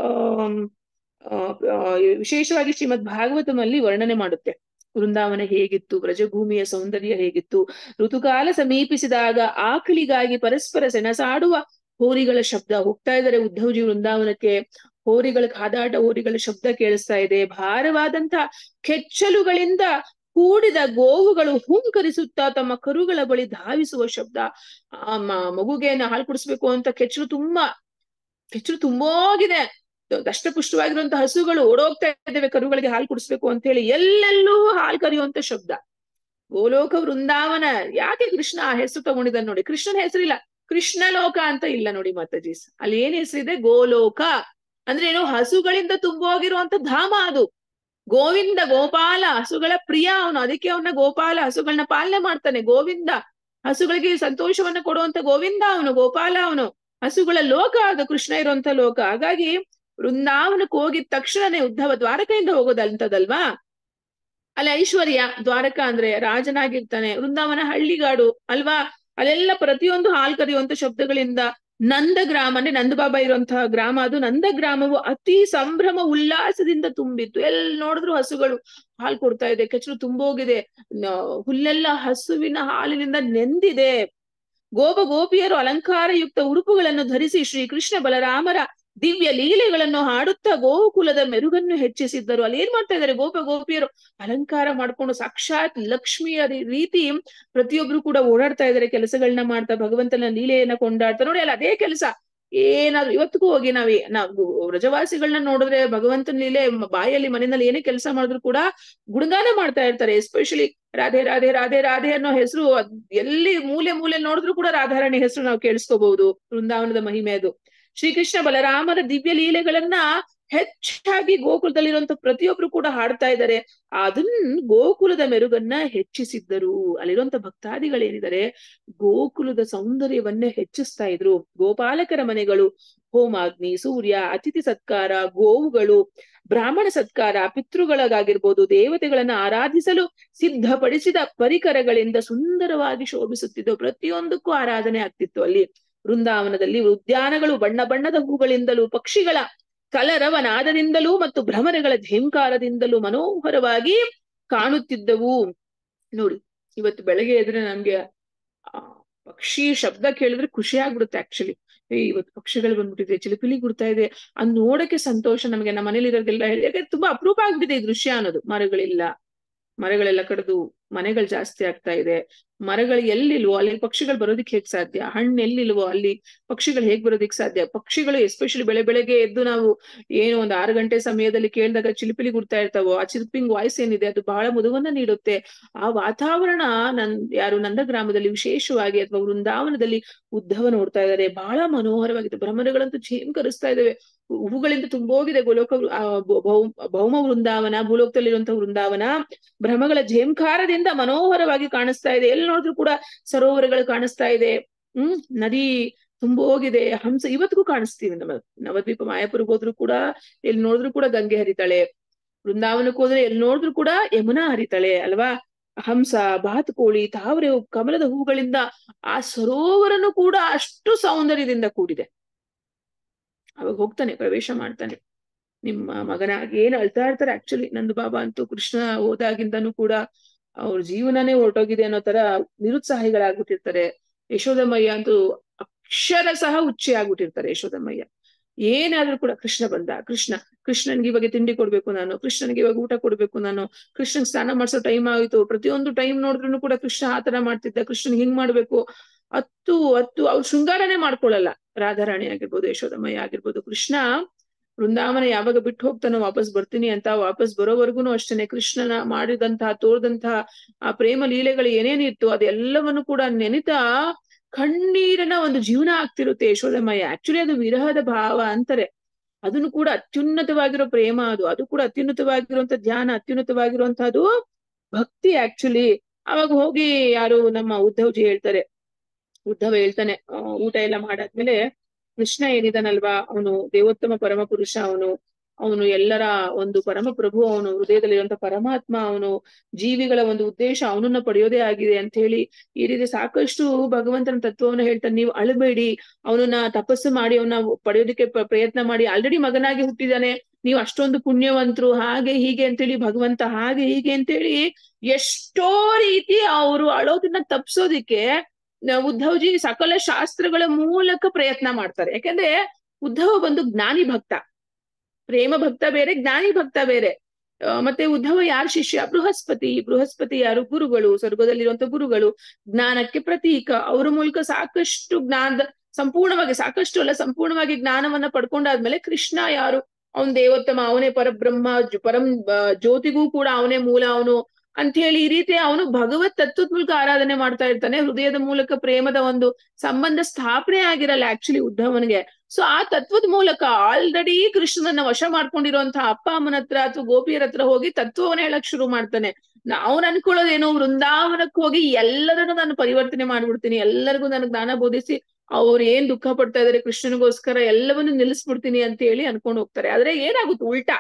ಆ ವಿಶೇಷವಾಗಿ ಶ್ರೀಮದ್ ಭಾಗವತಮಲ್ಲಿ ವರ್ಣನೆ ಮಾಡುತ್ತೆ ವೃಂದಾವನ ಹೇಗಿತ್ತು ವ್ರಜಭೂಮಿಯ ಸೌಂದರ್ಯ ಹೇಗಿತ್ತು ಋತುಕಾಲ ಸಮೀಪಿಸಿದಾಗ ಆಕಳಿಗಾಗಿ ಪರಸ್ಪರ ಸೆಣಸಾಡುವ ಹೋರಿಗಳ ಶಬ್ದ ಹೋಗ್ತಾ ಇದ್ದಾರೆ ಉದ್ಧವಜಿ ವೃಂದಾವನಕ್ಕೆ ಹೋರಿಗಳ ಕಾದಾಟ ಹೋರಿಗಳ ಶಬ್ದ ಕೇಳಿಸ್ತಾ ಇದೆ ಭಾರವಾದಂತ ಕೆಚ್ಚಲುಗಳಿಂದ ಕೂಡಿದ ಗೋವುಗಳು ಹುಂಕರಿಸುತ್ತಾ ತಮ್ಮ ಕರುಗಳ ಬಳಿ ಧಾವಿಸುವ ಶಬ್ದ ಆ ಮಗುಗೆ ಹಾಲು ಕುಡಿಸ್ಬೇಕು ಅಂತ ಕೆಚ್ಚಲು ತುಂಬಾ ಕೆಚ್ಚಲು ತುಂಬೋಗಿದೆ ದಷ್ಟಪುಷ್ಟವಾಗಿರುವಂತಹ ಹಸುಗಳು ಓಡೋಗ್ತಾ ಇದ್ದೇವೆ ಕರುಗಳಿಗೆ ಹಾಲು ಕುಡಿಸ್ಬೇಕು ಅಂತ ಹೇಳಿ ಎಲ್ಲೆಲ್ಲೂ ಹಾಲು ಕರೆಯುವಂತ ಶಬ್ದ ಗೋಲೋಕ ವೃಂದಾವನ ಯಾಕೆ ಕೃಷ್ಣ ಆ ಹೆಸರು ತಗೊಂಡಿದ್ದ ನೋಡಿ ಕೃಷ್ಣನ ಹೆಸರಿಲ್ಲ ಕೃಷ್ಣ ಲೋಕ ಅಂತ ಇಲ್ಲ ನೋಡಿ ಮಾತಾಜೀಸ್ ಅಲ್ಲಿ ಏನ್ ಹೆಸರಿದೆ ಗೋಲೋಕ ಅಂದ್ರೆ ಏನು ಹಸುಗಳಿಂದ ತುಂಬೋಗಿರುವಂತ ಧಾಮ ಅದು ಗೋವಿಂದ ಗೋಪಾಲ ಹಸುಗಳ ಪ್ರಿಯ ಅವನು ಅದಕ್ಕೆ ಅವನ ಗೋಪಾಲ ಹಸುಗಳನ್ನ ಪಾಲನೆ ಮಾಡ್ತಾನೆ ಗೋವಿಂದ ಹಸುಗಳಿಗೆ ಸಂತೋಷವನ್ನ ಕೊಡುವಂತ ಗೋವಿಂದ ಅವನು ಗೋಪಾಲ ಅವನು ಹಸುಗಳ ಲೋಕ ಅದು ಕೃಷ್ಣ ಇರುವಂತ ಲೋಕ ಹಾಗಾಗಿ ವೃಂದಾವನಕ್ಕೆ ಹೋಗಿದ ತಕ್ಷಣನೇ ಉದ್ಧವ ದ್ವಾರಕೆಯಿಂದ ಹೋಗೋದಂತದಲ್ವಾ ಅಲ್ಲಿ ಐಶ್ವರ್ಯ ದ್ವಾರಕ ಅಂದ್ರೆ ರಾಜನಾಗಿರ್ತಾನೆ ವೃಂದಾವನ ಹಳ್ಳಿಗಾಡು ಅಲ್ವಾ ಅಲ್ಲೆಲ್ಲ ಪ್ರತಿಯೊಂದು ಹಾಲ್ ಕರೆಯುವಂತ ಶಬ್ದಗಳಿಂದ ನಂದ ಗ್ರಾಮ ಅಂದ್ರೆ ನಂದಬಾಬಾ ಇರುವಂತಹ ಗ್ರಾಮ ಅದು ನಂದ ಗ್ರಾಮವು ಅತಿ ಸಂಭ್ರಮ ಉಲ್ಲಾಸದಿಂದ ತುಂಬಿತ್ತು ಎಲ್ಲಿ ನೋಡಿದ್ರು ಹಸುಗಳು ಹಾಲು ಕೊಡ್ತಾ ಇದೆ ಕೆಚ್ಚಲು ತುಂಬೋಗಿದೆ ಹುಲ್ಲೆಲ್ಲ ಹಸುವಿನ ಹಾಲಿನಿಂದ ನೆಂದಿದೆ ಗೋಪ ಗೋಪಿಯರು ಅಲಂಕಾರಯುಕ್ತ ಉಡುಪುಗಳನ್ನು ಧರಿಸಿ ಶ್ರೀ ಕೃಷ್ಣ ಬಲರಾಮರ ದಿವ್ಯ ಲೀಲೆಗಳನ್ನು ಹಾಡುತ್ತಾ ಗೋಕುಲದ ಮೆರುಗನ್ನು ಹೆಚ್ಚಿಸಿದ್ದರು ಅಲ್ಲಿ ಏನ್ ಮಾಡ್ತಾ ಇದ್ದಾರೆ ಗೋಪ ಗೋಪಿಯರು ಅಲಂಕಾರ ಮಾಡ್ಕೊಂಡು ಸಾಕ್ಷಾತ್ ಲಕ್ಷ್ಮಿಯ ರೀತಿ ಪ್ರತಿಯೊಬ್ರು ಕೂಡ ಓಡಾಡ್ತಾ ಇದ್ದಾರೆ ಕೆಲಸಗಳನ್ನ ಮಾಡ್ತಾ ಭಗವಂತನ ಲೀಲೆಯನ್ನ ಕೊಂಡಾಡ್ತಾ ನೋಡಿ ಅಲ್ಲ ಅದೇ ಕೆಲಸ ಏನಾದ್ರು ಇವತ್ತಿಗೂ ಹೋಗಿ ನಾವೇ ನಾವು ವ್ರಜವಾಸಿಗಳನ್ನ ನೋಡಿದ್ರೆ ಭಗವಂತನ ಲೀಲೆ ಬಾಯಲ್ಲಿ ಮನೆಯಲ್ಲಿ ಏನೇ ಕೆಲಸ ಮಾಡಿದ್ರು ಕೂಡ ಗುಣಗಾನ ಮಾಡ್ತಾ ಇರ್ತಾರೆ ಎಸ್ಪೆಷಲಿ ರಾಧೆ ರಾಧೆ ರಾಧೆ ರಾಧೆ ಅನ್ನೋ ಹೆಸರು ಎಲ್ಲಿ ಮೂಲೆ ಮೂಲೆ ನೋಡಿದ್ರು ಕೂಡ ರಾಧಾರಾಣಿ ಹೆಸರು ನಾವು ಕೇಳಿಸ್ಕೋಬಹುದು ವೃಂದಾವನದ ಮಹಿಮೆ ಅದು ಶ್ರೀಕೃಷ್ಣ ಬಲರಾಮರ ದಿವ್ಯ ಲೀಲೆಗಳನ್ನ ಹೆಚ್ಚಾಗಿ ಗೋಕುಲದಲ್ಲಿರುವಂತ ಪ್ರತಿಯೊಬ್ರು ಕೂಡ ಹಾಡ್ತಾ ಇದ್ದಾರೆ ಅದನ್ನ ಗೋಕುಲದ ಮೆರುಗನ್ನ ಹೆಚ್ಚಿಸಿದ್ದರು ಅಲ್ಲಿರುವಂತ ಭಕ್ತಾದಿಗಳೇನಿದ್ದಾರೆ ಗೋಕುಲದ ಸೌಂದರ್ಯವನ್ನೇ ಹೆಚ್ಚಿಸ್ತಾ ಇದ್ರು ಗೋಪಾಲಕರ ಮನೆಗಳು ಹೋಮಾಗ್ನಿ ಸೂರ್ಯ ಅತಿಥಿ ಸತ್ಕಾರ ಗೋವುಗಳು ಬ್ರಾಹ್ಮಣ ಸತ್ಕಾರ ಪಿತೃಗಳಿಗಾಗಿರ್ಬೋದು ದೇವತೆಗಳನ್ನ ಆರಾಧಿಸಲು ಸಿದ್ಧಪಡಿಸಿದ ಪರಿಕರಗಳಿಂದ ಸುಂದರವಾಗಿ ಶೋಭಿಸುತ್ತಿದ್ದು ಪ್ರತಿಯೊಂದಕ್ಕೂ ಆರಾಧನೆ ಆಗ್ತಿತ್ತು ಅಲ್ಲಿ ವೃಂದಾವನದಲ್ಲಿ ಉದ್ಯಾನಗಳು ಬಣ್ಣ ಬಣ್ಣದ ಹೂಗಳಿಂದಲೂ ಪಕ್ಷಿಗಳ ಕಲರವನಾದದಿಂದಲೂ ಮತ್ತು ಭ್ರಮರೆಗಳ ಝೇಂಕಾರದಿಂದಲೂ ಮನೋಹರವಾಗಿ ಕಾಣುತ್ತಿದ್ದವು ನೋಡಿ ಇವತ್ತು ಬೆಳಗ್ಗೆ ಎದ್ರೆ ನಮ್ಗೆ ಆ ಪಕ್ಷಿ ಶಬ್ದ ಕೇಳಿದ್ರೆ ಖುಷಿ ಆಗ್ಬಿಡುತ್ತೆ ಆಕ್ಚುಲಿ ಏ ಇವತ್ತು ಪಕ್ಷಿಗಳು ಬಂದ್ಬಿಟ್ಟಿದೆ ಚಿಲಿಪಿಲಿ ಗುಡ್ತಾ ಇದೆ ಅದ್ ನೋಡಕ್ಕೆ ಸಂತೋಷ ನಮಗೆ ನಮ್ಮ ಮನೇಲಿ ಇರೋದೆಲ್ಲ ಹೇಳಿ ಯಾಕಂದ್ರೆ ತುಂಬಾ ಅಪರೂಪ ಆಗ್ಬಿಟ್ಟಿದೆ ಈ ದೃಶ್ಯ ಅನ್ನೋದು ಮರಗಳಿಲ್ಲ ಮರಗಳೆಲ್ಲ ಕಡಿದು ಮನೆಗಳು ಜಾಸ್ತಿ ಆಗ್ತಾ ಇದೆ ಮರಗಳು ಎಲ್ಲಿಲ್ವೋ ಅಲ್ಲಿ ಪಕ್ಷಿಗಳು ಬರೋದಿಕ್ ಹೇಗ್ ಸಾಧ್ಯ ಹಣ್ಣು ಎಲ್ಲಿಲ್ವೋ ಅಲ್ಲಿ ಪಕ್ಷಿಗಳು ಹೇಗ್ ಬರೋದಿಕ್ ಸಾಧ್ಯ ಪಕ್ಷಿಗಳು ಎಸ್ಪೆಷಲಿ ಬೆಳೆ ಬೆಳಗ್ಗೆ ಎದ್ದು ನಾವು ಏನು ಒಂದು ಆರು ಗಂಟೆ ಸಮಯದಲ್ಲಿ ಕೇಳಿದಾಗ ಚಿಲಿಪಿಲಿ ಗುಡ್ತಾ ಇರ್ತಾವೋ ಆ ಚಿಲಿಪಿಂಗ್ ವಾಯ್ಸ್ ಏನಿದೆ ಅದು ಬಹಳ ಮುದುವನ್ನ ನೀಡುತ್ತೆ ಆ ವಾತಾವರಣ ನನ್ ಯಾರು ನಂದ ಗ್ರಾಮದಲ್ಲಿ ವಿಶೇಷವಾಗಿ ಅಥವಾ ವೃಂದಾವನದಲ್ಲಿ ಉದ್ಧವ ನೋಡ್ತಾ ಇದ್ದಾರೆ ಬಹಳ ಮನೋಹರವಾಗಿದೆ ಭ್ರಮರಗಳಂತೂ ಝೇಂಕರಿಸ್ತಾ ಇದಾವೆ ಹೂಗಳಿಂದ ತುಂಬೋಗಿದೆ ಗೋಲೋಕ ಭೌಮ ವೃಂದಾವನ ಭೂಲೋಕದಲ್ಲಿರುವಂತಹ ವೃಂದಾವನ ಭ್ರಮಗಳ ಝೇಂಕಾರದಿಂದ ಮನೋಹರವಾಗಿ ಕಾಣಿಸ್ತಾ ಇದೆ ಎಲ್ಲಿ ನೋಡಿದ್ರು ಕೂಡ ಸರೋವರಗಳು ಕಾಣಿಸ್ತಾ ಇದೆ ಹ್ಮ್ ನದಿ ತುಂಬೋಗಿದೆ ಹಂಸ ಇವತ್ತಿಗೂ ಕಾಣಿಸ್ತೀವಿ ನಮ್ಮ ನವದ್ವೀಪ ಮಾಯಾಪುರಕ್ಕೆ ಹೋದ್ರು ಕೂಡ ಎಲ್ಲಿ ನೋಡಿದ್ರು ಕೂಡ ಗಂಗೆ ಹರಿತಾಳೆ ವೃಂದಾವನಕ್ಕೆ ಹೋದ್ರೆ ಎಲ್ಲಿ ನೋಡಿದ್ರು ಕೂಡ ಯಮುನಾ ಹರಿತಾಳೆ ಅಲ್ವಾ ಹಂಸ ಬಾತುಕೋಳಿ ತಾವರೆ ಕಮಲದ ಹೂಗಳಿಂದ ಆ ಸರೋವರನು ಕೂಡ ಅಷ್ಟು ಸೌಂದರ್ಯದಿಂದ ಕೂಡಿದೆ ಅವಾಗ ಹೋಗ್ತಾನೆ ಪ್ರವೇಶ ಮಾಡ್ತಾನೆ ನಿಮ್ಮ ಮಗನಾಗಿ ಏನ್ ಅಳ್ತಾ ಇರ್ತಾರೆ ಆಕ್ಚುಲಿ ನಂದು ಬಾಬಾ ಅಂತೂ ಕೃಷ್ಣ ಹೋದಾಗಿಂದನೂ ಕೂಡ ಅವ್ರ ಜೀವನನೇ ಹೊರಟೋಗಿದೆ ಅನ್ನೋ ತರ ನಿರುತ್ಸಾಹಿಗಳಾಗ್ಬಿಟ್ಟಿರ್ತಾರೆ ಯಶೋದಮ್ಮಯ್ಯ ಅಂತೂ ಅಕ್ಷರ ಸಹ ಉಚ್ಚೆ ಆಗ್ಬಿಟ್ಟಿರ್ತಾರೆ ಯಶೋದಮ್ಮಯ್ಯ ಏನಾದ್ರೂ ಕೂಡ ಕೃಷ್ಣ ಬಂದ ಕೃಷ್ಣ ಕೃಷ್ಣನ್ಗೆ ಇವಾಗ ತಿಂಡಿ ಕೊಡ್ಬೇಕು ನಾನು ಕೃಷ್ಣನ್ಗೆ ಇವಾಗ ಊಟ ಕೊಡ್ಬೇಕು ನಾನು ಕೃಷ್ಣನ್ ಸ್ನಾನ ಮಾಡ್ಸೋ ಟೈಮ್ ಆಯ್ತು ಪ್ರತಿಯೊಂದು ಟೈಮ್ ನೋಡಿದ್ರು ಕೂಡ ಕೃಷ್ಣ ಆತರ ಮಾಡ್ತಿದ್ದ ಕೃಷ್ಣನ್ ಹಿಂಗ್ ಮಾಡ್ಬೇಕು ಹತ್ತು ಹತ್ತು ಅವ್ರು ಶೃಂಗಾರನೇ ಮಾಡ್ಕೊಳ್ಳಲ್ಲ ರಾಧಾರಾಣಿ ಆಗಿರ್ಬೋದು ಯಶೋದಮ್ಮಯ್ಯ ಆಗಿರ್ಬೋದು ಕೃಷ್ಣ ವೃಂದಾವನ ಯಾವಾಗ ಬಿಟ್ಟು ಹೋಗ್ತಾನೋ ವಾಪಸ್ ಬರ್ತೀನಿ ಅಂತ ವಾಪಸ್ ಬರೋವರೆಗೂ ಅಷ್ಟೇನೆ ಕೃಷ್ಣನ ಮಾಡಿದಂತಹ ತೋರ್ದಂತಹ ಆ ಪ್ರೇಮ ಲೀಲೆಗಳು ಏನೇನಿತ್ತು ಅದೆಲ್ಲವನ್ನು ಕೂಡ ನೆನಿತಾ ಕಣ್ಣೀರನ ಒಂದು ಜೀವನ ಆಗ್ತಿರುತ್ತೆ ಯಶೋದಮಯ್ಯ ಆಕ್ಚುಲಿ ಅದು ವಿರಹದ ಭಾವ ಅಂತಾರೆ ಅದನ್ನು ಕೂಡ ಅತ್ಯುನ್ನತವಾಗಿರೋ ಪ್ರೇಮ ಅದು ಅದು ಕೂಡ ಅತ್ಯುನ್ನತವಾಗಿರುವಂತ ಧ್ಯಾನ ಅತ್ಯುನ್ನತವಾಗಿರುವಂತಹದ್ದು ಭಕ್ತಿ ಆಕ್ಚುಲಿ ಅವಾಗ ಹೋಗಿ ಯಾರು ನಮ್ಮ ಉದ್ಧವ್ಜಿ ಹೇಳ್ತಾರೆ ಉದ್ಧವ ಹೇಳ್ತಾನೆ ಆ, ಊಟ ಎಲ್ಲ ಮಾಡಾದ್ಮೇಲೆ ಕೃಷ್ಣ ಏನಿದಾನಲ್ವಾ ಅವನು ದೇವೋತ್ತಮ ಪರಮ ಪುರುಷ ಅವನು ಅವನು ಎಲ್ಲರ ಒಂದು ಪರಮ ಪ್ರಭು ಅವನು ಹೃದಯದಲ್ಲಿರುವಂತ ಪರಮಾತ್ಮ ಅವನು ಜೀವಿಗಳ ಒಂದು ಉದ್ದೇಶ ಅವನನ್ನ ಪಡೆಯೋದೇ ಆಗಿದೆ ಅಂತ ಹೇಳಿ ಈ ರೀತಿ ಸಾಕಷ್ಟು ಭಗವಂತನ ತತ್ವವನ್ನು ಹೇಳ್ತಾನೆ ನೀವು ಅಳಬೇಡಿ ಅವನನ್ನ ತಪಸ್ಸು ಮಾಡಿ ಅವನ ಪಡೆಯೋದಕ್ಕೆ ಪ್ರ- ಪ್ರಯತ್ನ ಮಾಡಿ ಆಲ್ರೆಡಿ ಮಗನಾಗಿ ಹುಟ್ಟಿದಾನೆ ನೀವು ಅಷ್ಟೊಂದು ಪುಣ್ಯವಂತರು ಹಾಗೆ ಹೀಗೆ ಅಂತೇಳಿ ಭಗವಂತ ಹಾಗೆ ಹೀಗೆ ಅಂತೇಳಿ ಎಷ್ಟೋ ರೀತಿ ಅವರು ಅಳೋದನ್ನ ತಪ್ಸೋದಿಕ್ಕೆ ನ- ಉದ್ಧವ್ಜಿ ಸಕಲ ಶಾಸ್ತ್ರಗಳ ಮೂಲಕ ಪ್ರಯತ್ನ ಮಾಡ್ತಾರೆ ಯಾಕಂದ್ರೆ ಉದ್ಧವ ಬಂದು ಜ್ಞಾನಿ ಭಕ್ತ ಪ್ರೇಮ ಭಕ್ತ ಬೇರೆ ಜ್ಞಾನಿ ಭಕ್ತ ಬೇರೆ ಆ, ಮತ್ತೆ ಉದ್ಧವ ಯಾರ ಶಿಷ್ಯ ಬೃಹಸ್ಪತಿ ಬೃಹಸ್ಪತಿ ಯಾರು ಗುರುಗಳು ಸ್ವರ್ಗದಲ್ಲಿರುವಂತ ಗುರುಗಳು ಜ್ಞಾನಕ್ಕೆ ಪ್ರತೀಕ ಅವರ ಮೂಲಕ ಸಾಕಷ್ಟು ಜ್ಞಾನದ ಸಂಪೂರ್ಣವಾಗಿ ಸಾಕಷ್ಟು ಅಲ್ಲ ಸಂಪೂರ್ಣವಾಗಿ ಜ್ಞಾನವನ್ನ ಪಡ್ಕೊಂಡಾದ್ಮೇಲೆ ಕೃಷ್ಣ ಯಾರು ಅವನ್ ದೇವೋತ್ತಮ ಅವನೇ ಪರಬ್ರಹ್ಮ ಜೊ- ಪರಂ ಆ, ಜ್ಯೋತಿಗೂ ಕೂಡ ಅವನೇ ಮೂಲ ಅವನು ಅಂತ ಹೇಳಿ ಈ ರೀತಿ ಅವನು ಭಗವತ್ ತತ್ವದ ಮೂಲಕ ಆರಾಧನೆ ಮಾಡ್ತಾ ಇರ್ತಾನೆ ಹೃದಯದ ಮೂಲಕ ಪ್ರೇಮದ ಒಂದು ಸಂಬಂಧ ಸ್ಥಾಪನೆ ಆಗಿರಲ್ಲ ಆಕ್ಚುಲಿ ಉದ್ಧವನಿಗೆ ಸೊ ಆ ತತ್ವದ ಮೂಲಕ ಆಲ್ರೆಡಿ ಕೃಷ್ಣನನ್ನ ವಶ ಮಾಡ್ಕೊಂಡಿರುವಂತಹ ಅಪ್ಪ ಅಮ್ಮನ ಹತ್ರ ಅಥವಾ ಗೋಪಿಯರ ಹತ್ರ ಹೋಗಿ ತತ್ವವನ್ನ ಹೇಳಕ್ ಶುರು ಮಾಡ್ತಾನೆ ಅವ್ನ್ ಅನ್ಕೊಳ್ಳೋದೇನು ವೃಂದಾವನಕ್ಕೆ ಹೋಗಿ ಎಲ್ಲರನ್ನು ನಾನು ಪರಿವರ್ತನೆ ಮಾಡ್ಬಿಡ್ತೀನಿ ಎಲ್ಲರಿಗೂ ನನಗೆ ಜ್ಞಾನ ಬೋಧಿಸಿ ಅವ್ರು ಏನ್ ದುಃಖ ಪಡ್ತಾ ಇದಾರೆ ಕೃಷ್ಣನಿಗೋಸ್ಕರ ಎಲ್ಲವನ್ನು ನಿಲ್ಲಿಸ್ಬಿಡ್ತೀನಿ ಅಂತ ಹೇಳಿ ಅನ್ಕೊಂಡು ಹೋಗ್ತಾರೆ ಆದ್ರೆ ಏನಾಗುತ್ತೆ ಉಲ್ಟಾ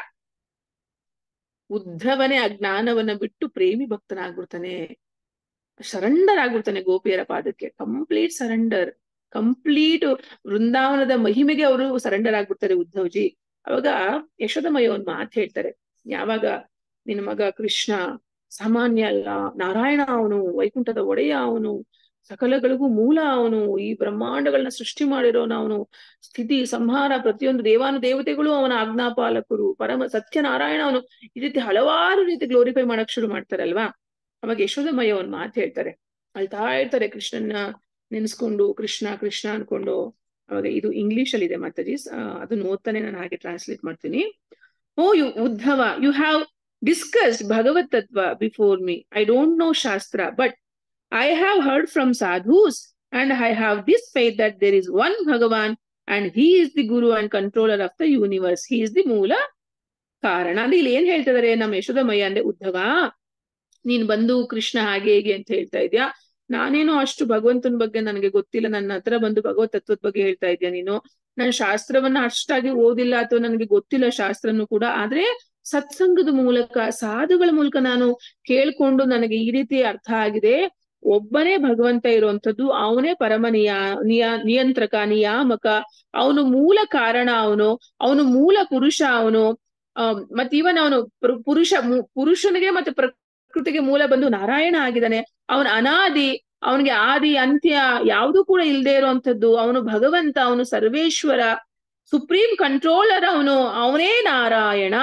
ಉದ್ಧವನೇ ಆ ಜ್ಞಾನವನ್ನ ಬಿಟ್ಟು ಪ್ರೇಮಿ ಭಕ್ತನಾಗ್ಬಿಡ್ತಾನೆ ಸರೆಂಡರ್ ಆಗ್ಬಿಡ್ತಾನೆ ಗೋಪಿಯರ ಪಾದಕ್ಕೆ ಕಂಪ್ಲೀಟ್ ಸರೆಂಡರ್ ಕಂಪ್ಲೀಟ್ ವೃಂದಾವನದ ಮಹಿಮೆಗೆ ಅವರು ಸರೆಂಡರ್ ಆಗ್ಬಿಡ್ತಾರೆ ಉದ್ಧವ್ಜಿ ಅವಾಗ ಯಶೋದಮಯ್ಯ ಒಂದ್ ಮಾತು ಹೇಳ್ತಾರೆ ಯಾವಾಗ ನಿನ್ನ ಮಗ ಕೃಷ್ಣ ಸಾಮಾನ್ಯ ಅಲ್ಲ ನಾರಾಯಣ ಅವನು ವೈಕುಂಠದ ಒಡೆಯ ಅವನು ಸಕಲಗಳಿಗೂ ಮೂಲ ಅವನು ಈ ಬ್ರಹ್ಮಾಂಡಗಳನ್ನ ಸೃಷ್ಟಿ ಮಾಡಿರೋನು ಅವನು ಸ್ಥಿತಿ ಸಂಹಾರ ಪ್ರತಿಯೊಂದು ದೇವಾನು ದೇವತೆಗಳು ಅವನ ಆಜ್ಞಾಪಾಲಕರು ಪರಮ ಸತ್ಯನಾರಾಯಣ ಅವನು ಈ ರೀತಿ ಹಲವಾರು ರೀತಿ ಗ್ಲೋರಿಫೈ ಮಾಡಕ್ ಶುರು ಮಾಡ್ತಾರಲ್ವಾ ಅವಾಗ ಯಶೋದಮಯ್ಯ ಒಂದ್ ಮಾತು ಹೇಳ್ತಾರೆ ಅಳ್ತಾ ಇರ್ತಾರೆ ಕೃಷ್ಣನ್ನ ನೆನ್ಸ್ಕೊಂಡು ಕೃಷ್ಣ ಕೃಷ್ಣ ಅನ್ಕೊಂಡು ಅವಾಗ ಇದು ಇಂಗ್ಲಿಷ್ ಅಲ್ಲಿ ಇದೆ ಮಾತಾಜಿ ಅದನ್ನ ಓದ್ತಾನೆ ನಾನು ಹಾಗೆ ಟ್ರಾನ್ಸ್ಲೇಟ್ ಮಾಡ್ತೀನಿ O you Uddhava you have discussed ಭಗವತ್ ತತ್ವ before me I don't know ಶಾಸ್ತ್ರ but I have heard from sadhus and I have this faith that there is one ಭಗವಾನ್ and he is the guru and controller of the universe he is the ಮೂಲ ಕಾರಣ ಅಂದ್ರೆ ಇಲ್ಲಿ ಏನ್ ಹೇಳ್ತಿದಾರೆ ನಮ್ಮ ಯಶೋದಮಯ್ಯ ಅಂದ್ರೆ ಉದ್ಧವ ನೀನ್ ಬಂದು ಕೃಷ್ಣ ಹಾಗೆ ಹೇಗೆ ಅಂತ ಹೇಳ್ತಾ ಇದ್ಯಾ ನಾನೇನೋ ಅಷ್ಟು ಭಗವಂತನ ಬಗ್ಗೆ ನನಗೆ ಗೊತ್ತಿಲ್ಲ ನನ್ನ ಹತ್ರ ಬಂದು ಭಗವತ್ ತತ್ವದ ಬಗ್ಗೆ ಹೇಳ್ತಾ ಇದ್ಯಾ ನೀನು ನಾನು ಶಾಸ್ತ್ರವನ್ನ ಅಷ್ಟಾಗಿ ಓದಿಲ್ಲ ಅಥವಾ ನನಗೆ ಗೊತ್ತಿಲ್ಲ ಶಾಸ್ತ್ರನು ಕೂಡ ಆದ್ರೆ ಸತ್ಸಂಗದ ಮೂಲಕ ಸಾಧುಗಳ ಮೂಲಕ ನಾನು ಕೇಳ್ಕೊಂಡು ನನಗೆ ಈ ರೀತಿ ಅರ್ಥ ಆಗಿದೆ ಒಬ್ಬನೇ ಭಗವಂತ ಇರುವಂತದ್ದು ಅವನೇ ಪರಮ ನಿಯಾ ನಿಯಾ ನಿಯಂತ್ರಕ ನಿಯಾಮಕ ಅವನು ಮೂಲ ಕಾರಣ ಅವನು ಅವನು ಮೂಲ ಪುರುಷ ಅವನು ಅಹ್ ಮತ್ ಇವನ್ ಅವನು ಪುರುಷ ಮು- ಪುರುಷನಿಗೆ ಮತ್ತೆ ಪ್ರಕೃತಿಗೆ ಮೂಲ ಬಂದು ನಾರಾಯಣ ಆಗಿದ್ದಾನೆ ಅವನ ಅನಾದಿ ಅವನಿಗೆ ಆದಿ ಅಂತ್ಯ ಯಾವುದು ಕೂಡ ಇಲ್ಲದೆ ಇರುವಂತದ್ದು ಅವನು ಭಗವಂತ ಅವನು ಸರ್ವೇಶ್ವರ ಸುಪ್ರೀಂ ಕಂಟ್ರೋಲರ್ ಅವನು ಅವನೇ ನಾರಾಯಣ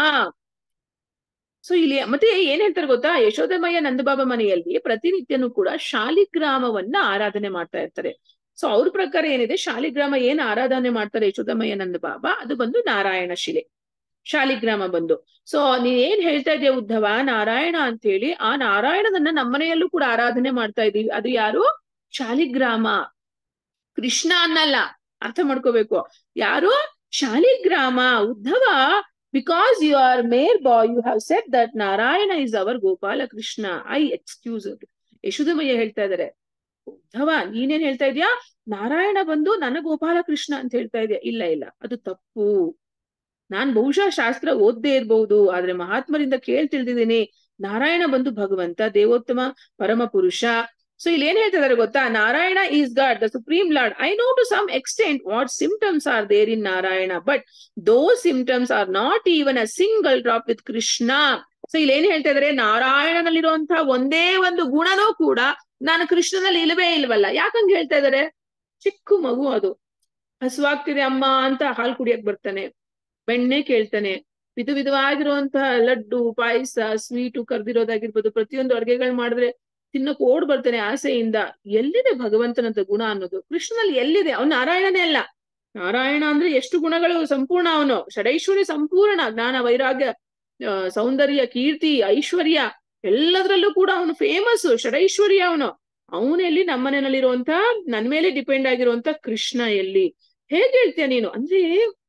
ಸೊ ಇಲ್ಲಿ ಮತ್ತೆ ಏನ್ ಹೇಳ್ತಾರೆ ಗೊತ್ತಾ ಯಶೋದಮಯ್ಯ ನಂದಬಾಬಾ ಮನೆಯಲ್ಲಿ ಪ್ರತಿನಿತ್ಯನೂ ಕೂಡ ಶಾಲಿಗ್ರಾಮವನ್ನ ಆರಾಧನೆ ಮಾಡ್ತಾ ಇರ್ತಾರೆ ಸೊ ಅವ್ರ ಪ್ರಕಾರ ಏನಿದೆ ಶಾಲಿಗ್ರಾಮ ಏನ್ ಆರಾಧನೆ ಮಾಡ್ತಾರೆ ಯಶೋದಮಯ್ಯ ನಂದಬಾಬಾ ಅದು ಬಂದು ನಾರಾಯಣ ಶಿಲೆ ಶಾಲಿಗ್ರಾಮ ಬಂದು ಸೊ ನೀನ್ ಏನ್ ಹೇಳ್ತಾ ಇದೆಯಾ ಉದ್ಧವ ನಾರಾಯಣ ಅಂತ ಹೇಳಿ ಆ ನಾರಾಯಣನನ್ನ ನಮ್ಮನೆಯಲ್ಲೂ ಕೂಡ ಆರಾಧನೆ ಮಾಡ್ತಾ ಇದೀವಿ ಅದು ಯಾರು ಶಾಲಿಗ್ರಾಮ ಕೃಷ್ಣ ಅನ್ನಲ್ಲ ಅರ್ಥ ಮಾಡ್ಕೋಬೇಕು ಯಾರು Shaligrama Uddhava because you are mere boy you have said that Narayana is our Gopala Krishna I excuse Yashoda mayya ಹೇಳ್ತಾ ಇದಾರೆ ಉದ್ಧವ ನೀನೇನ್ ಹೇಳ್ತಾ ಇದೀಯಾ ನಾರಾಯಣ ಬಂದು ನನ್ನ ಗೋಪಾಲ ಕೃಷ್ಣ ಅಂತ ಹೇಳ್ತಾ ಇದೆಯಾ ಇಲ್ಲ ಇಲ್ಲ ಅದು ತಪ್ಪು ನಾನ್ ಬಹುಶಃ ಶಾಸ್ತ್ರ ಓದ್ದೇ ಇರ್ಬಹುದು ಆದ್ರೆ ಮಹಾತ್ಮರಿಂದ ಕೇಳ್ ತಿಳಿದಿದ್ದೀನಿ ನಾರಾಯಣ ಬಂದು ಭಗವಂತ ದೇವೋತ್ತಮ ಪರಮ ಪುರುಷ ಸೊ ಇಲ್ಲಿ ಏನ್ ಹೇಳ್ತಾ ಇದಾರೆ ಗೊತ್ತಾ Narayana is God the supreme Lord I know to some extent what symptoms are there in Narayana but though symptoms are not even a single drop with Krishna so ಇಲ್ಲಿ ಏನ್ ಹೇಳ್ತಾ ಇದಾರೆ ನಾರಾಯಣನಲ್ಲಿರುವಂತಹ ಒಂದೇ ಒಂದು ಗುಣನೂ ಕೂಡ ನಾನು ಕೃಷ್ಣನಲ್ಲಿ ಇಲ್ಲವೇ ಇಲ್ವಲ್ಲ ಯಾಕಂಗ್ ಹೇಳ್ತಾ ಇದಾರೆ ಚಿಕ್ಕ ಮಗು ಅದು ಹಸುವಾಗ್ತಿದೆ ಅಮ್ಮ ಅಂತ ಹಾಲು ಕುಡಿಯಕ್ ಬರ್ತಾನೆ ಬೆಣ್ಣೆ ಕೇಳ್ತಾನೆ ವಿಧ ವಿಧವಾಗಿರುವಂತಹ ಲಡ್ಡು ಪಾಯಸ ಸ್ವೀಟು ಕರ್ದಿರೋದಾಗಿರ್ಬೋದು ಪ್ರತಿಯೊಂದು ಅಡ್ಗೆಗಳು ಮಾಡಿದ್ರೆ ತಿನ್ನಕ್ ಓಡ್ ಬರ್ತಾನೆ ಆಸೆಯಿಂದ ಎಲ್ಲಿದೆ ಭಗವಂತನಂತ ಗುಣ ಅನ್ನೋದು ಕೃಷ್ಣನಲ್ಲಿ ಎಲ್ಲಿದೆ ಅವ್ನು ನಾರಾಯಣನೇ ಅಲ್ಲ ನಾರಾಯಣ ಅಂದ್ರೆ ಎಷ್ಟು ಗುಣಗಳು ಸಂಪೂರ್ಣ ಅವನು ಷಡೈಶ್ವರ್ಯ ಸಂಪೂರ್ಣ ಜ್ಞಾನ ವೈರಾಗ್ಯ ಆ, ಸೌಂದರ್ಯ ಕೀರ್ತಿ ಐಶ್ವರ್ಯ ಎಲ್ಲದರಲ್ಲೂ ಕೂಡ ಅವನು ಫೇಮಸ್ ಷಡೈಶ್ವರ್ಯ ಅವನು ಅವನೆಲ್ಲಿ ನಮ್ಮನೆಯಲ್ಲಿರುವಂತ ನನ್ ಮೇಲೆ ಡಿಪೆಂಡ್ ಆಗಿರುವಂತ ಕೃಷ್ಣ ಎಲ್ಲಿ ಹೇಗೆ ಹೇಳ್ತೀಯ ನೀನು ಅಂದ್ರೆ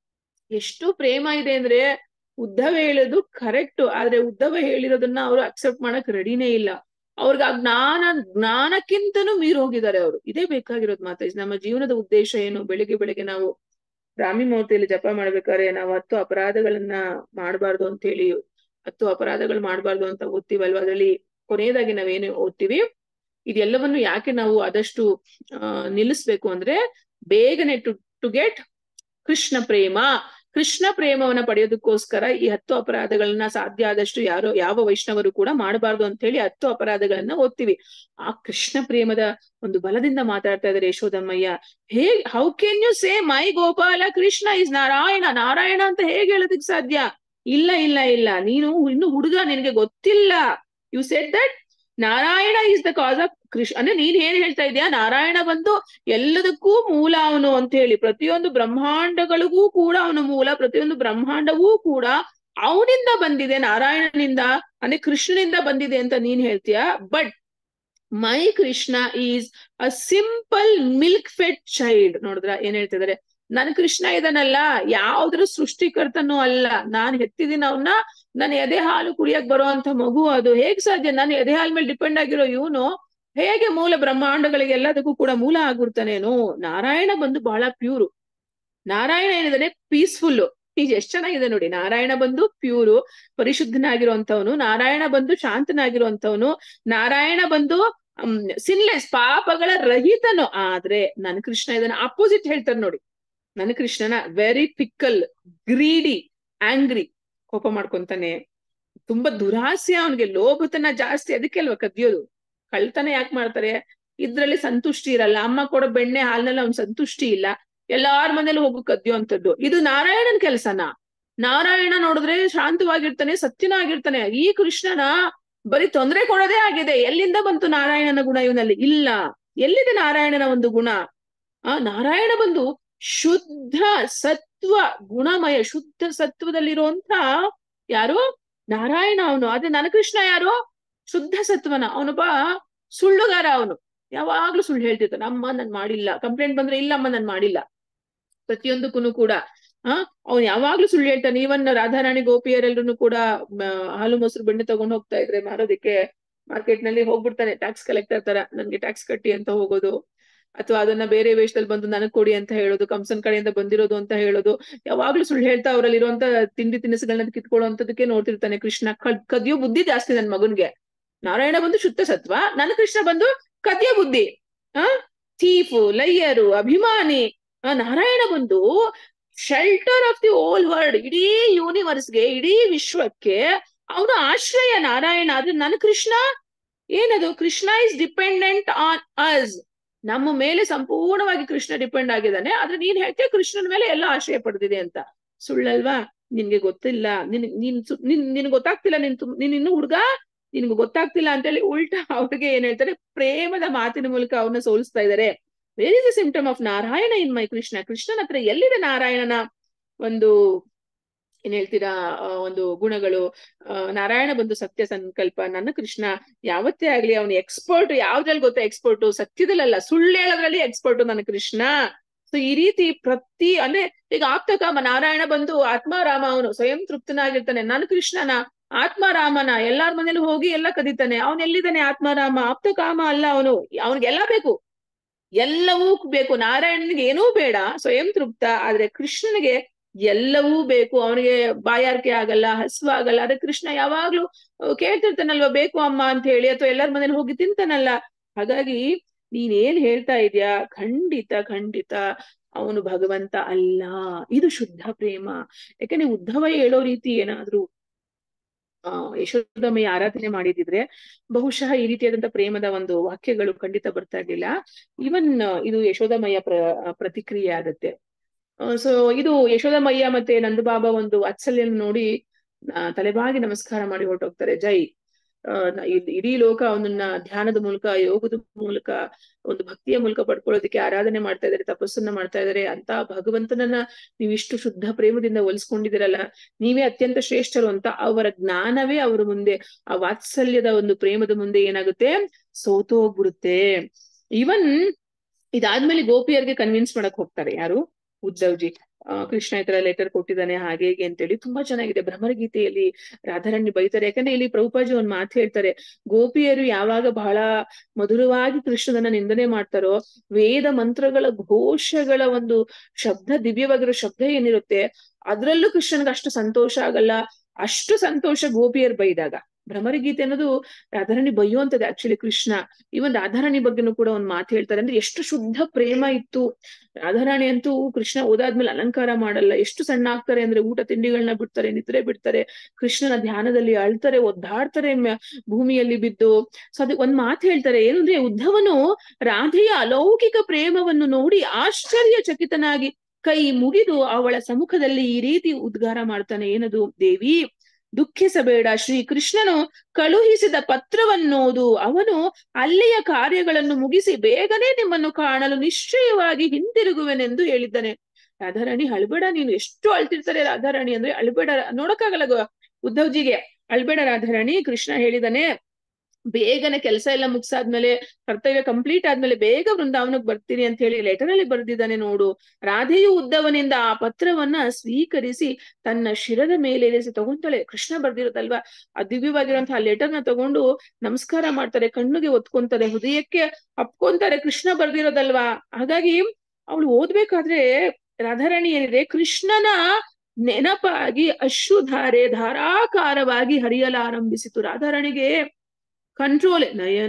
ಎಷ್ಟು ಪ್ರೇಮ ಇದೆ ಅಂದ್ರೆ ಉದ್ಧವ ಹೇಳೋದು ಕರೆಕ್ಟ್ ಆದ್ರೆ ಉದ್ಧವ ಹೇಳಿರೋದನ್ನ ಅವರು ಅಕ್ಸೆಪ್ಟ್ ಮಾಡಕ್ ರೆಡಿನೇ ಇಲ್ಲ ಅವ್ರಿಗೆ ಆ ಜ್ಞಾನ ಜ್ಞಾನಕ್ಕಿಂತನೂ ಮೀರ್ ಹೋಗಿದ್ದಾರೆ ಅವರು ಇದೇ ಬೇಕಾಗಿರೋದು ಮಾತಾಜಿ ನಮ್ಮ ಜೀವನದ ಉದ್ದೇಶ ಏನು ಬೆಳಿಗ್ಗೆ ಬೆಳಿಗ್ಗೆ ನಾವು ಬ್ರಾಹ್ಮಿ ಮುಹೂರ್ತಿಯಲ್ಲಿ ಜಪ ಮಾಡ್ಬೇಕಾದ್ರೆ ನಾವು ಹತ್ತು ಅಪರಾಧಗಳನ್ನ ಮಾಡಬಾರ್ದು ಅಂತ ಹೇಳಿ ಹತ್ತು ಅಪರಾಧಗಳು ಮಾಡಬಾರ್ದು ಅಂತ ಓದ್ತೀವಲ್ವಾ ಅದ್ರಲ್ಲಿ ಕೊನೆಯದಾಗಿ ನಾವೇನು ಓದ್ತೀವಿ ಇದೆಲ್ಲವನ್ನು ಯಾಕೆ ನಾವು ಆದಷ್ಟು ಆ ನಿಲ್ಲಿಸ್ಬೇಕು ಅಂದ್ರೆ ಬೇಗನೆ ಟು ಟು ಗೆಟ್ ಕೃಷ್ಣ ಪ್ರೇಮ ಕೃಷ್ಣ ಪ್ರೇಮವನ್ನ ಪಡೆಯೋದಕ್ಕೋಸ್ಕರ ಈ ಹತ್ತು ಅಪರಾಧಗಳನ್ನ ಸಾಧ್ಯ ಆದಷ್ಟು ಯಾರೋ ಯಾವ ವೈಷ್ಣವರು ಕೂಡ ಮಾಡಬಾರ್ದು ಅಂತ ಹೇಳಿ ಹತ್ತು ಅಪರಾಧಗಳನ್ನ ಓದ್ತೀವಿ ಆ ಕೃಷ್ಣ ಪ್ರೇಮದ ಒಂದು ಬಲದಿಂದ ಮಾತಾಡ್ತಾ ಇದ್ದಾರೆ ಯಶೋದಮ್ಮಯ್ಯ ಹೇಗ್ how can you say my Gopala Krishna is Narayana Narayana ಅಂತ ಹೇಗೆ ಹೇಳೋದಕ್ ಸಾಧ್ಯ ಇಲ್ಲ ಇಲ್ಲ ಇಲ್ಲ ನೀನು ಇನ್ನು ಹುಡುಗ ನಿನಗೆ ಗೊತ್ತಿಲ್ಲ you said that Narayana is the cause of Krishna ಅಂದ್ರೆ ನೀನ್ ಏನ್ ಹೇಳ್ತಾ ಇದೀಯಾ ನಾರಾಯಣ ಬಂದು ಎಲ್ಲದಕ್ಕೂ ಮೂಲ ಅವನು ಅಂತ ಹೇಳಿ ಪ್ರತಿಯೊಂದು ಬ್ರಹ್ಮಾಂಡಗಳಿಗೂ ಕೂಡ ಅವನು ಮೂಲ ಪ್ರತಿಯೊಂದು ಬ್ರಹ್ಮಾಂಡವೂ ಕೂಡ ಅವನಿಂದ ಬಂದಿದೆ ನಾರಾಯಣನಿಂದ ಅಂದ್ರೆ ಕೃಷ್ಣನಿಂದ ಬಂದಿದೆ ಅಂತ ನೀನ್ ಹೇಳ್ತೀಯ but my Krishna is a simple milk fed child ನೋಡಿದ್ರ ಏನ್ ಹೇಳ್ತಿದಾರೆ ನನ್ ಕೃಷ್ಣ ಇದನ್ನಲ್ಲ ಯಾವ್ದ್ರ ಸೃಷ್ಟಿಕರ್ತನೂ ಅಲ್ಲ ನಾನ್ ಹೆತ್ತಿದೀನಿ ಅವನ್ನ ನನ್ನ ಎದೆ ಹಾಲು ಕುಡಿಯಕ್ ಬರುವಂತ ಮಗು ಅದು ಹೇಗ್ ಸಾಧ್ಯ ನಾನು ಎದೆ ಹಾಲ್ ಮೇಲೆ ಡಿಪೆಂಡ್ ಆಗಿರೋ ಇವನು ಹೇಗೆ ಮೂಲ ಬ್ರಹ್ಮಾಂಡಗಳಿಗೆ ಎಲ್ಲದಕ್ಕೂ ಕೂಡ ಮೂಲ ಆಗ್ಬಿಡ್ತಾನೇನು ನಾರಾಯಣ ಬಂದು ಬಹಳ ಪ್ಯೂರು ನಾರಾಯಣ ಏನಿದಾನೆ ಪೀಸ್ಫುಲ್ ಈಗ ಎಷ್ಟ್ ಚೆನ್ನಾಗಿದೆ ನೋಡಿ ನಾರಾಯಣ ಬಂದು ಪ್ಯೂರು ಪರಿಶುದ್ಧನಾಗಿರುವಂತವನು ನಾರಾಯಣ ಬಂದು ಶಾಂತನಾಗಿರುವಂತವನು ನಾರಾಯಣ ಬಂದು ಸಿನ್ಲೆಸ್ ಪಾಪಗಳ ರಹಿತನು ಆದ್ರೆ ನನ್ ಕೃಷ್ಣ ಇದನ್ನ ಅಪೋಸಿಟ್ ಹೇಳ್ತಾರೆ ನೋಡಿ ನನ್ ಕೃಷ್ಣನ ವೆರಿ ಪಿಕ್ಕಲ್ ಗ್ರೀಡಿ ಆಂಗ್ರಿ ಕೋಪ ಮಾಡ್ಕೊಂತಾನೆ ತುಂಬಾ ದುರಾಸೆ ಅವನಿಗೆ ಲೋಭತನ ಜಾಸ್ತಿ ಅದಕ್ಕೆ ಅಲ್ವಾ ಕದಿಯೋದು ಕಳ್ತನ ಯಾಕೆ ಮಾಡ್ತಾರೆ ಇದ್ರಲ್ಲಿ ಸಂತುಷ್ಟಿ ಇರಲ್ಲ ಅಮ್ಮ ಕೊಡೋ ಬೆಣ್ಣೆ ಹಾಲ್ನಲ್ಲಿ ಅವ್ನ್ ಸಂತುಷ್ಟಿ ಇಲ್ಲ ಎಲ್ಲಾರ ಮನೇಲಿ ಹೋಗು ಕದ್ಯೋ ಅಂತದ್ದು ಇದು ನಾರಾಯಣನ್ ಕೆಲ್ಸನ ನಾರಾಯಣ ನೋಡಿದ್ರೆ ಶಾಂತವಾಗಿರ್ತಾನೆ ಸತ್ಯನಾಗಿರ್ತಾನೆ ಈ ಕೃಷ್ಣನ ಬರೀ ತೊಂದರೆ ಕೊಡೋದೇ ಆಗಿದೆ ಎಲ್ಲಿಂದ ಬಂತು ನಾರಾಯಣನ ಗುಣ ಇವನಲ್ಲಿ ಇಲ್ಲ ಎಲ್ಲಿದೆ ನಾರಾಯಣನ ಒಂದು ಗುಣ ಆ ನಾರಾಯಣ ಬಂದು ಶುದ್ಧ ಸತ್ವ ಗುಣಮಯ ಶುದ್ಧ ಸತ್ವದಲ್ಲಿರುವಂತ ಯಾರು ನಾರಾಯಣ ಅವನು ಆದ್ರೆ ನನ್ನ ಕೃಷ್ಣ ಯಾರು ಶುದ್ಧ ಸತ್ವನ ಅವನೊಬ್ಬ ಸುಳ್ಳುಗಾರ ಅವನು ಯಾವಾಗ್ಲೂ ಸುಳ್ಳು ಹೇಳ್ತಿರ್ತಾನೆ ಅಮ್ಮ ನನ್ ಮಾಡಿಲ್ಲ ಕಂಪ್ಲೇಂಟ್ ಬಂದ್ರೆ ಇಲ್ಲಮ್ಮ ನನ್ ಮಾಡಿಲ್ಲ ಪ್ರತಿಯೊಂದಕ್ಕೂ ಕೂಡ ಆ ಅವ್ನು ಯಾವಾಗ್ಲೂ ಸುಳ್ಳು ಹೇಳ್ತಾನೆ ಈವನ್ ರಾಧಾರಾಣಿ ಗೋಪಿಯರೆಲ್ಲರೂ ಕೂಡ ಹಾಲು ಮೊಸರು ಬೆಣ್ಣೆ ತಗೊಂಡ್ ಹೋಗ್ತಾ ಇದ್ರೆ ಮಾರೋದಕ್ಕೆ ಮಾರ್ಕೆಟ್ ನಲ್ಲಿ ಹೋಗ್ಬಿಡ್ತಾನೆ ಟ್ಯಾಕ್ಸ್ ಕಲೆಕ್ಟರ್ ತರ ನನ್ಗೆ ಟ್ಯಾಕ್ಸ್ ಕಟ್ಟಿ ಅಂತ ಹೋಗೋದು ಅಥವಾ ಅದನ್ನ ಬೇರೆ ವೇಷದಲ್ಲಿ ಬಂದು ನನಗ್ ಕೊಡಿ ಅಂತ ಹೇಳೋದು ಕಂಸನ್ ಕಡೆಯಿಂದ ಬಂದಿರೋದು ಅಂತ ಹೇಳೋದು ಯಾವಾಗ್ಲೂ ಸುಳ್ಳು ಹೇಳ್ತಾ ಅವರಲ್ಲಿ ಇರುವಂತ ತಿಂಡಿ ತಿನಿಸುಗಳನ್ನ ಕಿತ್ಕೊಳ್ಳುವಂತದಕ್ಕೆ ನೋಡ್ತಿರ್ತಾನೆ ಕೃಷ್ಣ ಕದ್ ಕದಿಯೋ ಬುದ್ಧಿ ಜಾಸ್ತಿ ನನ್ ಮಗನ್ಗೆ ನಾರಾಯಣ ಬಂದು ಶುದ್ಧ ಸತ್ವ ನನ್ನ ಕೃಷ್ಣ ಬಂದು ಕದಿಯ ಬುದ್ಧಿ ಆ ಥೀಫು ಲಯ್ಯರು ಅಭಿಮಾನಿ ಆ ನಾರಾಯಣ ಬಂದು shelter of the whole world ಇಡೀ ಯೂನಿವರ್ಸ್ಗೆ ಇಡೀ ವಿಶ್ವಕ್ಕೆ ಅವನು ಆಶ್ರಯ ನಾರಾಯಣ ಆದ್ರೆ ನನ್ನ ಕೃಷ್ಣ ಏನದು Krishna is dependent on us ನಮ್ಮ ಮೇಲೆ ಸಂಪೂರ್ಣವಾಗಿ ಕೃಷ್ಣ ಡಿಪೆಂಡ್ ಆಗಿದ್ದಾನೆ ಆದ್ರೆ ನೀನ್ ಹೇಳ್ತೀಯ ಕೃಷ್ಣನ ಮೇಲೆ ಎಲ್ಲ ಆಶ್ರಯ ಪಡೆದಿದೆ ಅಂತ ಸುಳ್ಳಲ್ವಾ ನಿನ್ಗೆ ಗೊತ್ತಿಲ್ಲ ನಿನ್ ನೀನ್ ನಿನ್ ನಿನ್ ಗೊತ್ತಾಗ್ತಿಲ್ಲ ನಿನ್ ನೀನ್ ಇನ್ನು ಹುಡ್ಗ ನಿನ್ಗೆ ಗೊತ್ತಾಗ್ತಿಲ್ಲ ಅಂತೇಳಿ ಉಲ್ಟಾ ಅವ್ರಿಗೆ ಏನ್ ಹೇಳ್ತಾರೆ ಪ್ರೇಮದ ಮಾತಿನ ಮೂಲಕ ಅವ್ರನ್ನ ಸೋಲಿಸ್ತಾ ಇದಾರೆ where is the symptom of Narayana in my Krishna ಕೃಷ್ಣನ ಹತ್ರ ಎಲ್ಲಿದೆ ನಾರಾಯಣನ ಒಂದು ಏನ್ ಹೇಳ್ತೀರಾ ಒಂದು ಗುಣಗಳು ನಾರಾಯಣ ಬಂದು ಸತ್ಯ ಸಂಕಲ್ಪ ನನ್ನ ಕೃಷ್ಣ ಯಾವತ್ತೇ ಆಗ್ಲಿ ಅವನು ಎಕ್ಸ್ಪರ್ಟ್ ಯಾವ್ದ್ರಲ್ಲಿ ಗೊತ್ತಾ ಎಕ್ಸ್ಪರ್ಟ್ ಸತ್ಯದಲ್ಲ ಸುಳ್ಳು ಹೇಳೋದ್ರಲ್ಲಿ ಎಕ್ಸ್ಪರ್ಟ್ ನನ್ನ ಕೃಷ್ಣ ಸೊ ಈ ರೀತಿ ಪ್ರತಿ ಅಂದ್ರೆ ಈಗ ಆಪ್ತಕಾಮ ನಾರಾಯಣ ಬಂದು ಆತ್ಮಾರಾಮ ಅವನು ಸ್ವಯಂ ತೃಪ್ತನಾಗಿರ್ತಾನೆ ನನ್ನ ಕೃಷ್ಣನ ಆತ್ಮಾರಾಮನ ಎಲ್ಲಾರ ಮನೇಲಿ ಹೋಗಿ ಎಲ್ಲ ಕದೀತಾನೆ ಅವನ್ ಎಲ್ಲಿದ್ದಾನೆ ಆತ್ಮಾರಾಮ ಆಪ್ತಕಾಮ ಅಲ್ಲ ಅವನು ಅವನಿಗೆಲ್ಲ ಬೇಕು ಎಲ್ಲವೂ ಬೇಕು ನಾರಾಯಣನಿಗೆ ಏನೂ ಬೇಡ ಸ್ವಯಂ ತೃಪ್ತ ಆದ್ರೆ ಕೃಷ್ಣನಿಗೆ ಎಲ್ಲವೂ ಬೇಕು ಅವನಿಗೆ ಬಾಯಾರಿಕೆ ಆಗಲ್ಲ ಹಸುವ ಆಗಲ್ಲ ಆದ್ರೆ ಕೃಷ್ಣ ಯಾವಾಗ್ಲೂ ಕೇಳ್ತಿರ್ತಾನಲ್ವಾ ಬೇಕು ಅಮ್ಮ ಅಂತ ಹೇಳಿ ಅಥವಾ ಎಲ್ಲರ ಮನೇಲಿ ಹೋಗಿ ತಿಂತಾನಲ್ಲ ಹಾಗಾಗಿ ನೀನ್ ಏನ್ ಹೇಳ್ತಾ ಇದೀಯಾ ಖಂಡಿತ ಖಂಡಿತ ಅವನು ಭಗವಂತ ಅಲ್ಲ ಇದು ಶುದ್ಧ ಪ್ರೇಮ ಯಾಕಂದ್ರೆ ಉದ್ಧವ ಹೇಳೋ ರೀತಿ ಏನಾದ್ರೂ ಆ ಯಶೋದಮ್ಮಯ್ಯ ಆರಾಧನೆ ಮಾಡಿದಿದ್ರೆ ಬಹುಶಃ ಈ ರೀತಿಯಾದಂತ ಪ್ರೇಮದ ಒಂದು ವಾಕ್ಯಗಳು ಖಂಡಿತ ಬರ್ತಾ ಇರ್ಲಿಲ್ಲ ಇವನ್ ಇದು ಯಶೋದಮ್ಮಯ್ಯ ಪ್ರ ಪ್ರತಿಕ್ರಿಯೆ ಆಗತ್ತೆ ಸೊ ಇದು ಯಶೋದಮ್ಮಯ್ಯ ಮತ್ತೆ ನಂದಬಾಬಾ ಒಂದು ವಾತ್ಸಲ್ಯ ನೋಡಿ ತಲೆಬಾಗಿ ನಮಸ್ಕಾರ ಮಾಡಿ ಹೊರಟೋಗ್ತಾರೆ ಜೈ ಆ ನ- ಇದ್- ಇಡೀ ಲೋಕ ಅವನನ್ನ ಧ್ಯಾನದ ಮೂಲಕ ಯೋಗದ ಮೂಲಕ ಒಂದು ಭಕ್ತಿಯ ಮೂಲಕ ಪಡ್ಕೊಳ್ಳೋದಕ್ಕೆ ಆರಾಧನೆ ಮಾಡ್ತಾ ಇದಾರೆ ತಪಸ್ಸನ್ನ ಮಾಡ್ತಾ ಇದಾರೆ ಅಂತ ಭಗವಂತನನ್ನ ನೀವು ಇಷ್ಟು ಶುದ್ಧ ಪ್ರೇಮದಿಂದ ಒಲಿಸ್ಕೊಂಡಿದಿರಲ್ಲ ನೀವೇ ಅತ್ಯಂತ ಶ್ರೇಷ್ಠರು ಅಂತ ಅವರ ಜ್ಞಾನವೇ ಅವರ ಮುಂದೆ ಆ ವಾತ್ಸಲ್ಯದ ಒಂದು ಪ್ರೇಮದ ಮುಂದೆ ಏನಾಗುತ್ತೆ ಸೋತು ಹೋಗ್ಬಿಡುತ್ತೆ ಇವನ್ ಇದಾದ್ಮೇಲೆ ಗೋಪಿಯರ್ಗೆ ಕನ್ವಿನ್ಸ್ ಮಾಡಕ್ ಹೋಗ್ತಾರೆ ಯಾರು ಉದ್ಧವ್ಜಿ ಆ, ಕೃಷ್ಣ ಈ ತರ ಲೆಟರ್ ಕೊಟ್ಟಿದ್ದಾನೆ ಹಾಗೆ ಹೀಗೆ ಅಂತೇಳಿ ತುಂಬಾ ಚೆನ್ನಾಗಿದೆ ಭ್ರಮರಗೀತೆಯಲ್ಲಿ ರಾಧಾರಾಣಿ ಬೈತಾರೆ ಯಾಕಂದ್ರೆ ಇಲ್ಲಿ ಪ್ರಭುಪಾಜಿ ಒಂದ್ ಮಾತು ಹೇಳ್ತಾರೆ ಗೋಪಿಯರು ಯಾವಾಗ ಬಹಳ ಮಧುರವಾಗಿ ಕೃಷ್ಣನನ್ನ ನಿಂದನೆ ಮಾಡ್ತಾರೋ ವೇದ ಮಂತ್ರಗಳ ಘೋಷಗಳ ಒಂದು ಶಬ್ದ ದಿವ್ಯವಾಗಿರೋ ಶಬ್ದ ಏನಿರುತ್ತೆ ಅದ್ರಲ್ಲೂ ಕೃಷ್ಣನ್ಗೆ ಅಷ್ಟು ಸಂತೋಷ ಆಗಲ್ಲ ಅಷ್ಟು ಸಂತೋಷ ಗೋಪಿಯರ್ ಬೈದಾಗ ಭ್ರಮರಗೀತೆ ಅನ್ನೋದು ರಾಧಾರಾಣಿ ಬೈಯುವಂತದ್ದು ಆಕ್ಚುಲಿ ಕೃಷ್ಣ ಇವನ್ ರಾಧಾರಾಣಿ ಬಗ್ಗೆನೂ ಕೂಡ ಒಂದ್ ಮಾತು ಹೇಳ್ತಾರೆ ಅಂದ್ರೆ ಎಷ್ಟು ಶುದ್ಧ ಪ್ರೇಮ ಇತ್ತು ರಾಧಾರಾಣಿ ಅಂತೂ ಕೃಷ್ಣ ಓದಾದ್ಮೇಲೆ ಅಲಂಕಾರ ಮಾಡಲ್ಲ ಎಷ್ಟು ಸಣ್ಣ ಆಗ್ತಾರೆ ಅಂದ್ರೆ ಊಟ ತಿಂಡಿಗಳನ್ನ ಬಿಡ್ತಾರೆ ನಿದ್ರೆ ಬಿಡ್ತಾರೆ ಕೃಷ್ಣನ ಧ್ಯಾನದಲ್ಲಿ ಅಳ್ತಾರೆ ಒದ್ದಾಡ್ತಾರೆ ಮ್ಯ- ಭೂಮಿಯಲ್ಲಿ ಬಿದ್ದು ಸೊ ಅದೇ ಒಂದ್ ಮಾತು ಹೇಳ್ತಾರೆ ಏನಂದ್ರೆ ಉದ್ಧವನು ರಾಧೆಯ ಅಲೌಕಿಕ ಪ್ರೇಮವನ್ನು ನೋಡಿ ಆಶ್ಚರ್ಯಚಕಿತನಾಗಿ ಕೈ ಮುಗಿದು ಅವಳ ಸಮ್ಮುಖದಲ್ಲಿ ಈ ರೀತಿ ಉದ್ಗಾರ ಮಾಡ್ತಾನೆ ಏನದು ದೇವಿ ದುಃಖಿಸಬೇಡ ಶ್ರೀ ಕೃಷ್ಣನು ಕಳುಹಿಸಿದ ಪತ್ರವನ್ನೋದು ಅವನು ಅಲ್ಲಿಯ ಕಾರ್ಯಗಳನ್ನು ಮುಗಿಸಿ ಬೇಗನೆ ನಿಮ್ಮನ್ನು ಕಾಣಲು ನಿಶ್ಚಯವಾಗಿ ಹಿಂತಿರುಗುವೆನೆಂದು ಹೇಳಿದ್ದಾನೆ ರಾಧಾರಾಣಿ ಅಳ್ಬೇಡ ನೀನು ಎಷ್ಟು ಅಳ್ತಿರ್ತಾರೆ ರಾಧಾರಾಣಿ ಅಂದ್ರೆ ಅಳ್ಬೇಡ ನೋಡಕ್ಕಾಗಲ್ಲ ಗೋ- ಉದ್ಧವ್ಜಿಗೆ ಅಳ್ಬೇಡ ರಾಧಾರಾಣಿ ಕೃಷ್ಣ ಹೇಳಿದಾನೆ ಬೇಗನೆ ಕೆಲಸ ಎಲ್ಲ ಮುಗ್ಸಾದ್ಮೇಲೆ ಕರ್ತವ್ಯ ಕಂಪ್ಲೀಟ್ ಆದ್ಮೇಲೆ ಬೇಗ ವೃಂದಾವನಕ್ಕೆ ಬರ್ತೀನಿ ಅಂತ ಹೇಳಿ ಲೆಟರ್ ಅಲ್ಲಿ ಬರೆದಿದ್ದಾನೆ ನೋಡು ರಾಧೆಯು ಉದ್ದವನಿಂದ ಆ ಪತ್ರವನ್ನ ಸ್ವೀಕರಿಸಿ ತನ್ನ ಶಿರದ ಮೇಲೆ ಇರಿಸಿ ತಗೊಂತಾಳೆ ಕೃಷ್ಣ ಬರ್ದಿರೋದಲ್ವಾ ಆ ದಿವ್ಯವಾಗಿರುವಂತಹ ಲೆಟರ್ನ ತಗೊಂಡು ನಮಸ್ಕಾರ ಮಾಡ್ತಾರೆ ಕಣ್ಣಿಗೆ ಒತ್ಕೊಂತಾರೆ ಹೃದಯಕ್ಕೆ ಅಪ್ಕೊಂತಾರೆ ಕೃಷ್ಣ ಬರ್ದಿರೋದಲ್ವಾ ಹಾಗಾಗಿ ಅವಳು ಓದ್ಬೇಕಾದ್ರೆ ರಾಧಾರಾಣಿ ಏನಿದೆ ಕೃಷ್ಣನ ನೆನಪಾಗಿ ಅಶ್ರುಧಾರೆ ಧಾರಾಕಾರವಾಗಿ ಹರಿಯಲಾರಂಭಿಸಿತು ರಾಧಾರಾಣಿಗೆ ಕಂಟ್ರೋಲ್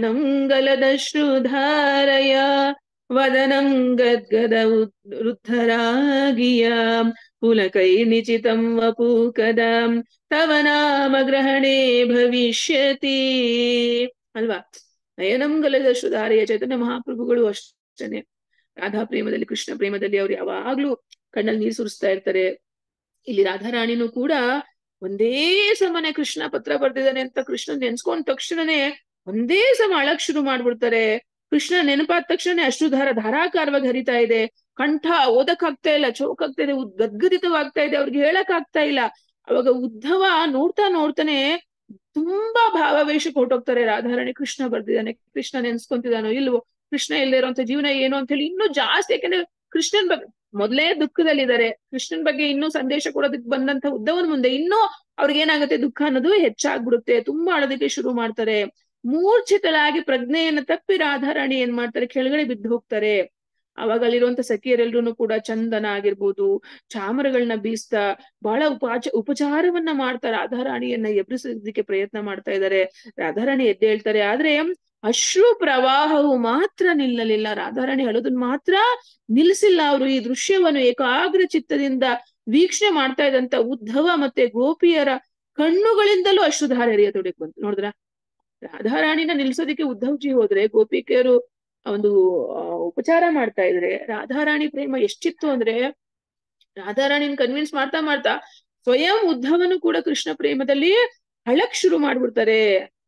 ನಯನಂಗಲದಶ್ರುಧಾರಯ ವದನಂ ಗದ್ಗದ ಉದ್- ವೃದ್ಧರಾಗಿಯ ಪುಲಕೈ ನಿಚಿತಂ ವಪೂಕದ ತವ ನಾಮ ಗ್ರಹಣೆ ಭವಿಷ್ಯತಿ ಅಲ್ವಾ ನಯನಂಗಲದ ಶ್ರುಧಾರಯ ಚೈತನ್ಯ ಮಹಾಪ್ರಭುಗಳು ಅಷ್ಟೇನೆ ರಾಧಾ ಪ್ರೇಮದಲ್ಲಿ ಕೃಷ್ಣ ಪ್ರೇಮದಲ್ಲಿ ಅವ್ರು ಯಾವಾಗ್ಲೂ ಕಣ್ಣಲ್ಲಿ ನೀರು ಸುರಿಸ್ತಾ ಇರ್ತಾರೆ ಇಲ್ಲಿ ರಾಧಾರಾಣಿನೂ ಕೂಡ ಒಂದೇ ಸಮನೆ ಕೃಷ್ಣ ಪತ್ರ ಬರ್ದಿದ್ದಾನೆ ಅಂತ ಕೃಷ್ಣ ನೆನ್ಸ್ಕೊಂಡ್ ತಕ್ಷಣನೇ ಒಂದೇ ಸಮ ಅಳಕ್ ಶುರು ಮಾಡ್ಬಿಡ್ತಾರೆ ಕೃಷ್ಣ ನೆನಪಾದ ತಕ್ಷಣ ಅಶ್ರುಧಾರ ಧಾರಾಕಾರವಾಗಿ ಹರಿತಾ ಇದೆ ಕಂಠ ಓದಕ್ ಆಗ್ತಾ ಇಲ್ಲ ಚೌಕ್ ಆಗ್ತಾ ಇದೆ ಉದ್- ಗದ್ಗದಿತವಾಗ್ತಾ ಇದೆ ಅವ್ರಿಗೆ ಹೇಳಕ್ ಆಗ್ತಾ ಇಲ್ಲ ಅವಾಗ ಉದ್ಧವ ನೋಡ್ತಾ ನೋಡ್ತಾನೆ ತುಂಬಾ ಭಾವಾವೇಶಕ್ಕೆ ಹೊರಟೋಗ್ತಾರೆ ರಾಧಾರಾಣಿ ಕೃಷ್ಣ ಬರ್ದಿದ್ದಾನೆ ಕೃಷ್ಣ ನೆನ್ಸ್ಕೊಂತಿದಾನೋ ಇಲ್ವೋ ಕೃಷ್ಣ ಇಲ್ಲದೆ ಇರುವಂತ ಜೀವನ ಏನು ಅಂತ ಹೇಳಿ ಇನ್ನೂ ಜಾಸ್ತಿ ಯಾಕಂದ್ರೆ ಕೃಷ್ಣನ್ ಬಗ್ಗೆ ಮೊದಲೇ ದುಃಖದಲ್ಲಿದ್ದಾರೆ ಕೃಷ್ಣನ್ ಬಗ್ಗೆ ಇನ್ನೂ ಸಂದೇಶ ಕೊಡೋದಕ್ಕೆ ಬಂದಂತ ಉದ್ದವನ್ ಮುಂದೆ ಇನ್ನೂ ಅವ್ರಿಗೆ ಏನಾಗುತ್ತೆ ದುಃಖ ಅನ್ನೋದು ಹೆಚ್ಚಾಗ್ಬಿಡುತ್ತೆ ತುಂಬಾ ಅಳೋದಕ್ಕೆ ಶುರು ಮಾಡ್ತಾರೆ ಮೂರ್ಛಿತಳಾಗಿ ಪ್ರಜ್ಞೆಯನ್ನ ತಪ್ಪಿ ರಾಧಾರಾಣಿ ಏನ್ ಮಾಡ್ತಾರೆ ಕೆಳಗಡೆ ಬಿದ್ದು ಹೋಗ್ತಾರೆ ಅವಾಗ ಅಲ್ಲಿರುವಂತ ಸಖಿಯರೆಲ್ರೂ ಕೂಡ ಚಂದನ ಆಗಿರ್ಬೋದು ಚಾಮರಗಳನ್ನ ಬೀಸ್ತಾ ಬಹಳ ಉಪಾಚ ಉಪಚಾರವನ್ನ ಮಾಡ್ತಾ ರಾಧಾರಾಣಿಯನ್ನ ಎಬ್ರಿಸೋದಕ್ಕೆ ಪ್ರಯತ್ನ ಮಾಡ್ತಾ ಇದ್ದಾರೆ ರಾಧಾರಾಣಿ ಎದ್ದೆ ಹೇಳ್ತಾರೆ ಆದ್ರೆ ಅಶ್ರು ಪ್ರವಾಹವು ಮಾತ್ರ ನಿಲ್ಲಲಿಲ್ಲ ರಾಧಾರಾಣಿ ಅಳೋದನ್ನ ಮಾತ್ರ ನಿಲ್ಲಿಸಿಲ್ಲ ಅವರು ಈ ದೃಶ್ಯವನ್ನು ಏಕಾಗ್ರ ಚಿತ್ತದಿಂದ ವೀಕ್ಷಣೆ ಮಾಡ್ತಾ ಇದ್ದಂತ ಉದ್ಧವ ಮತ್ತೆ ಗೋಪಿಯರ ಕಣ್ಣುಗಳಿಂದಲೂ ಅಶ್ರುಧಾರ ಹರಿಯತೊಡಕ್ ಬಂತು ನೋಡಿದ್ರ ರಾಧಾರಾಣಿನ ನಿಲ್ಸೋದಕ್ಕೆ ಉದ್ಧವ್ಜಿ ಹೋದ್ರೆ ಗೋಪಿಕೆಯರು ಒಂದು ಆ, ಉಪಚಾರ ಮಾಡ್ತಾ ಇದ್ರೆ ರಾಧಾರಾಣಿ ಪ್ರೇಮ ಎಷ್ಟಿತ್ತು ಅಂದ್ರೆ ರಾಧಾರಾಣಿನ ಕನ್ವಿನ್ಸ್ ಮಾಡ್ತಾ ಮಾಡ್ತಾ ಸ್ವಯಂ ಉದ್ಧವನು ಕೂಡ ಕೃಷ್ಣ ಪ್ರೇಮದಲ್ಲಿ ಹಳಕ್ ಶುರು ಮಾಡ್ಬಿಡ್ತಾರೆ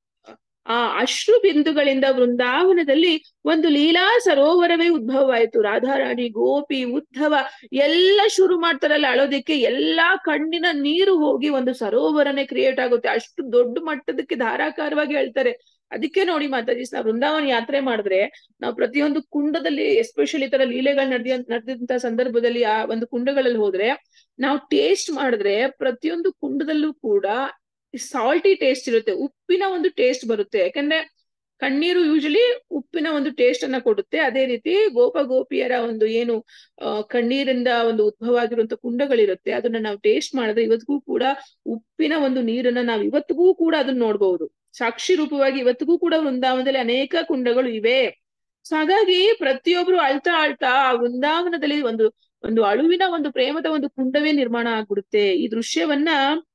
ಆ ಅಶ್ರು ಬಿಂದುಗಳಿಂದ ವೃಂದಾವನದಲ್ಲಿ ಒಂದು ಲೀಲಾ ಸರೋವರವೇ ಉದ್ಭವವಾಯಿತು ರಾಧಾರಾಣಿ ಗೋಪಿ ಉದ್ಧವ ಎಲ್ಲ ಶುರು ಮಾಡ್ತಾರಲ್ಲ ಅಳೋದಿಕ್ಕೆ ಎಲ್ಲಾ ಕಣ್ಣಿನ ನೀರು ಹೋಗಿ ಒಂದು ಸರೋವರನೇ ಕ್ರಿಯೇಟ್ ಆಗುತ್ತೆ ಅಷ್ಟು ದೊಡ್ಡ ಮಟ್ಟದಕ್ಕೆ ಧಾರಾಕಾರವಾಗಿ ಹೇಳ್ತಾರೆ ಅದಕ್ಕೆ ನೋಡಿ ಮಾತಾಜಿ ನಾವು ವೃಂದಾವನ ಯಾತ್ರೆ ಮಾಡಿದ್ರೆ ನಾವು ಪ್ರತಿಯೊಂದು ಕುಂಡದಲ್ಲಿ ಎಸ್ಪೆಷಲಿ ಈ ತರ ಲೀಲೆಗಳು ನಡೆದ ನಡೆದಂತ ಸಂದರ್ಭದಲ್ಲಿ ಆ ಒಂದು ಕುಂಡಗಳಲ್ಲಿ ಹೋದ್ರೆ ನಾವು ಟೇಸ್ಟ್ ಮಾಡಿದ್ರೆ ಪ್ರತಿಯೊಂದು ಕುಂಡದಲ್ಲೂ ಕೂಡ ಸಾಲ್ಟಿ ಟೇಸ್ಟ್ ಇರುತ್ತೆ ಉಪ್ಪಿನ ಒಂದು ಟೇಸ್ಟ್ ಬರುತ್ತೆ ಯಾಕಂದ್ರೆ ಕಣ್ಣೀರು ಯೂಶಲಿ ಉಪ್ಪಿನ ಒಂದು ಟೇಸ್ಟ್ ಅನ್ನ ಕೊಡುತ್ತೆ ಅದೇ ರೀತಿ ಗೋಪ ಗೋಪಿಯರ ಒಂದು ಏನು ಆ ಕಣ್ಣೀರಿಂದ ಒಂದು ಉದ್ಭವ ಆಗಿರುವಂತ ಕುಂಡಗಳಿರುತ್ತೆ ಅದನ್ನ ನಾವು ಟೇಸ್ಟ್ ಮಾಡಿದ್ರೆ ಇವತ್ತಿಗೂ ಕೂಡ ಉಪ್ಪಿನ ಒಂದು ನೀರನ್ನ ನಾವು ಇವತ್ತಿಗೂ ಕೂಡ ಅದನ್ನ ನೋಡ್ಬಹುದು ಸಾಕ್ಷಿ ರೂಪವಾಗಿ ಇವತ್ತಿಗೂ ಕೂಡ ವೃಂದಾವನದಲ್ಲಿ ಅನೇಕ ಕುಂಡಗಳು ಇವೆ ಸೊ ಹಾಗಾಗಿ ಪ್ರತಿಯೊಬ್ರು ಅಳ್ತಾ ಅಳ್ತಾ ಆ ವೃಂದಾವನದಲ್ಲಿ ಒಂದು ಒಂದು ಅಳುವಿನ ಒಂದು ಪ್ರೇಮದ ಒಂದು ಕುಂಡವೇ ನಿರ್ಮಾಣ ಆಗ್ಬಿಡುತ್ತೆ ಈ ದೃಶ್ಯವನ್ನ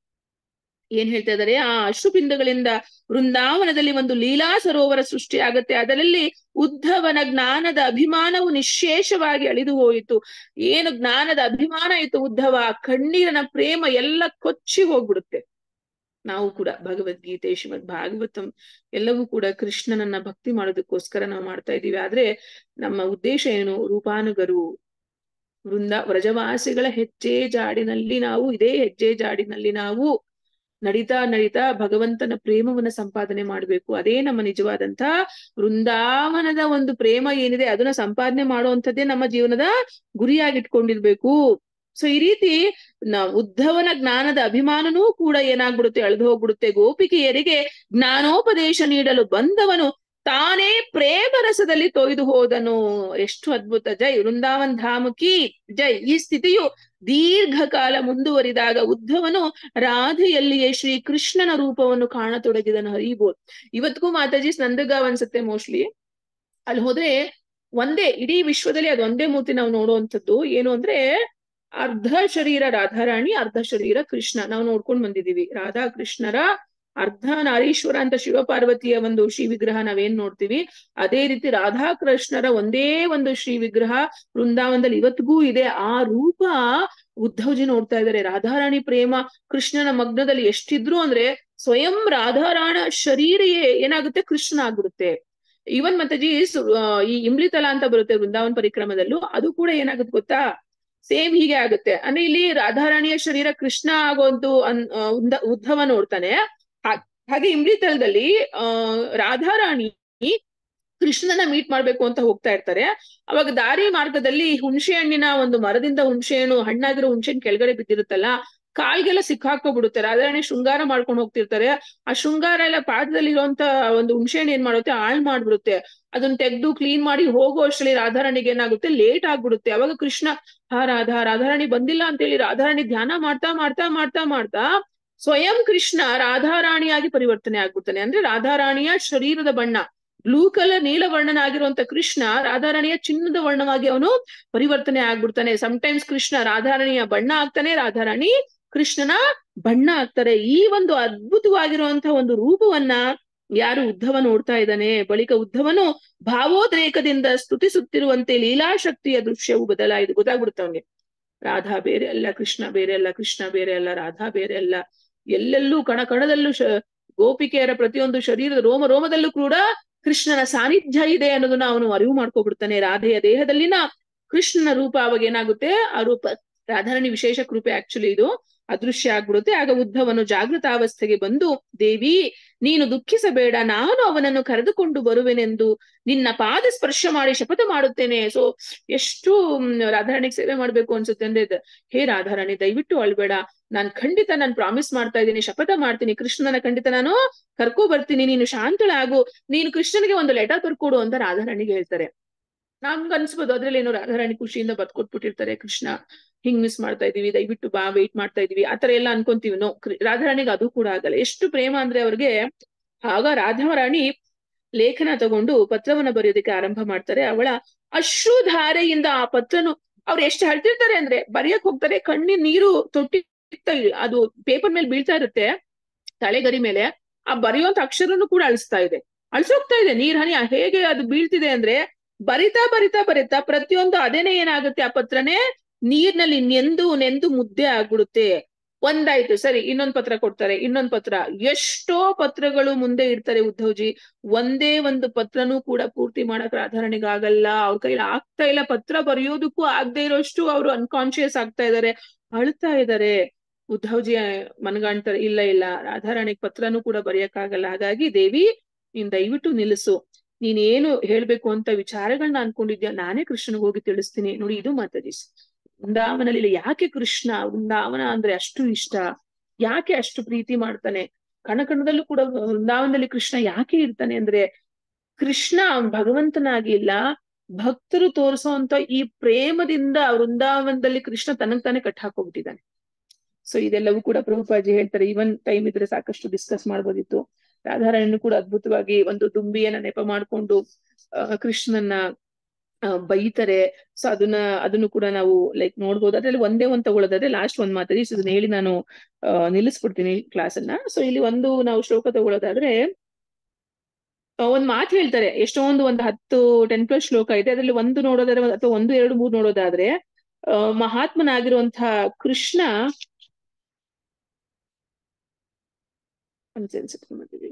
ಏನ್ ಹೇಳ್ತಾ ಇದಾರೆ ಆ ಅಶ್ರುಬಿಂದುಗಳಿಂದ ವೃಂದಾವನದಲ್ಲಿ ಒಂದು ಲೀಲಾ ಸರೋವರ ಸೃಷ್ಟಿ ಆಗತ್ತೆ ಅದರಲ್ಲಿ ಉದ್ಧವನ ಜ್ಞಾನದ ಅಭಿಮಾನವು ನಿಶೇಷವಾಗಿ ಅಳಿದು ಹೋಯಿತು ಏನು ಜ್ಞಾನದ ಅಭಿಮಾನ ಇತ್ತು ಉದ್ಧವ ಕಣ್ಣೀರನ ಪ್ರೇಮ ಎಲ್ಲ ಕೊಚ್ಚಿ ಹೋಗ್ಬಿಡುತ್ತೆ ನಾವು ಕೂಡ ಭಗವದ್ಗೀತೆ ಶ್ರೀಮದ್ ಭಾಗವತಂ ಎಲ್ಲವೂ ಕೂಡ ಕೃಷ್ಣನನ್ನ ಭಕ್ತಿ ಮಾಡೋದಕ್ಕೋಸ್ಕರ ನಾವು ಮಾಡ್ತಾ ಇದ್ದೀವಿ ಆದ್ರೆ ನಮ್ಮ ಉದ್ದೇಶ ಏನು ರೂಪಾನುಗರು ವೃಂದ ವ್ರಜವಾಸಿಗಳ ಹೆಜ್ಜೆ ಜಾಡಿನಲ್ಲಿ ನಾವು ಇದೇ ಹೆಜ್ಜೆ ಜಾಡಿನಲ್ಲಿ ನಾವು ನಡೀತಾ ನಡೀತಾ ಭಗವಂತನ ಪ್ರೇಮವನ್ನ ಸಂಪಾದನೆ ಮಾಡ್ಬೇಕು ಅದೇ ನಮ್ಮ ನಿಜವಾದಂತ ವೃಂದಾವನದ ಒಂದು ಪ್ರೇಮ ಏನಿದೆ ಅದನ್ನ ಸಂಪಾದನೆ ಮಾಡುವಂಥದ್ದೇ ನಮ್ಮ ಜೀವನದ ಗುರಿಯಾಗಿಟ್ಕೊಂಡಿರ್ಬೇಕು ಸೊ ಈ ರೀತಿ ನ ಉದ್ಧವನ ಜ್ಞಾನದ ಅಭಿಮಾನನೂ ಕೂಡ ಏನಾಗ್ಬಿಡುತ್ತೆ ಅಳೆದು ಹೋಗ್ಬಿಡುತ್ತೆ ಗೋಪಿಕೆಯರಿಗೆ ಜ್ಞಾನೋಪದೇಶ ನೀಡಲು ಬಂದವನು ತಾನೇ ಪ್ರೇಮ ರಸದಲ್ಲಿ ತೊಯ್ದು ಹೋದನು ಎಷ್ಟು ಅದ್ಭುತ ಜೈ ವೃಂದಾವನ್ ಧಾಮಕಿ ಜೈ ಈ ಸ್ಥಿತಿಯು ದೀರ್ಘಕಾಲ ಮುಂದುವರಿದಾಗ ಉದ್ಧವನು ರಾಧೆಯಲ್ಲಿಯೇ ಶ್ರೀ ಕೃಷ್ಣನ ರೂಪವನ್ನು ಕಾಣತೊಡಗಿದನು ಹರಿಬೋದ್ ಇವತ್ತಿಗೂ ಮಾತಾಜಿ ನಂದಗಾವ್ ಅನ್ಸುತ್ತೆ ಮೋಸ್ಟ್ಲಿ ಅಲ್ಲಿ ಹೋದ್ರೆ ಒಂದೇ ಇಡೀ ವಿಶ್ವದಲ್ಲಿ ಅದು ಒಂದೇ ಮೂರ್ತಿ ನಾವು ನೋಡುವಂಥದ್ದು ಏನು ಅಂದ್ರೆ ಅರ್ಧ ಶರೀರ ರಾಧಾರಾಣಿ ಅರ್ಧ ಶರೀರ ಕೃಷ್ಣ ನಾವು ನೋಡ್ಕೊಂಡ್ ಬಂದಿದೀವಿ ರಾಧಾ ಕೃಷ್ಣರ ಅರ್ಧ ನಾರೀಶ್ವರ ಅಂತ ಶಿವಪಾರ್ವತಿಯ ಒಂದು ಶ್ರೀ ವಿಗ್ರಹ ನಾವೇನ್ ನೋಡ್ತೀವಿ ಅದೇ ರೀತಿ ರಾಧಾ ಕೃಷ್ಣರ ಒಂದೇ ಒಂದು ಶ್ರೀ ವಿಗ್ರಹ ವೃಂದಾವನದಲ್ಲಿ ಇವತ್ತಿಗೂ ಇದೆ ಆ ರೂಪ ಉದ್ಧವ್ಜಿ ನೋಡ್ತಾ ಇದ್ದಾರೆ ರಾಧಾರಾಣಿ ಪ್ರೇಮ ಕೃಷ್ಣನ ಮಗ್ನದಲ್ಲಿ ಎಷ್ಟಿದ್ರು ಅಂದ್ರೆ ಸ್ವಯಂ ರಾಧಾರಾಣ ಶರೀರಿಯೇ ಏನಾಗುತ್ತೆ ಕೃಷ್ಣ ಆಗ್ಬಿಡುತ್ತೆ ಇವನ್ ಮತ್ತಜಿ ಈ ಇಮ್ಲಿತಲ ಅಂತ ಬರುತ್ತೆ ವೃಂದಾವನ್ ಪರಿಕ್ರಮದಲ್ಲೂ ಅದು ಕೂಡ ಏನಾಗುತ್ತೆ ಗೊತ್ತಾ ಸೇಮ್ ಹೀಗೆ ಆಗುತ್ತೆ ಅಂದ್ರೆ ಇಲ್ಲಿ ರಾಧಾರಾಣಿಯ ಶರೀರ ಕೃಷ್ಣ ಆಗೋದು ಅನ್ ಉದ್ಧವ ನೋಡ್ತಾನೆ ಹಾಗೆ ಇಮ್ಲಿತಲದಲ್ಲಿ ಆ ರಾಧಾರಾಣಿ ಕೃಷ್ಣನ ಮೀಟ್ ಮಾಡ್ಬೇಕು ಅಂತ ಹೋಗ್ತಾ ಇರ್ತಾರೆ ಅವಾಗ ದಾರಿ ಮಾರ್ಗದಲ್ಲಿ ಹುಣಸೆ ಹಣ್ಣಿನ ಒಂದು ಮರದಿಂದ ಹುಣಸೆ ಹಣ್ಣು ಹಣ್ಣಾಗಿರೋ ಹುಣಸೆ ಹಣ್ಣು ಕೆಳಗಡೆ ಬಿದ್ದಿರುತ್ತಲ್ಲ ಕಾಲ್ಗೆಲ್ಲ ಸಿಕ್ಕಾಕೋಬಿಡುತ್ತೆ ರಾಧಾರಾಣಿ ಶೃಂಗಾರ ಮಾಡ್ಕೊಂಡು ಹೋಗ್ತಿರ್ತಾರೆ ಆ ಶೃಂಗಾರ ಎಲ್ಲ ಪಾದದಲ್ಲಿ ಇರುವಂತ ಒಂದು ಹುಣಸೆ ಹಣ್ಣು ಏನ್ ಮಾಡುತ್ತೆ ಹಾಳ್ ಮಾಡ್ಬಿಡುತ್ತೆ ಅದನ್ನ ತೆಗ್ದು ಕ್ಲೀನ್ ಮಾಡಿ ಹೋಗೋ ಅಷ್ಟರಲ್ಲಿ ರಾಧಾರಾಣಿಗೆ ಏನಾಗುತ್ತೆ ಲೇಟ್ ಆಗ್ಬಿಡುತ್ತೆ ಅವಾಗ ಕೃಷ್ಣ ಹಾ ರಾಧಾ ರಾಧಾರಾಣಿ ಬಂದಿಲ್ಲ ಅಂತೇಳಿ ರಾಧಾರಾಣಿ ಧ್ಯಾನ ಮಾಡ್ತಾ ಮಾಡ್ತಾ ಮಾಡ್ತಾ ಮಾಡ್ತಾ ಸ್ವಯಂ ಕೃಷ್ಣ ರಾಧಾರಾಣಿಯಾಗಿ ಪರಿವರ್ತನೆ ಆಗ್ಬಿಡ್ತಾನೆ ಅಂದ್ರೆ ರಾಧಾರಾಣಿಯ ಶರೀರದ ಬಣ್ಣ ಬ್ಲೂ ಕಲರ್ ನೀಲ ವರ್ಣನಾಗಿರುವಂತ ಕೃಷ್ಣ ರಾಧಾರಾಣಿಯ ಚಿನ್ನದ ವರ್ಣವಾಗಿ ಅವನು ಪರಿವರ್ತನೆ ಆಗ್ಬಿಡ್ತಾನೆ ಸಮಟೈಮ್ಸ್ ಕೃಷ್ಣ ರಾಧಾರಾಣಿಯ ಬಣ್ಣ ಆಗ್ತಾನೆ ರಾಧಾರಾಣಿ ಕೃಷ್ಣನ ಬಣ್ಣ ಆಗ್ತಾರೆ ಈ ಒಂದು ಅದ್ಭುತವಾಗಿರುವಂತಹ ಒಂದು ರೂಪವನ್ನ ಯಾರು ಉದ್ಧವ ನೋಡ್ತಾ ಇದ್ದಾನೆ ಬಳಿಕ ಉದ್ಧವನು ಭಾವೋದ್ರೇಕದಿಂದ ಸ್ತುತಿಸುತ್ತಿರುವಂತೆ ಲೀಲಾಶಕ್ತಿಯ ದೃಶ್ಯವು ಬದಲಾಯಿತು ಗೊತ್ತಾಗ್ಬಿಡುತ್ತೆ ಅವನಿಗೆ ರಾಧಾ ಬೇರೆ ಅಲ್ಲ ಕೃಷ್ಣ ಬೇರೆ ಅಲ್ಲ ಕೃಷ್ಣ ಬೇರೆ ಅಲ್ಲ ರಾಧಾ ಬೇರೆ ಅಲ್ಲ ಎಲ್ಲೆಲ್ಲೂ ಕಣ ಕಣದಲ್ಲೂ ಶ ಗೋಪಿಕೆಯರ ಪ್ರತಿಯೊಂದು ಶರೀರದ ರೋಮ ರೋಮದಲ್ಲೂ ಕೂಡ ಕೃಷ್ಣನ ಸಾನ್ನಿಧ್ಯ ಇದೆ ಅನ್ನೋದನ್ನ ಅವನು ಅರಿವು ಮಾಡ್ಕೋಬಿಡ್ತಾನೆ ರಾಧೆಯ ದೇಹದಲ್ಲಿನ ಕೃಷ್ಣನ ರೂಪ ಅವಾಗ ಏನಾಗುತ್ತೆ ಆ ರೂಪ ರಾಧಾರಾಣಿ ವಿಶೇಷ ಕೃಪೆ ಆಕ್ಚುಲಿ ಇದು ಅದೃಶ್ಯ ಆಗ್ಬಿಡುತ್ತೆ ಆಗ ಉದ್ಧವನು ಜಾಗೃತಾವಸ್ಥೆಗೆ ಬಂದು ದೇವಿ ನೀನು ದುಃಖಿಸಬೇಡ ನಾನು ಅವನನ್ನು ಕರೆದುಕೊಂಡು ಬರುವೆನೆಂದು ನಿನ್ನ ಪಾದ ಸ್ಪರ್ಶ ಮಾಡಿ ಶಪಥ ಮಾಡುತ್ತೇನೆ ಸೊ ಎಷ್ಟು ರಾಧಾರಾಣಿಗೆ ಸೇವೆ ಮಾಡ್ಬೇಕು ಅನ್ಸುತ್ತೆ ಅಂದ್ರೆ ಹೇ ರಾಧಾರಾಣಿ ದಯವಿಟ್ಟು ಅಳ್ಬೇಡ ನಾನ್ ಖಂಡಿತ ನಾನು ಪ್ರಾಮಿಸ್ ಮಾಡ್ತಾ ಇದ್ದೀನಿ ಶಪಥ ಮಾಡ್ತೀನಿ ಕೃಷ್ಣನ ಖಂಡಿತ ನಾನು ಕರ್ಕೊ ಬರ್ತೀನಿ ನೀನು ಶಾಂತಳಾಗು ನೀನು ಕೃಷ್ಣನಿಗೆ ಒಂದು ಲೆಟರ್ ಬರ್ಕೊಡು ಅಂತ ರಾಧಾರಾಣಿಗೆ ಹೇಳ್ತಾರೆ ನಮ್ಗೆ ಅನ್ಸ್ಬೋದು ಅದ್ರಲ್ಲಿ ಏನೋ ರಾಧಾರಾಣಿ ಖುಷಿಯಿಂದ ಬದ್ಕೊಟ್ಬಿಟ್ಟಿರ್ತಾರೆ ಕೃಷ್ಣ ಹಿಂಗ್ ಮಿಸ್ ಮಾಡ್ತಾ ಇದೀವಿ ದಯವಿಟ್ಟು ಬಾ ವೆಯ್ಟ್ ಮಾಡ್ತಾ ಇದೀವಿ ಆತರ ಎಲ್ಲ ಅನ್ಕೊಂತೀವಿ ನೋ ರಾಧಾರಾಣಿಗೆ ಅದು ಕೂಡ ಆಗಲ್ಲ ಎಷ್ಟು ಪ್ರೇಮ ಅಂದ್ರೆ ಅವ್ರಿಗೆ ಆಗ ರಾಧಾರಾಣಿ ಲೇಖನ ತಗೊಂಡು ಪತ್ರವನ್ನ ಬರೆಯೋದಕ್ಕೆ ಆರಂಭ ಮಾಡ್ತಾರೆ ಅವಳ ಅಶ್ರುಧಾರೆಯಿಂದ ಆ ಪತ್ರನು ಅವ್ರು ಎಷ್ಟು ಹಳ್ತಿರ್ತಾರೆ ಅಂದ್ರೆ ಬರೆಯಕ್ ಹೋಗ್ತಾರೆ ಕಣ್ಣಿನ ನೀರು ತೊಟ್ಟಿ ಅದು ಪೇಪರ್ ಮೇಲೆ ಬೀಳ್ತಾ ಇರುತ್ತೆ ತಲೆಗರಿ ಮೇಲೆ ಆ ಬರೆಯುವಂತ ಅಕ್ಷರನು ಕೂಡ ಅಳಿಸ್ತಾ ಇದೆ ಅಳ್ಸೋಗ್ತಾ ಇದೆ ನೀರ್ ಹನಿ ಹೇಗೆ ಅದು ಬೀಳ್ತಿದೆ ಅಂದ್ರೆ ಬರಿತಾ ಬರಿತಾ ಬರಿತಾ ಪ್ರತಿಯೊಂದು ಅದೇನೆ ಏನಾಗುತ್ತೆ ಆ ಪತ್ರನೇ ನೀರ್ನಲ್ಲಿ ನೆಂದು ನೆಂದು ಮುದ್ದೆ ಆಗ್ಬಿಡುತ್ತೆ ಒಂದಾಯ್ತು ಸರಿ ಇನ್ನೊಂದ್ ಪತ್ರ ಕೊಡ್ತಾರೆ ಇನ್ನೊಂದ್ ಪತ್ರ ಎಷ್ಟೋ ಪತ್ರಗಳು ಮುಂದೆ ಇಡ್ತಾರೆ ಉದ್ಧವ್ಜಿ ಒಂದೇ ಒಂದು ಪತ್ರನೂ ಕೂಡ ಪೂರ್ತಿ ಮಾಡಕ್ ರಾಧಾರಣಿಗೆ ಆಗಲ್ಲ ಅವ್ರ ಕೈಲಿ ಆಗ್ತಾ ಇಲ್ಲ ಪತ್ರ ಬರೆಯೋದಕ್ಕೂ ಆಗದೆ ಇರೋಷ್ಟು ಅವ್ರು ಅನ್ಕಾನ್ಶಿಯಸ್ ಆಗ್ತಾ ಇದಾರೆ ಅಳ್ತಾ ಇದಾರೆ ಉದ್ಧವ್ಜಿ ಮನಗಾಣ್ತಾರೆ ಇಲ್ಲ ಇಲ್ಲ ರಾಧಾರಾಣಿಗೆ ಪತ್ರನೂ ಕೂಡ ಬರೆಯಕ್ಕಾಗಲ್ಲ ಹಾಗಾಗಿ ದೇವಿ ನೀನ್ ದಯವಿಟ್ಟು ನಿಲ್ಲಿಸು ನೀನೇನು ಹೇಳ್ಬೇಕು ಅಂತ ವಿಚಾರಗಳನ್ನ ಅನ್ಕೊಂಡಿದ್ಯಾ ನಾನೇ ಕೃಷ್ಣನಿಗೆ ಹೋಗಿ ತಿಳಿಸ್ತೀನಿ ನೋಡಿ ಇದು ಮಾತಾಡಿ ವೃಂದಾವನಲ್ಲಿ ಯಾಕೆ ಕೃಷ್ಣ ವೃಂದಾವನ ಅಂದ್ರೆ ಅಷ್ಟು ಇಷ್ಟ ಯಾಕೆ ಅಷ್ಟು ಪ್ರೀತಿ ಮಾಡ್ತಾನೆ ಕಣಕಣದಲ್ಲೂ ಕೂಡ ವೃಂದಾವನದಲ್ಲಿ ಕೃಷ್ಣ ಯಾಕೆ ಇರ್ತಾನೆ ಅಂದ್ರೆ ಕೃಷ್ಣ ಭಗವಂತನಾಗಿ ಇಲ್ಲ ಭಕ್ತರು ತೋರಿಸುವಂತ ಈ ಪ್ರೇಮದಿಂದ ವೃಂದಾವನದಲ್ಲಿ ಕೃಷ್ಣ ತನಗ್ ತಾನೇ ಕಟ್ ಹಾಕೋಬಿಟ್ಟಿದ್ದಾನೆ ಸೊ ಇದೆಲ್ಲವೂ ಕೂಡ ಪ್ರಭುಪಾಜಿ ಹೇಳ್ತಾರೆ ಇವನ್ ಟೈಮ್ ಇದ್ರೆ ಸಾಕಷ್ಟು ಡಿಸ್ಕಸ್ ಮಾಡ್ಬೋದಿತ್ತು ರಾಧಾರಾಯಣ ಕೂಡ ಅದ್ಭುತವಾಗಿ ಒಂದು ದುಂಬಿಯನ್ನ ನೆಪ ಮಾಡ್ಕೊಂಡು ಅಹ್ ಕೃಷ್ಣನ ಬೈತಾರೆ ಸೊ ಅದನ್ನ ಅದನ್ನು ಕೂಡ ನಾವು ಲೈಕ್ ನೋಡ್ಬೋದು ಅದ್ರಲ್ಲಿ ಒಂದೇ ಒಂದ್ ತಗೊಳ್ಳೋದಾದ್ರೆ ಲಾಸ್ಟ್ ಒಂದ್ ಮಾತಾಡಿ ಸೊ ಇದನ್ನ ಹೇಳಿ ನಾನು ಅಹ್ ನಿಲ್ಲಿಸ್ಬಿಡ್ತೀನಿ ಕ್ಲಾಸ್ ಅನ್ನ ಸೊ ಇಲ್ಲಿ ಒಂದು ನಾವು ಶ್ಲೋಕ ತಗೊಳ್ಳೋದಾದ್ರೆ ಒಂದ್ ಮಾತು ಹೇಳ್ತಾರೆ ಎಷ್ಟೊಂದು ಒಂದು ಹತ್ತು ಟೆನ್ ಪ್ಲಸ್ ಶ್ಲೋಕ ಇದೆ ಅದ್ರಲ್ಲಿ ಒಂದು ನೋಡೋದಾದ್ರೆ ಅಥವಾ ಒಂದು ಎರಡು ಮೂರು ನೋಡೋದಾದ್ರೆ ಅಹ್ ಮಹಾತ್ಮನಾಗಿರುವಂತಹ ಕೃಷ್ಣ ಅಂತ ಅನ್ಸುತ್ತೆ ಮಾತಾಜಿ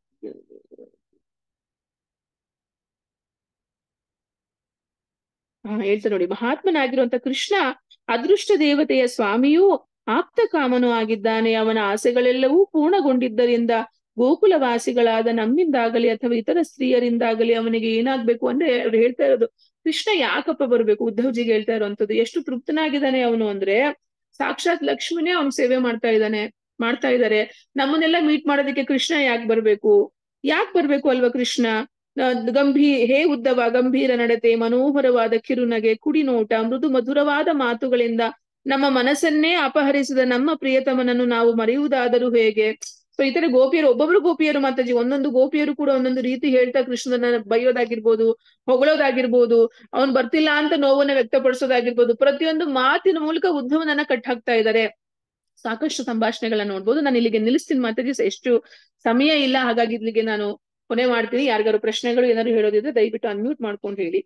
ಹಾ ಹೇಳ್ತಾರೆ ನೋಡಿ ಮಹಾತ್ಮನಾಗಿರುವಂತ ಕೃಷ್ಣ ಅದೃಷ್ಟ ದೇವತೆಯ ಸ್ವಾಮಿಯೂ ಆಪ್ತ ಕಾಮನು ಆಗಿದ್ದಾನೆ ಅವನ ಆಸೆಗಳೆಲ್ಲವೂ ಪೂರ್ಣಗೊಂಡಿದ್ದರಿಂದ ಗೋಕುಲವಾಸಿಗಳಾದ ನಮ್ಮಿಂದಾಗಲಿ ಅಥವಾ ಇತರ ಸ್ತ್ರೀಯರಿಂದಾಗಲಿ ಅವನಿಗೆ ಏನಾಗ್ಬೇಕು ಅಂದ್ರೆ ಅವ್ರು ಹೇಳ್ತಾ ಇರೋದು ಕೃಷ್ಣ ಯಾಕಪ್ಪ ಬರ್ಬೇಕು ಉದ್ಧವ್ಜಿಗೆ ಹೇಳ್ತಾ ಇರುವಂತದ್ದು ಎಷ್ಟು ತೃಪ್ತನಾಗಿದ್ದಾನೆ ಅವನು ಅಂದ್ರೆ ಸಾಕ್ಷಾತ್ ಲಕ್ಷ್ಮಿನೇ ಅವನ್ ಸೇವೆ ಮಾಡ್ತಾ ಇದ್ದಾನೆ ಮಾಡ್ತಾ ಇದ್ದಾರೆ ನಮ್ಮನ್ನೆಲ್ಲ ಮೀಟ್ ಮಾಡೋದಕ್ಕೆ ಕೃಷ್ಣ ಯಾಕೆ ಬರ್ಬೇಕು ಯಾಕೆ ಬರ್ಬೇಕು ಅಲ್ವಾ ಕೃಷ್ಣ ಗಂಭೀ ಹೇ ಉದ್ದವ ಗಂಭೀರ ನಡತೆ ಮನೋಹರವಾದ ಕಿರುನಗೆ ಕುಡಿನೋಟ ಮೃದು ಮಧುರವಾದ ಮಾತುಗಳಿಂದ ನಮ್ಮ ಮನಸ್ಸನ್ನೇ ಅಪಹರಿಸಿದ ನಮ್ಮ ಪ್ರಿಯತಮನನ್ನು ನಾವು ಮರೆಯುವುದಾದರೂ ಹೇಗೆ ಸೊ ಈ ತರ ಗೋಪಿಯರು ಒಬ್ಬೊಬ್ರು ಗೋಪಿಯರು ಮಾತಾಜಿ ಒಂದೊಂದು ಗೋಪಿಯರು ಕೂಡ ಒಂದೊಂದು ರೀತಿ ಹೇಳ್ತಾ ಕೃಷ್ಣನ ಬೈಯೋದಾಗಿರ್ಬೋದು ಹೊಗಳೋದಾಗಿರ್ಬೋದು ಅವ್ನ್ ಬರ್ತಿಲ್ಲ ಅಂತ ನೋವನ್ನ ವ್ಯಕ್ತಪಡಿಸೋದಾಗಿರ್ಬೋದು ಪ್ರತಿಯೊಂದು ಮಾತಿನ ಮೂಲಕ ಉದ್ಧವನನ್ನ ಕಟ್ ಹಾಕ್ತಾ ಇದ್ದಾರೆ ಸಾಕಷ್ಟು ಸಂಭಾಷಣೆಗಳನ್ನ ನೋಡ್ಬೋದು ನಾನು ಇಲ್ಲಿಗೆ ನಿಲ್ಲಿಸ್ತೀನಿ ಮಾತಾಜಿ ಎಷ್ಟು ಸಮಯ ಇಲ್ಲ ಹಾಗಾಗಿ ಇಲ್ಲಿಗೆ ನಾನು ಕೊನೆ ಮಾಡ್ತೀನಿ ಯಾರಿಗಾರು ಪ್ರಶ್ನೆಗಳು ಏನಾದ್ರು ಹೇಳೋದಿದ್ರೆ ದಯವಿಟ್ಟು ಅನ್ಮ್ಯೂಟ್ ಮಾಡ್ಕೊಂಡು ಹೇಳಿ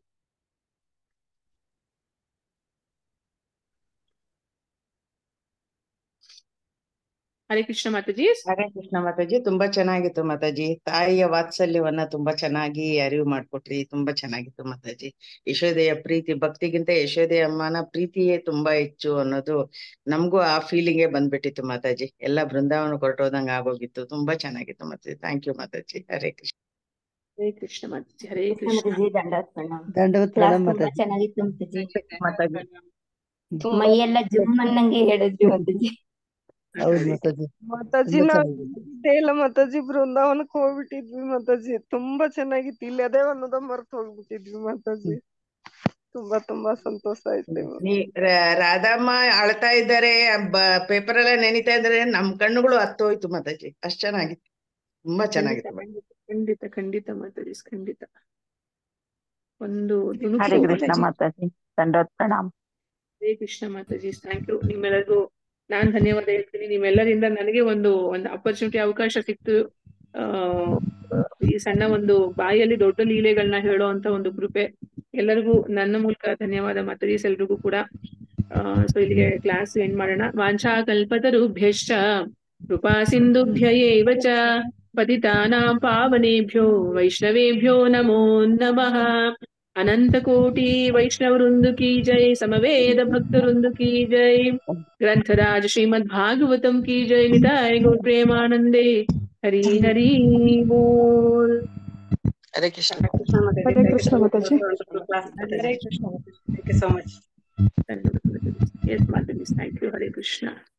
ಹರೇ ಕೃಷ್ಣ ಮಾತಾಜಿ ಹರೇ ಕೃಷ್ಣ ಮಾತಾಜಿ ತುಂಬಾ ಚೆನ್ನಾಗಿತ್ತು ಮಾತಾಜಿ ತಾಯಿಯ ವಾತ್ಸಲ್ಯವನ್ನ ತುಂಬಾ ಚೆನ್ನಾಗಿ ಅರಿವು ಮಾಡ್ಕೊಟ್ರಿ ತುಂಬಾ ಚೆನ್ನಾಗಿತ್ತು ಮಾತಾಜಿ ಯಶೋದೆಯ ಪ್ರೀತಿ ಭಕ್ತಿಗಿಂತ ಯಶೋದೆಯ ಅಮ್ಮನ ಪ್ರೀತಿಯೇ ತುಂಬಾ ಹೆಚ್ಚು ಅನ್ನೋದು ನಮಗೂ ಆ ಫೀಲಿಂಗೇ ಬಂದ್ಬಿಟ್ಟಿತ್ತು ಮಾತಾಜಿ ಎಲ್ಲ ಬೃಂದಾವನ ಹೊರಟೋದಂಗ ಆಗೋಗಿತ್ತು ತುಂಬಾ ಚೆನ್ನಾಗಿತ್ತು ಮಾತಾಜಿ ಥ್ಯಾಂಕ್ ಯು ಮಾತಾಜಿ ಹರೇ ಕೃಷ್ಣ ಹರೇ ಕೃಷ್ಣ ಮಾತಾಜಿ ಹರೇ ಕೃಷ್ಣ ಮಾತಾಜಿ ದಂಡವತ್ ಪ್ರಣಾಮ ದಂಡವತ್ ಕ್ಲಾಸ್ ಪ್ರಣಾಮ ತುಂಬಾ ಮಾತಾಜಿ ಚೆನ್ನಾಗಿತ್ತು ಮಾತಾಜಿ ಮಾತಾಜಿ ಮೈಯೆಲ್ಲ ಜುಮ್ ಅನ್ನಂಗೆ ಹೇಳಿದ್ರಿ ಮಾತಾಜಿ ಹೌದು ಮಾತಾಜಿ ಮಾತಾಜಿ ತುಂಬಾ ನಾವ್ ಚೆನ್ನಾಗಿತ್ತು ಇದ್ದೇ ಇಲ್ಲ ಮಾತಾಜಿ ಬೃಂದಾವನಕ್ ಹೋಗ್ಬಿಟ್ಟಿದ್ವಿ ಮಾತಾಜಿ ತುಂಬಾ ಚೆನ್ನಾಗಿತ್ತು ಇಲ್ಲಿ ಅದೇ ಅನ್ನೋದ ಮರ್ತ್ ಹೋಗ್ಬಿಟ್ಟಿದ್ವಿ ಮಾತಾಜಿ ತುಂಬಾ ತುಂಬಾ ಸಂತೋಷ ಆಯ್ತು ನೀ ರಾ- ರಾಧಮ್ಮ ಅಳ್ತಾ ಇದ್ದಾರೆ ಪೇಪರ್ ಎಲ್ಲ ನೆನಿತಾ ಇದ್ದಾರೆ ನಮ್ ಕಣ್ಣುಗಳು ಹತ್ತೋಯ್ತು ಮಾತಾಜಿ ಅಷ್ಟ್ ಚೆನ್ನಾಗಿತ್ತು ತುಂಬಾ ಖಂಡಿತ ಚೆನ್ನಾಗಿತ್ತು ಖಂಡಿತ ಖಂಡಿತ ಖಂಡಿತ ಮಾತಾಜಿ ಖಂಡಿತ ಒಂದು ತುಣುಕು ಹರೇ ಕೃಷ್ಣ ಮಾತಾಜಿ ಮಾತಾಜಿ ದಂಡವತ್ ಪ್ರಣಾಮ ಹರೇ ಕೃಷ್ಣ ಮಾತಾಜಿ ಥ್ಯಾಂಕ್ ಯು ನಿಮ್ಮೆಲ್ಲರಿಗೂ ನಾನ್ ಧನ್ಯವಾದ ಹೇಳ್ತೀನಿ ನಿಮ್ಮೆಲ್ಲರಿಂದ ನನಗೆ ಒಂದು ಒಂದು ಅಪರ್ಚುನಿಟಿ ಅವಕಾಶ ಸಿಕ್ತು ಆ ಈ ಸಣ್ಣ ಒಂದು ಬಾಯಲ್ಲಿ ದೊಡ್ಡ ಲೀಲೆಗಳನ್ನ ಹೇಳೋ ಅಂತ ಒಂದು ಕೃಪೆ ಎಲ್ಲರಿಗೂ ನನ್ನ ಮೂಲಕ ಧನ್ಯವಾದ ಮಾತಾಜೀಸ್ ಎಲ್ರಿಗೂ ಕೂಡ ಸೊ ಇಲ್ಲಿಗೆ ಕ್ಲಾಸ್ ಎಂಡ್ ಮಾಡೋಣ ವಾಂಛಾ ಕಲ್ಪತರುಭ್ಯಶ್ಚ ಕೃಪಾ ಸಿಂಧುಭ್ಯ ಏವ ಚ ಪತಿತಾನಾಂ ಪಾವನೇಭ್ಯೋ ವೈಷ್ಣವೇಭ್ಯೋ ನಮೋ ನಮಃ अनंत कोटि वैष्णव वृंद की जय समवेद भक्त वृंद की जय ग्रंथराज श्रीमद् भागवतम की जय निताय गौर प्रेमानंदे हरि हरि बोल ಹರೇ Krishna Hare Krishna Mataji Yes, Mataji. Yes, Mataji. Thank you. Hare Krishna.